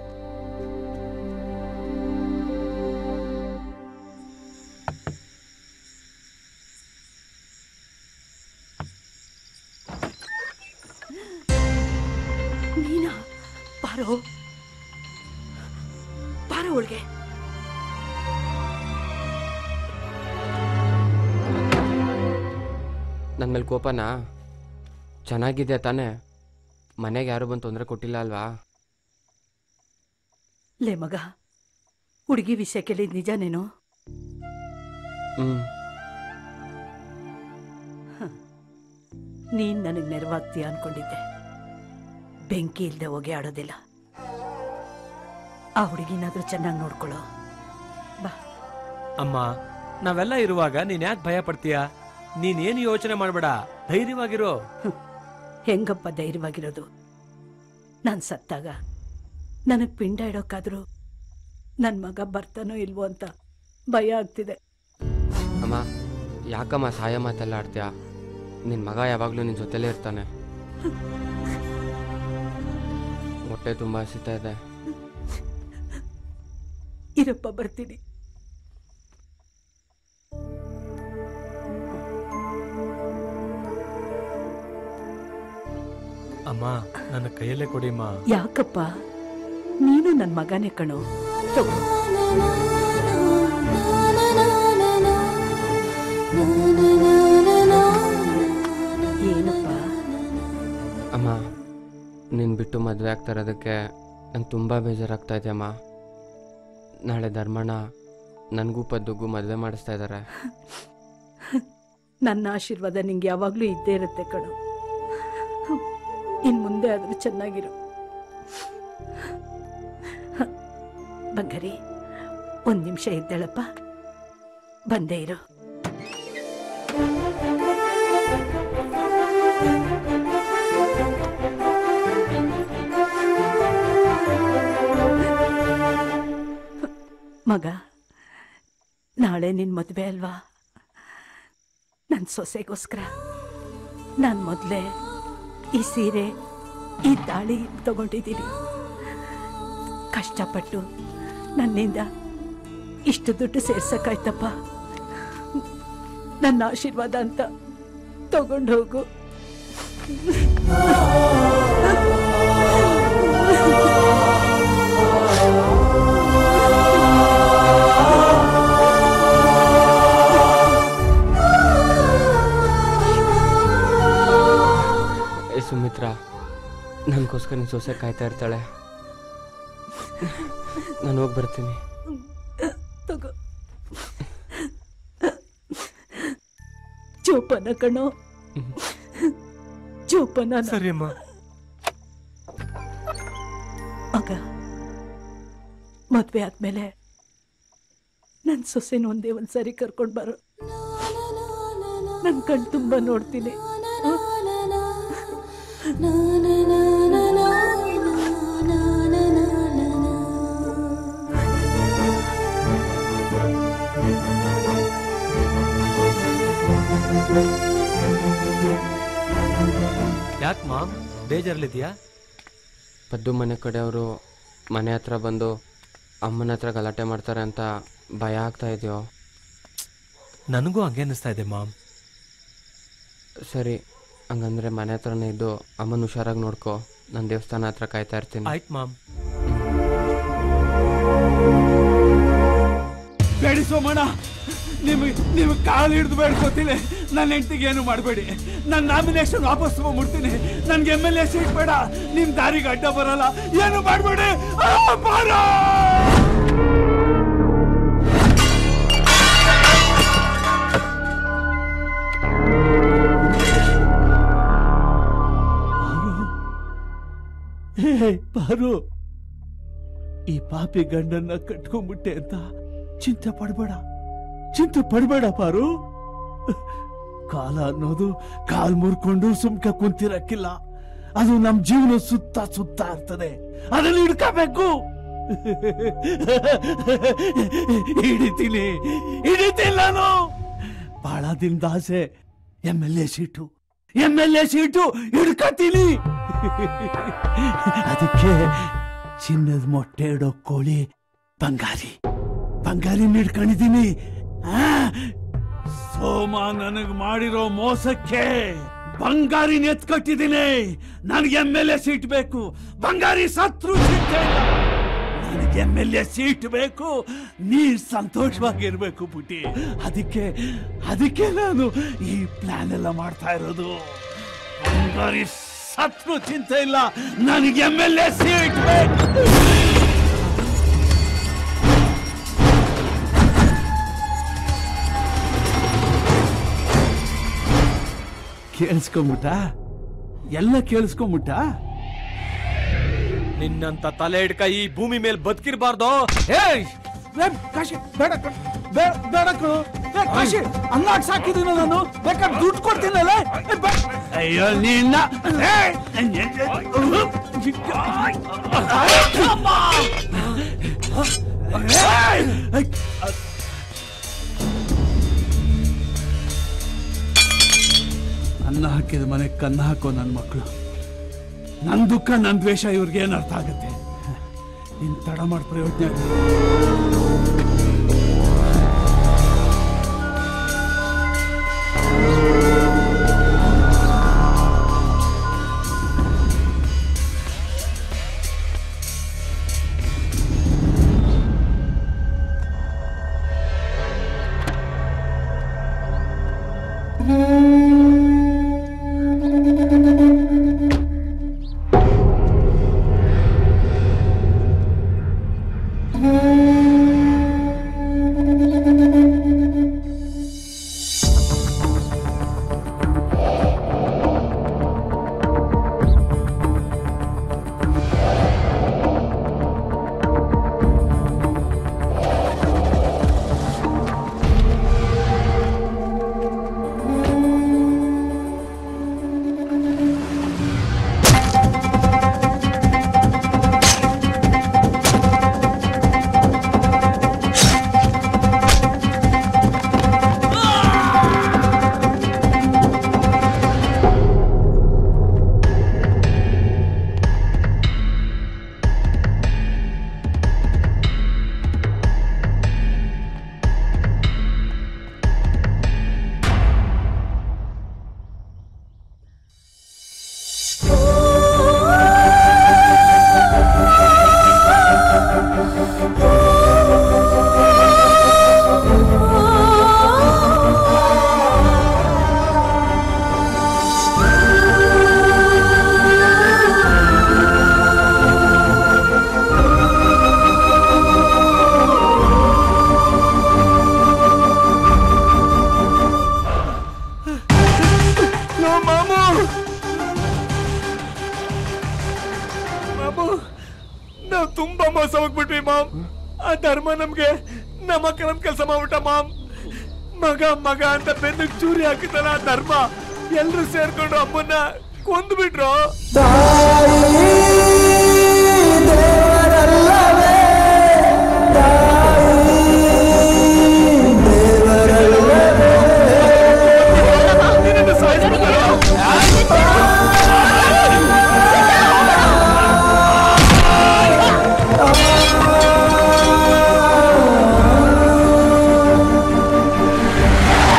ನೀನಾ ಬಾರೋ ಬಾರೋ ಒಳಗೆ ನನ್ನ ಮೇಲೆ ಕೋಪನಾ ಚೆನ್ನಾಗಿದೆ ತಾನೇ ಮನೆಗೆ ಯಾರು ಬಂದು ತೊಂದರೆ ಕೊಟ್ಟಿಲ್ಲ ಅಲ್ವಾ ಲೇ ಮಗ ಹುಡುಗಿ ವಿಷಯ ಕೇಳಿದ್ ನಿಜನೇನೋ ಹ್ಞೂ ನೀನ್ ನನಗ್ ನೆರವಾಗ್ತೀಯ ಅನ್ಕೊಂಡಿದ್ದೆ ಬೆಂಕಿ ಇಲ್ದೆ ಹೊಗೆ ಆಡೋದಿಲ್ಲ ಆ ಹುಡುಗಿನಾದ್ರೂ ಚೆನ್ನಾಗಿ ನೋಡ್ಕೊಳ್ಳೋ ಅಮ್ಮ ನಾವೆಲ್ಲ ಇರುವಾಗ ನೀನ್ ಯಾಕೆ ಭಯ ಪಡ್ತೀಯ ನೀನೇನು ಯೋಚನೆ ಮಾಡಬೇಡ ಧೈರ್ಯವಾಗಿರೋ ಹೆಂಗಪ್ಪ ಧೈರ್ಯವಾಗಿರೋದು ನಾನು ಸತ್ತಾಗ ನನಗ್ ಪಿಂಡ ಇಡೋಕ್ಕಾದ್ರೂ ನನ್ನ ಮಗ ಬರ್ತಾನೋ ಇಲ್ವೋ ಅಂತ ಭಯ ಆಗ್ತಿದೆ ಅಮ್ಮ ಯಾಕಮ್ಮ ಸಹಾಯ ಮಾತೆಲ್ಲ ಆಡ್ತೀಯ ನಿನ್ನ ಮಗ ಯಾವಾಗಲೂ ನಿನ್ನ ಜೊತೆಲೇ ಇರ್ತಾನೆ ಹೊಟ್ಟೆ ತುಂಬ ಹಸಿತಾ ಇದೆ ಇರಪ್ಪ ಬರ್ತೀನಿ ಅಮ್ಮ ನನ್ನ ಕೈಯಲ್ಲೇ ಕೊಡಿಮ್ಮ ಯಾಕಪ್ಪ ನೀನು ನನ್ನ ಮಗನೇ ಕಣೋ ತಗೋ ಏನಪ್ಪ ಅಮ್ಮ ನಿನ್ನ ಬಿಟ್ಟು ಮದುವೆ ಆಗ್ತಾ ಇರೋದಕ್ಕೆ ನಂಗೆ ತುಂಬ ಬೇಜಾರಾಗ್ತಾ ಇದೆ ಅಮ್ಮ ನಾಳೆ ಧರ್ಮಣ್ಣ ನನಗೂ ಪದ್ದುಗೂ ಮದುವೆ ಮಾಡಿಸ್ತಾ ಇದ್ದಾರೆ ನನ್ನ ಆಶೀರ್ವಾದ ನಿಂಗೆ ಯಾವಾಗಲೂ ಇದ್ದೇ ಇರುತ್ತೆ ಕಣೋ ಇನ್ ಮುಂದೆ ಆದ್ರೂ ಚೆನ್ನಾಗಿರು ಬಂಗಾರಿ ಒಂದ್ ನಿಮಿಷ ಇದ್ದೇಳಪ್ಪ ಬಂದೇ ಇರು ಮಗ ನಾಳೆ ನಿನ್ ಮದುವೆ ಅಲ್ವಾ ನನ್ನ ಸೊಸೆಗೋಸ್ಕರ ನಾನು ಮೊದಲೇ ಈ ಸೀರೆ ಈ ತಾಳಿ ತಗೊಂಡಿದ್ದೀನಿ ಕಷ್ಟಪಟ್ಟು ನನ್ನಿಂದ ಇಷ್ಟು ದುಡ್ಡು ಸೇರ್ಸಕ್ಕಾಯ್ತಪ್ಪ ನನ್ನ ಆಶೀರ್ವಾದ ಅಂತ ತಗೊಂಡು ಹೋಗು ಏ ಸುಮಿತ್ರ ನನಗೋಸ್ಕರ ನಿನ್ನ ಸೊಸೆ ಕಾಯ್ತಾ ಇರ್ತಾಳೆ ನಾನು ಹೋಗಿ ಬರ್ತೀನಿ ತಗೋ ಜೋಪಾನ ಕಣೋ ಜೋಪಾನ ಸರಿ ಅಮ್ಮ ಮಗ ಮದ್ವೆ ಆದ್ಮೇಲೆ ನನ್ನ ಸೊಸೆನ ಒಂದೇ ಒಂದ್ಸರಿ ಕರ್ಕೊಂಡು ಬರೋ ನನ್ ಕಣ್ ತುಂಬ ನೋಡ್ತೀನಿ ಯಾಕೆ ಮಾಮ್ ಬೇಜಾರಲ್ಲಿದ್ಯಾ ಪದ್ದು ಮನೆ ಕಡೆಯವರು ಮನೆ ಹತ್ರ ಬಂದು ಅಮ್ಮನ ಹತ್ರ ಗಲಾಟೆ ಮಾಡ್ತಾರೆ ಅಂತ ಭಯ ಆಗ್ತಾ ಇದೆಯೋ ನನಗೂ ಹಂಗೆ ಅನಿಸ್ತಾ ಇದೆ ಮಾಮ್ ಸರಿ ಹಂಗಂದ್ರೆ ಮನೆ ಹತ್ರನೇ ಇದ್ದು ಅಮ್ಮನ ಹುಷಾರಾಗಿ ನೋಡ್ಕೋ ನಾನು ದೇವಸ್ಥಾನ ಹತ್ರ ಕಾಯ್ತಾ ಇರ್ತೀನಿ ಆಯ್ತು ಮಾಮ್ ಬೇಡಿ ಸೋಮಣ್ಣ ನಿಮಗೆ ನೀವು ಕಾಲು ಹಿಡಿದು ಬೇಡ್ಕೋತೀನಿ ನನ್ನ ಹೆಂಡತಿಗೆ ಏನು ಮಾಡಬೇಡಿ ನನ್ನ ನಾಮಿನೇಷನ್ ವಾಪಸ್ ತಗೊಂಡ್ಬಿಡ್ತೀನಿ ನನ್ಗೆ ಎಮ್ ಎಲ್ ಎ ಸೀಟ್ ಬೇಡ ನಿಮ್ ದಾರಿಗೆ ಅಡ್ಡ ಬರಲ್ಲ ಏನು ಮಾಡಬೇಡಿ ಹೇ ಬಾರು ಈ ಪಾಪಿ ಗಂಡನ್ನ ಕಟ್ಕೊಂಡ್ಬಿಟ್ಟೆ ಅಂತ ಚಿಂತೆ ಪಡಬೇಡ ಚಿಂತೆ ಪಡಬೇಡ ಪಾರು ಕಾಲ ಅನ್ನೋದು ಕಾಲ್ ಮುರ್ಕೊಂಡು ಸುಮ್ಕೆ ಕುಂತಿರಕ್ಕಿಲ್ಲ ಅದು ನಮ್ ಜೀವನ ಸುತ್ತ ಸುತ್ತ ಇರ್ತದೆ ಅದನ್ನ ಹಿಡ್ಕೋಬೇಕು ಹಿಡಿತೀನಿ ಹಿಡಿತೀನಿ ನಾನು ಬಹಳ ದಿನದ ಆಸೆ M L A seat M L A seat ಹಿಡ್ಕತೀನಿ ಅದಕ್ಕೆ ಚಿನ್ನದ ಮೊಟ್ಟೆ ಇಡೋ ಕೋಳಿ ಬಂಗಾರಿ ಬಂಗಾರಿ ಹಿಡ್ಕೊಂಡಿದ್ದೀನಿ ಆ, ಸೋಮ ನನಗ್ ಮಾಡಿರೋ ಮೋಸಕ್ಕೆ ಬಂಗಾರಿ ಎತ್ಕಟ್ಟಿದ್ದೀನಿ ನನಗೆ ಎಮ್ ಎಲ್ ಎ ಸೀಟ್ ಬೇಕು ಬಂಗಾರಿ ಸತ್ರು ಸಿಗ್ತಾ ಇಲ್ಲ ನನಗೆ ಎಮ್ ಎಲ್ ಎ ಸೀಟ್ ಬೇಕು ನೀರ್ ಸಂತೋಷವಾಗಿರ್ಬೇಕು ಪುಟಿ ಅದಕ್ಕೆ ಅದಕ್ಕೆ ನಾನು ಈ ಪ್ಲಾನ್ ಎಲ್ಲ ಮಾಡ್ತಾ ಇರೋದು ಬಂಗಾರಿ ಸತ್ರು ಚಿಂತೆ ಇಲ್ಲ ನನಗೆ ಎಮ್ ಎಲ್ ಎ ಸೀಟ್ ಬೇಕು ಕೇಳಿಸ್ಕೊಂಬಿಟ್ಟ ಎಲ್ಲ ಕೇಳಿಸ್ಕೊಂಬಿಟ್ಟ ನಿನ್ನಂತ ತಲೆ ಹಿಡ್ಕ ಈ ಭೂಮಿ ಮೇಲೆ ಬದುಕಿರ್ಬಾರ್ದು ಏಯ್ ಏ, ಕಾಶಿ ಬೇಡ ಕಣ್, ಬೇಡ ಬೇಡ ಕಣು ಏ, ಕಾಶಿ ಅನ್ನ ಸಾಕಿದೀನ ನಾನು ಬೇಕಾದ್ರೆ ದುಡ್ಡು ಕೊಡ್ತೀನಲ್ಲ ಏ, ಬೇ- ಅಯ್ಯೋ ನಿನ್ನ ಏಯ್, ಏಯ್, ಏಯ್, ಅನ್ನ ಹಾಕಿದ ಮನೆ ಕನ್ನ ಹಾಕೋ ನನ್ನ ಮಕ್ಕಳು ನನ್ನ ದುಃಖ ನನ್ನ ದ್ವೇಷ ಇವ್ರಿಗೆ ಏನು ಅರ್ಥ ಆಗುತ್ತೆ ನೀನ್ ತಡ ಮಾಡಿ ಪ್ರಯೋಜನ ಇಲ್ಲ. ಮಾಮು ಮಾಮು ನಾವು ತುಂಬಾ ಮೋಸ ಹೋಗ್ಬಿಟ್ವಿ ಮಾಮ್ ಆ ಧರ್ಮ ನಮ್ಗೆ ನಮ್ಮ ನಮ್ ಕೆಲಸ ಮಾಡ್ಬಿಟ್ಟ ಮಾಮ್ ಮಗ ಮಗ ಅಂತ ಬೆನ್ನಿಗೆ ಚೂರಿ ಹಾಕಿದಲ್ಲ ಆ ಧರ್ಮ ಎಲ್ರು ಸೇರ್ಕೊಂಡು ಅಮ್ಮನ್ನ ಕೊಂದ್ಬಿಟ್ರು ಆ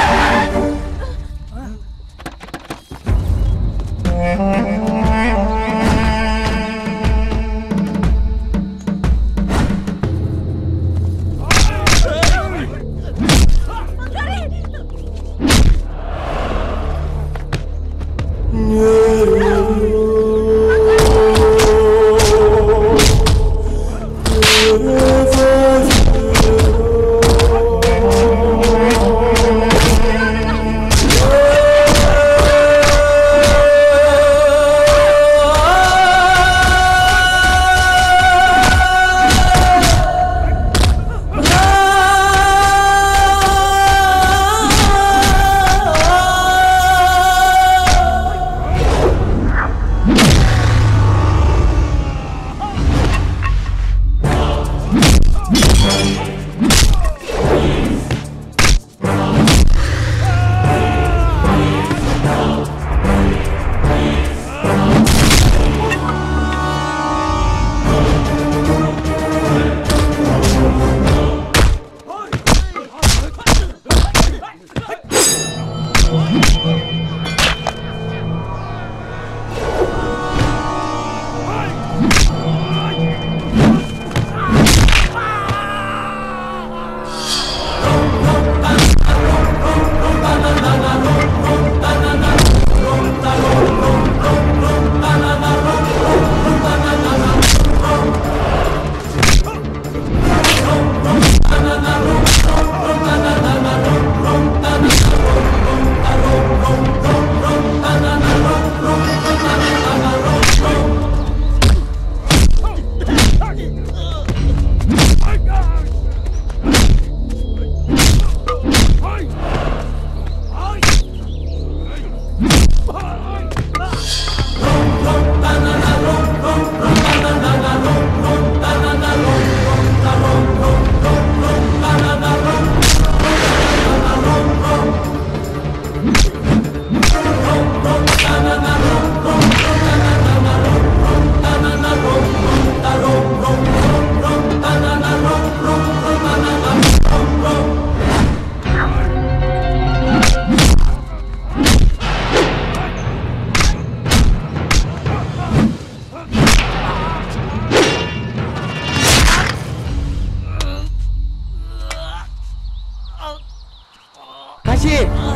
ಕಾಶಿ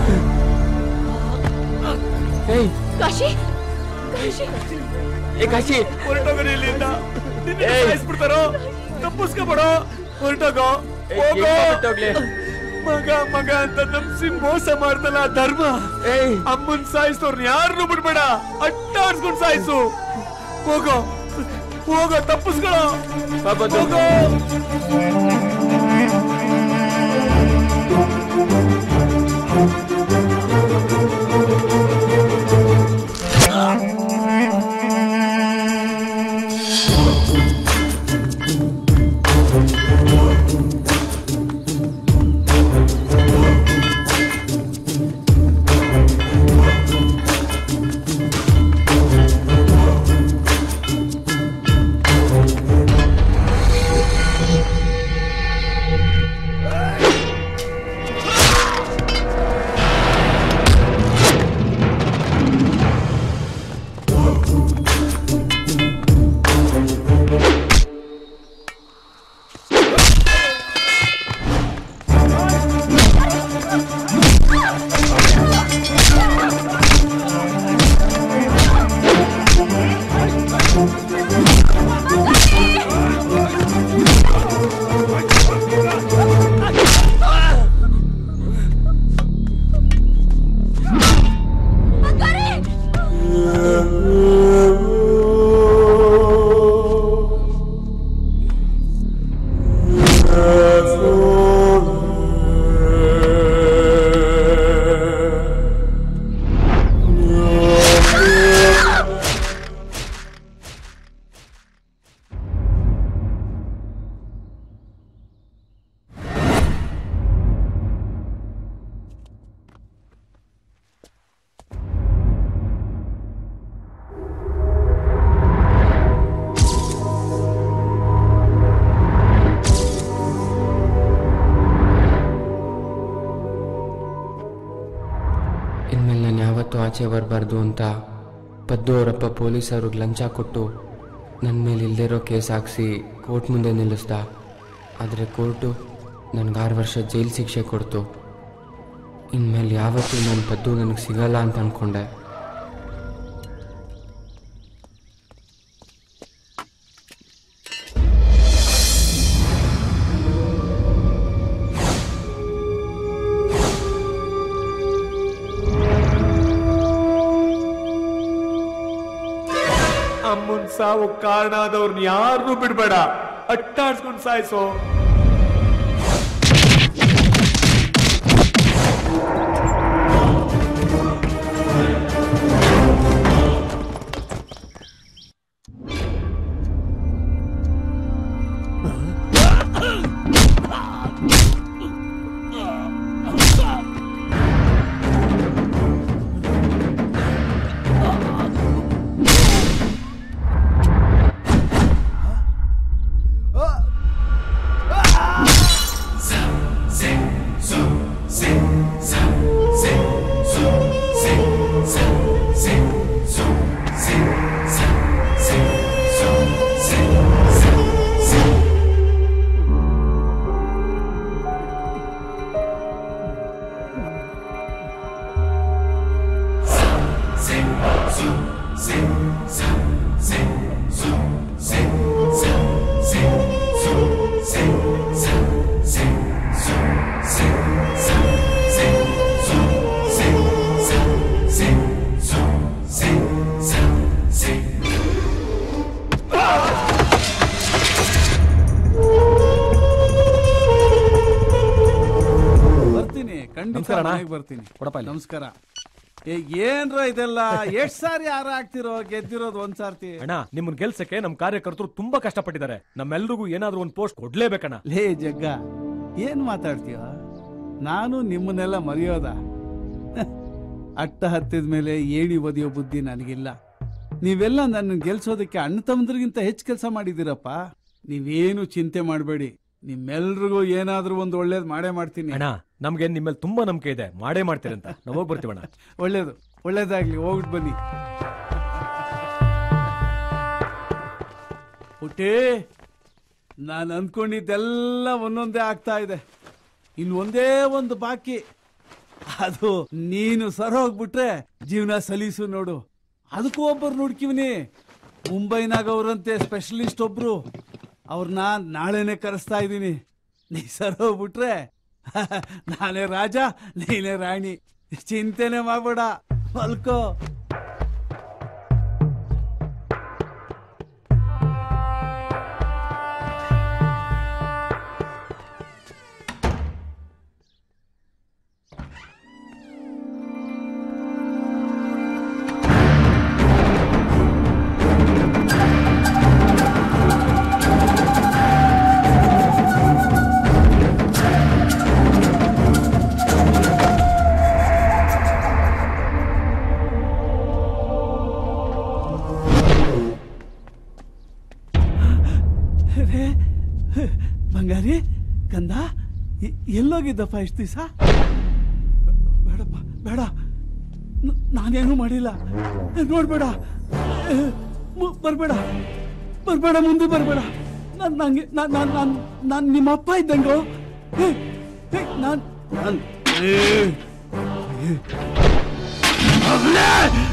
ಏಯ್ ಕಾಶಿ ಕಾಶಿ ಏ ಕಾಶಿ ಹೊರಟೋಗ್ರಿ ಇಲ್ಲಿಂದ ನಿನ್ನ ಸಾಯಿಸ್ಬಿಡ್ತಾರೋ ತಪ್ಪಿಸ್ಕೊಬೇಡೋ ಹೊರಟೋಗೋ ಏಯ್, ಹೋಗೋ ಎಲ್ಲಿ ಹೊರ್ಟೋಗ್ಲಿ? ಮಗ ಮಗ ಅಂತ ನಂಬ್ಸಿ ಮೋಸ ಮಾಡ್ದಲ್ಲ ಆ ಧರ್ಮ ಅಮ್ಮನ್ ಸಾಯಿಸೋರ್ನ ಯಾರನ್ನು ಬಿಡ್ಬೇಡ ಅಟ್ಟಾಡ್ಸ್ಕೊಂಡ್ ಸಾಯಿಸು ಹೋಗೋ ಹೋಗೋ ತಪ್ಪಿಸ್ಕೊಳ್ಳೋ ಹೋಗೋ ಇನ್ಮೇಲೆ ನಾನು ಯಾವತ್ತೂ ಆಚೆ ಬರಬಾರ್ದು ಅಂತ ಪದ್ದು ಅವರಪ್ಪ ಪೊಲೀಸವ್ರಿಗೆ ಲಂಚ ಕೊಟ್ಟು ನನ್ನ ಮೇಲೆ ಇಲ್ದಿರೋ ಕೇಸ್ ಹಾಕ್ಸಿ ಕೋರ್ಟ್ ಮುಂದೆ ನಿಲ್ಲಿಸ್ದ ಆದರೆ ಕೋರ್ಟು ನನಗೆ ಆರು ವರ್ಷ ಜೈಲು ಶಿಕ್ಷೆ ಕೊಡ್ತು ಇನ್ಮೇಲೆ ಯಾವತ್ತೂ ನನ್ನ ಪದ್ದು ನನಗೆ ಸಿಗಲ್ಲ ಅಂತ ಅಂದ್ಕೊಂಡೆ ಅಮ್ಮನ್ ಸಾವು ಕಾರಣ ಆದವ್ರನ್ನ ಯಾರನ್ನೂ ಬಿಡ್ಬೇಡ ಅಟ್ಟಾಡ್ಸ್ಕೊಂಡ್ ಸಾಯಿಸೋ ಖಂಡಿತ ನಮಸ್ಕಾರ ಅಣ್ಣ. ಮನೆಗ್ ಬರ್ತೀನಿ ಕೊಡಪ್ಪ ಇಲ್ಲಿ. ನಮಸ್ಕಾರ ಏ ಏನ್ರ ಇದೆಲ್ಲ ಎಷ್ಟ್ ಸಾರಿ ಹಾರ ಹಾಕ್ತಿರೋ ಗೆದ್ದಿರೋದು ಒಂದ್ ಸಾರ್ತಿ ಅಣ್ಣ ನಿಮ್ಮನ್ನ ಗೆಲ್ಸಕ್ಕೆ ನಮ್ ಕಾರ್ಯಕರ್ತರು ತುಂಬಾ ಕಷ್ಟಪಟ್ಟಿದ್ದಾರೆ ನಮ್ಮೆಲ್ರಿಗೂ ಏನಾದ್ರೂ ಒಂದು ಪೋಸ್ಟ್ ಕೊಡ್ಲೇಬೇಕಣ್ಣ ಲೇ ಜಗ್ಗ ಏನ್ ಮಾತಾಡ್ತೀಯ ನಾನು ನಿಮ್ಮನ್ನೆಲ್ಲ ಮರೆಯೋದ ಅಟ್ಟ ಹತ್ತಿದ ಮೇಲೆ ಏಣಿ ಒದೆಯೋ ಬುದ್ಧಿ ನನಗಿಲ್ಲ ನೀವೆಲ್ಲ ನನ್ನ ಗೆಲ್ಸೋದಕ್ಕೆ ಅಣ್ಣ ತಮ್ಮದ್ರಿಗಿಂತ ಹೆಚ್ಚು ಕೆಲಸ ಮಾಡಿದ್ದೀರಪ್ಪ ನೀವೇನು ಚಿಂತೆ ಮಾಡಬೇಡಿ ನಿಮ್ಮೆಲ್ರಿಗೂ ಏನಾದ್ರೂ ಒಂದು ಒಳ್ಳೇದು ಮಾಡೇ ಮಾಡ್ತೀನಿ ಅಣ್ಣ ನಮ್ಗೆ ನಿಮ್ಮಲ್ಲಿ ತುಂಬಾ ನಂಬಿಕೆ ಇದೆ ಮಾಡೇ ಮಾಡ್ತೀರಂತ ನಾವು ಹೋಗಿ ಬರ್ತೀವಣ್ಣ ಒಳ್ಳೇದು ಒಳ್ಳೇದಾಗ್ಲಿ ಹೋಗ್ಬಿಟ್ಟು ಬನ್ನಿ ಪುಟ್ಟಿ ನಾನು ಅಂದ್ಕೊಂಡಿದ್ದೆಲ್ಲ ಒಂದೊಂದೇ ಆಗ್ತಾ ಇದೆ ಇನ್ನು ಒಂದೇ ಒಂದು ಬಾಕಿ ಅದು ನೀನು ಸರೋಗ್ಬಿಟ್ರೆ ಜೀವನ ಸಲೀಸು ನೋಡು ಅದಕ್ಕೂ ಒಬ್ಬರು ನೋಡ್ಕಿವ್ನಿ ಮುಂಬೈನಾಗ ಅವರಂತೆ ಸ್ಪೆಷಲಿಸ್ಟ್ ಒಬ್ರು ಅವ್ರನ್ನ ನಾಳೆನೆ ಕರೆಸ್ತಾ ಇದ್ದೀನಿ ನೀ ಸರೋಗ್ಬಿಟ್ರೆ ನಾನೇ ರಾಜ ನೀನೇ ರಾಣಿ ಚಿಂತೆನೆ ಮಾಡ್ಬೇಡ ಮಲ್ಕೋ ರೇ ಬಂಗಾರಿ ಕಂದ ಎ- ಎಲ್ಲೋಗಿದ್ದಪ್ಪ ಇಷ್ಟು ದಿವಸ ಬೇಡಪ್ಪ ಬೇಡ ನ- ನಾನೇನು ಮಾಡಿಲ್ಲ ನೋಡ್ಬೇಡ ಏ, ಮು- ಬರ್ಬೇಡ ಬರ್ಬೇಡ ಮುಂದೆ ಬರ್ಬೇಡ ನಾನು ನಂಗೆ ನಾನು ನಾನು ನಾನು ನಾನು ನಿಮ್ಮ ಅಪ್ಪ ಇದ್ದಂಗೋ ಏ, ಏ, ನಾನ್ ನಾನ್ ಏ, ಏ. ಮಗನೇ!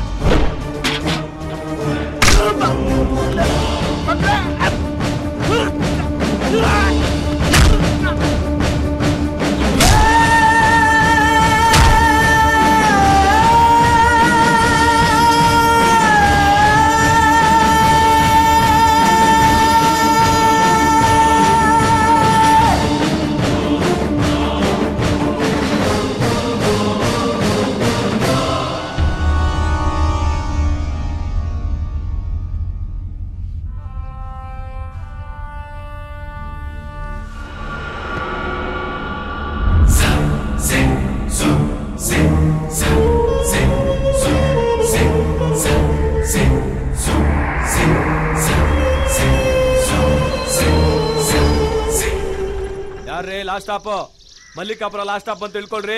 ಯಾರ್ರೀ last stop Mallikapura last stop ಅಂತ ತಿಳ್ಕೊಳ್ರಿ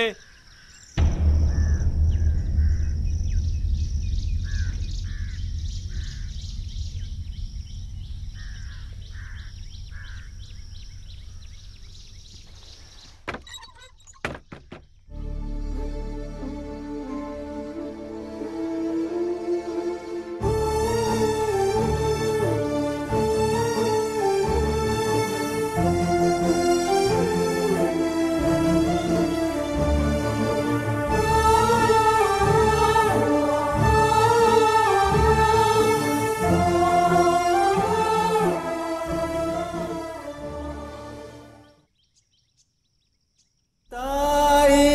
ತಾಯಿ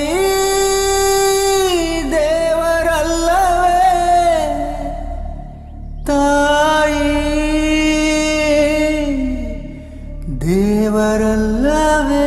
ದೇವರಲ್ಲವೇ ತಾಯಿ ದೇವರಲ್ಲವೇ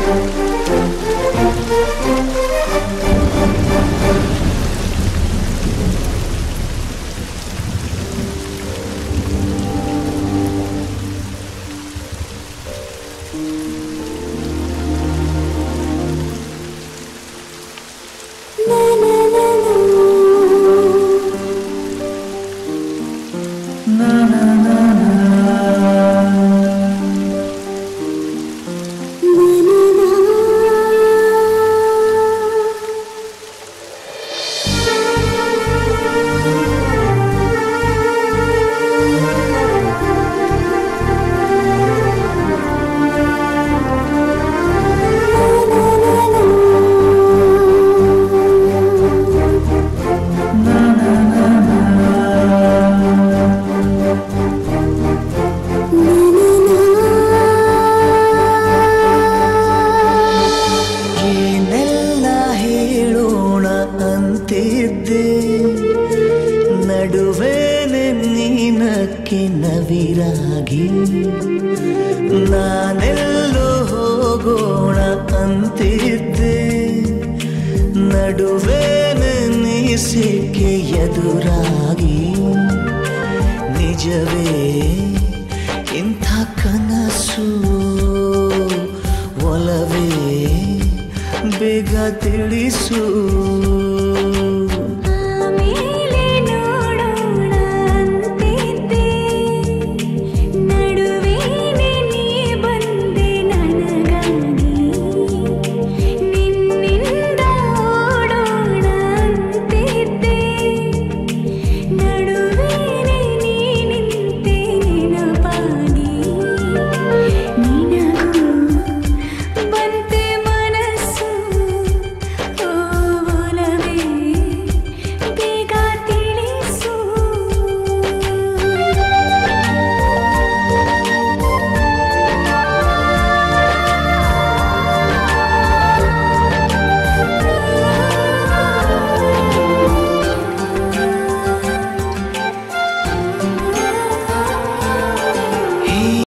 ಏನೆಲ್ಲ ಹೇಳೋಣ ಅಂತಿದ್ದೆ ನಡುವೇನೆ ನೀನಕ್ಕೆ ನವಿರಾಗಿ ನಾನೆಲ್ಲೋ ಹೋಗೋಣ ಅಂತಿದ್ದೆ ನಡುವೇನೆ ನೀ ಸಿಕ್ಕೆ ಎದುರಾಗಿ ನಿಜವೇ ಇಂಥ ಕನಸು ಒಲವೇ ಬೇಗ ತಿಳಿಸು